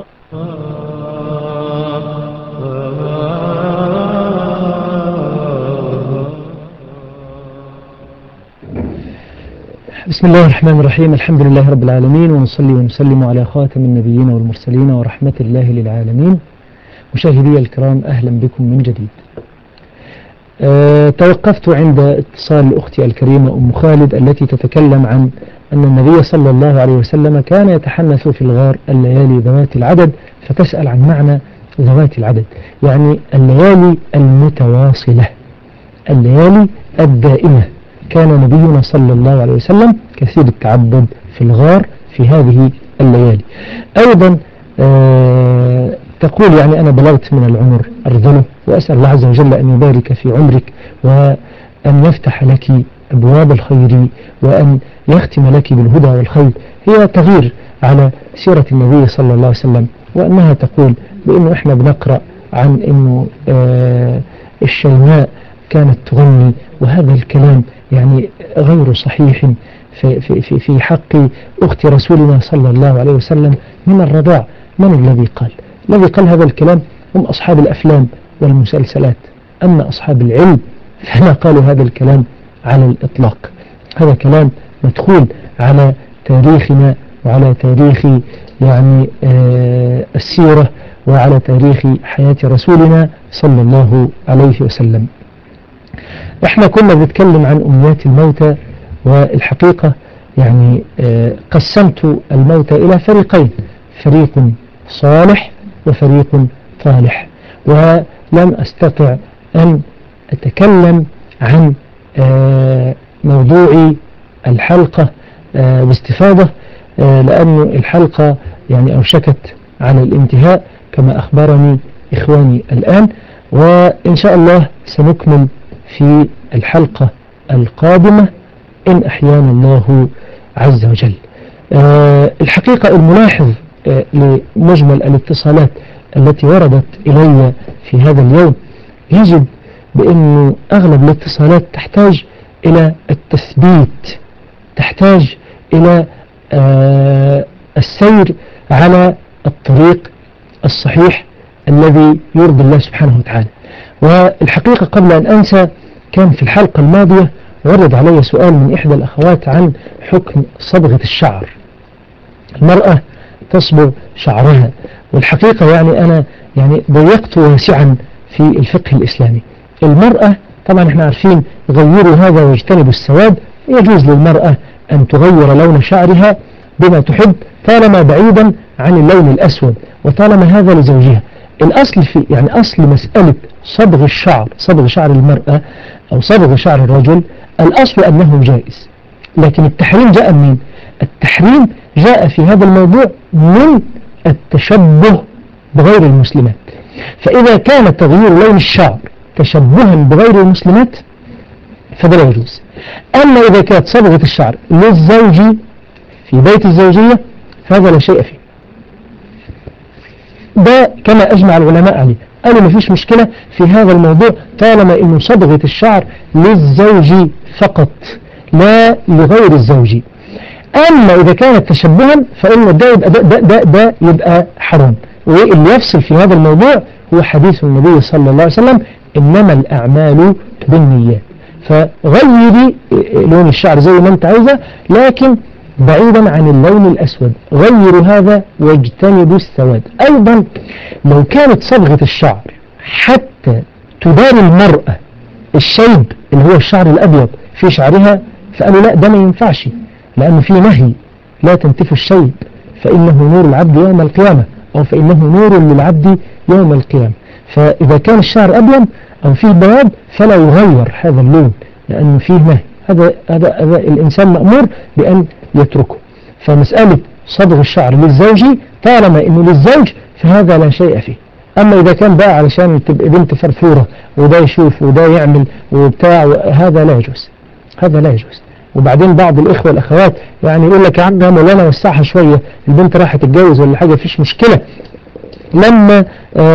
[SPEAKER 1] بسم الله الرحمن الرحيم الحمد لله رب العالمين ونصلي ونسلم على خاتم النبيين والمرسلين ورحمة الله للعالمين مشاهدي الكرام أهلا بكم من جديد أه توقفت عند اتصال أختي الكريمة أم خالد التي تتكلم عن أن النبي صلى الله عليه وسلم كان يتحنث في الغار الليالي ذوات العدد فتسأل عن معنى ذوات العدد يعني الليالي المتواصلة الليالي الدائمة كان نبينا صلى الله عليه وسلم كثير التعبد في الغار في هذه الليالي أيضا آه تقول يعني أنا بلغت من العمر أرذله وأسأل الله عز وجل أن يبارك في عمرك وأن يفتح لك أبواب الخير وأن يختم لك بالهدى والخير هي تغيير على سيرة النبي صلى الله عليه وسلم وأنها تقول بأنه إحنا بنقرأ عن أنه آه الشيماء كانت تغني وهذا الكلام يعني غير صحيح في, في, في, في حق أخت رسولنا صلى الله عليه وسلم من الرضاع من الذي قال الذي قال هذا الكلام هم أصحاب الأفلام والمسلسلات أما أصحاب العلم فلا قالوا هذا الكلام على الإطلاق هذا كلام مدخول على تاريخنا وعلى تاريخ يعني آه السيرة وعلى تاريخ حياة رسولنا صلى الله عليه وسلم احنا كنا بنتكلم عن أمنيات الموتى والحقيقة يعني آه قسمت الموتى إلى فريقين فريق صالح وفريق طالح ولم أستطع أن أتكلم عن آه موضوع الحلقة آه باستفاضة لأن الحلقة يعني أوشكت على الانتهاء كما أخبرني إخواني الآن وإن شاء الله سنكمل في الحلقة القادمة إن أحيانا الله عز وجل أه الحقيقة الملاحظ أه لمجمل الاتصالات التي وردت إلي في هذا اليوم يجد بأنه أغلب الاتصالات تحتاج إلى التثبيت تحتاج إلى أه السير على الطريق الصحيح الذي يرضي الله سبحانه وتعالى والحقيقة قبل أن أنسى كان في الحلقة الماضية ورد علي سؤال من إحدى الأخوات عن حكم صبغة الشعر المرأة تصبغ شعرها والحقيقة يعني أنا يعني ضيقت واسعا في الفقه الإسلامي المرأة طبعا احنا عارفين غيروا هذا واجتنبوا السواد يجوز للمرأة أن تغير لون شعرها بما تحب طالما بعيدا عن اللون الأسود وطالما هذا لزوجها الأصل في يعني أصل مسألة صبغ الشعر صبغ شعر المرأة أو صبغ شعر الرجل الأصل أنه جائز لكن التحريم جاء منين التحريم جاء في هذا الموضوع من التشبه بغير المسلمات فإذا كان تغيير لون الشعر تشبها بغير المسلمات فده لا يجوز أما إذا كانت صبغة الشعر للزوج في بيت الزوجية فهذا لا شيء فيه ده كما أجمع العلماء عليه قالوا ما فيش مشكلة في هذا الموضوع طالما أنه صبغة الشعر للزوج فقط لا لغير الزوج أما إذا كانت تشبها فإن ده يبقى, ده, ده, ده, ده يبقى حرام واللي يفصل في هذا الموضوع هو حديث النبي صلى الله عليه وسلم إنما الأعمال بالنيات فغيري لون الشعر زي ما أنت عايزة لكن بعيدا عن اللون الأسود غيروا هذا واجتنبوا السواد أيضا لو كانت صبغة الشعر حتى تدار المرأة الشيب اللي هو الشعر الأبيض في شعرها فقالوا لا ده ما ينفعش لأنه في نهي لا تنتف الشيب فإنه نور العبد يوم القيامة أو فإنه نور للعبد يوم القيامة فإذا كان الشعر أبيض أو فيه بياض فلا يغير هذا اللون لأنه فيه نهي هذا, هذا, هذا الإنسان مأمور بأن يتركه فمسألة صبغ الشعر للزوج طالما انه للزوج فهذا لا شيء فيه اما اذا كان بقى علشان تبقى بنت فرفورة وده يشوف وده يعمل وبتاع هذا لا يجوز هذا لا يجوز وبعدين بعض الاخوة والاخوات يعني يقول لك يا عم يا مولانا وسعها شوية البنت راحت تتجوز ولا حاجة فيش مشكلة لما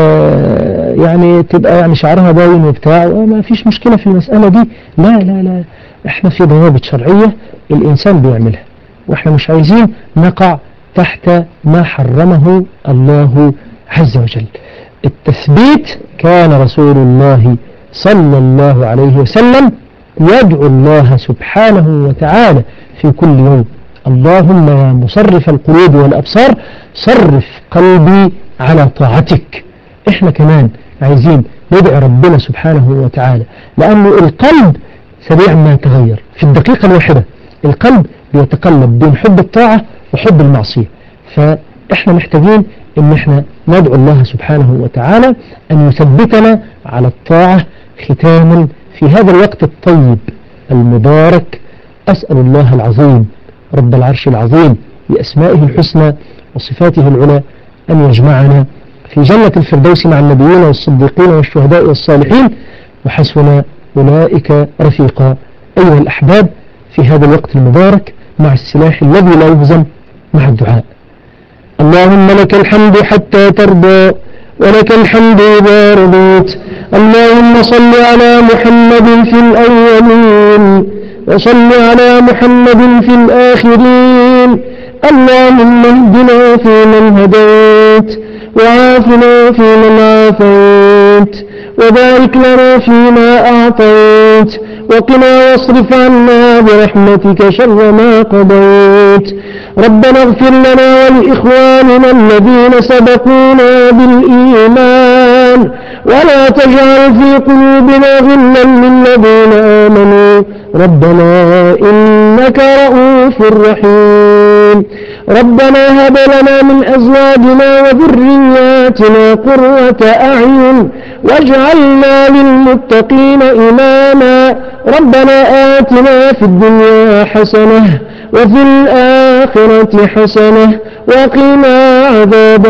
[SPEAKER 1] آه يعني تبقى يعني شعرها باين وبتاع ما فيش مشكلة في المسألة دي لا لا لا احنا في ضوابط شرعية الانسان بيعملها واحنا مش عايزين نقع تحت ما حرمه الله عز وجل التثبيت كان رسول الله صلى الله عليه وسلم يدعو الله سبحانه وتعالى في كل يوم اللهم يا مصرف القلوب والأبصار صرف قلبي على طاعتك احنا كمان عايزين ندعي ربنا سبحانه وتعالى لأنه القلب سريع ما يتغير في الدقيقة الواحدة القلب بيتقلب بين حب الطاعة وحب المعصية فإحنا محتاجين إن إحنا ندعو الله سبحانه وتعالى أن يثبتنا على الطاعة ختاما في هذا الوقت الطيب المبارك أسأل الله العظيم رب العرش العظيم بأسمائه الحسنى وصفاته العلى أن يجمعنا في جنة الفردوس مع النبيين والصديقين والشهداء والصالحين وحسن أولئك رفيقا أيها الأحباب في هذا الوقت المبارك مع السلاح الذي لا يهزم مع الدعاء اللهم لك الحمد حتى ترضى ولك الحمد إذا رضيت اللهم صل على محمد في الأولين وصل على محمد في الآخرين اللهم اهدنا فيمن هديت وعافنا فيمن عافيت وبارك لنا فيما أعطيت وقنا واصرف عنا برحمتك شر ما قضيت ربنا اغفر لنا ولإخواننا الذين سبقونا بالإيمان ولا تجعل في قلوبنا غلا للذين آمنوا ربنا إنك رؤوف رحيم ربنا هب لنا من أزواجنا وذرياتنا قرة أعين واجعلنا للمتقين إماما ربنا آتنا في الدنيا حسنة وفي الآخرة حسنة وقنا عذاب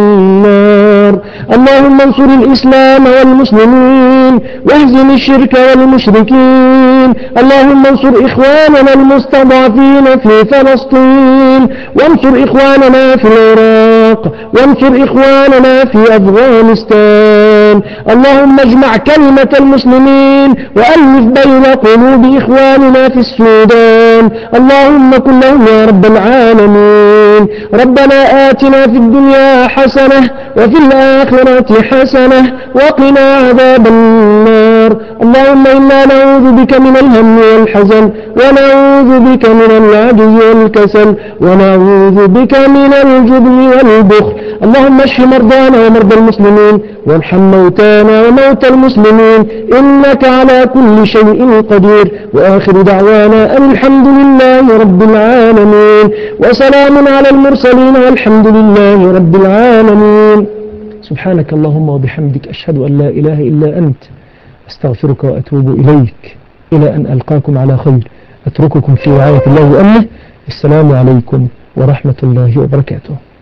[SPEAKER 1] النار اللهم انصر الإسلام والمسلمين واهزم الشرك والمشركين اللهم انصر إخواننا المستضعفين في فلسطين وانصر إخواننا في العراق وانصر إخواننا في أفغانستان اللهم اجمع كلمة المسلمين وألف بين قلوب إخواننا في السودان اللهم كن لهم يا رب العالمين ربنا آتنا في الدنيا حسنة وفي الآخرة حسنة وقنا عذاب النار اللهم إنا نعوذ بك من الهم والحزن ونعوذ بك من العجز والكسل ونعوذ بك من الجبن والبخل اللهم اشف مرضانا ومرضى المسلمين وارحم موتانا وموتى المسلمين إنك على كل شيء قدير وآخر دعوانا أن الحمد لله رب العالمين وسلام على المرسلين والحمد لله رب العالمين سبحانك اللهم وبحمدك أشهد أن لا إله إلا أنت أستغفرك وأتوب إليك إلى أن ألقاكم على خير أترككم في رعاية الله وأمنه السلام عليكم ورحمة الله وبركاته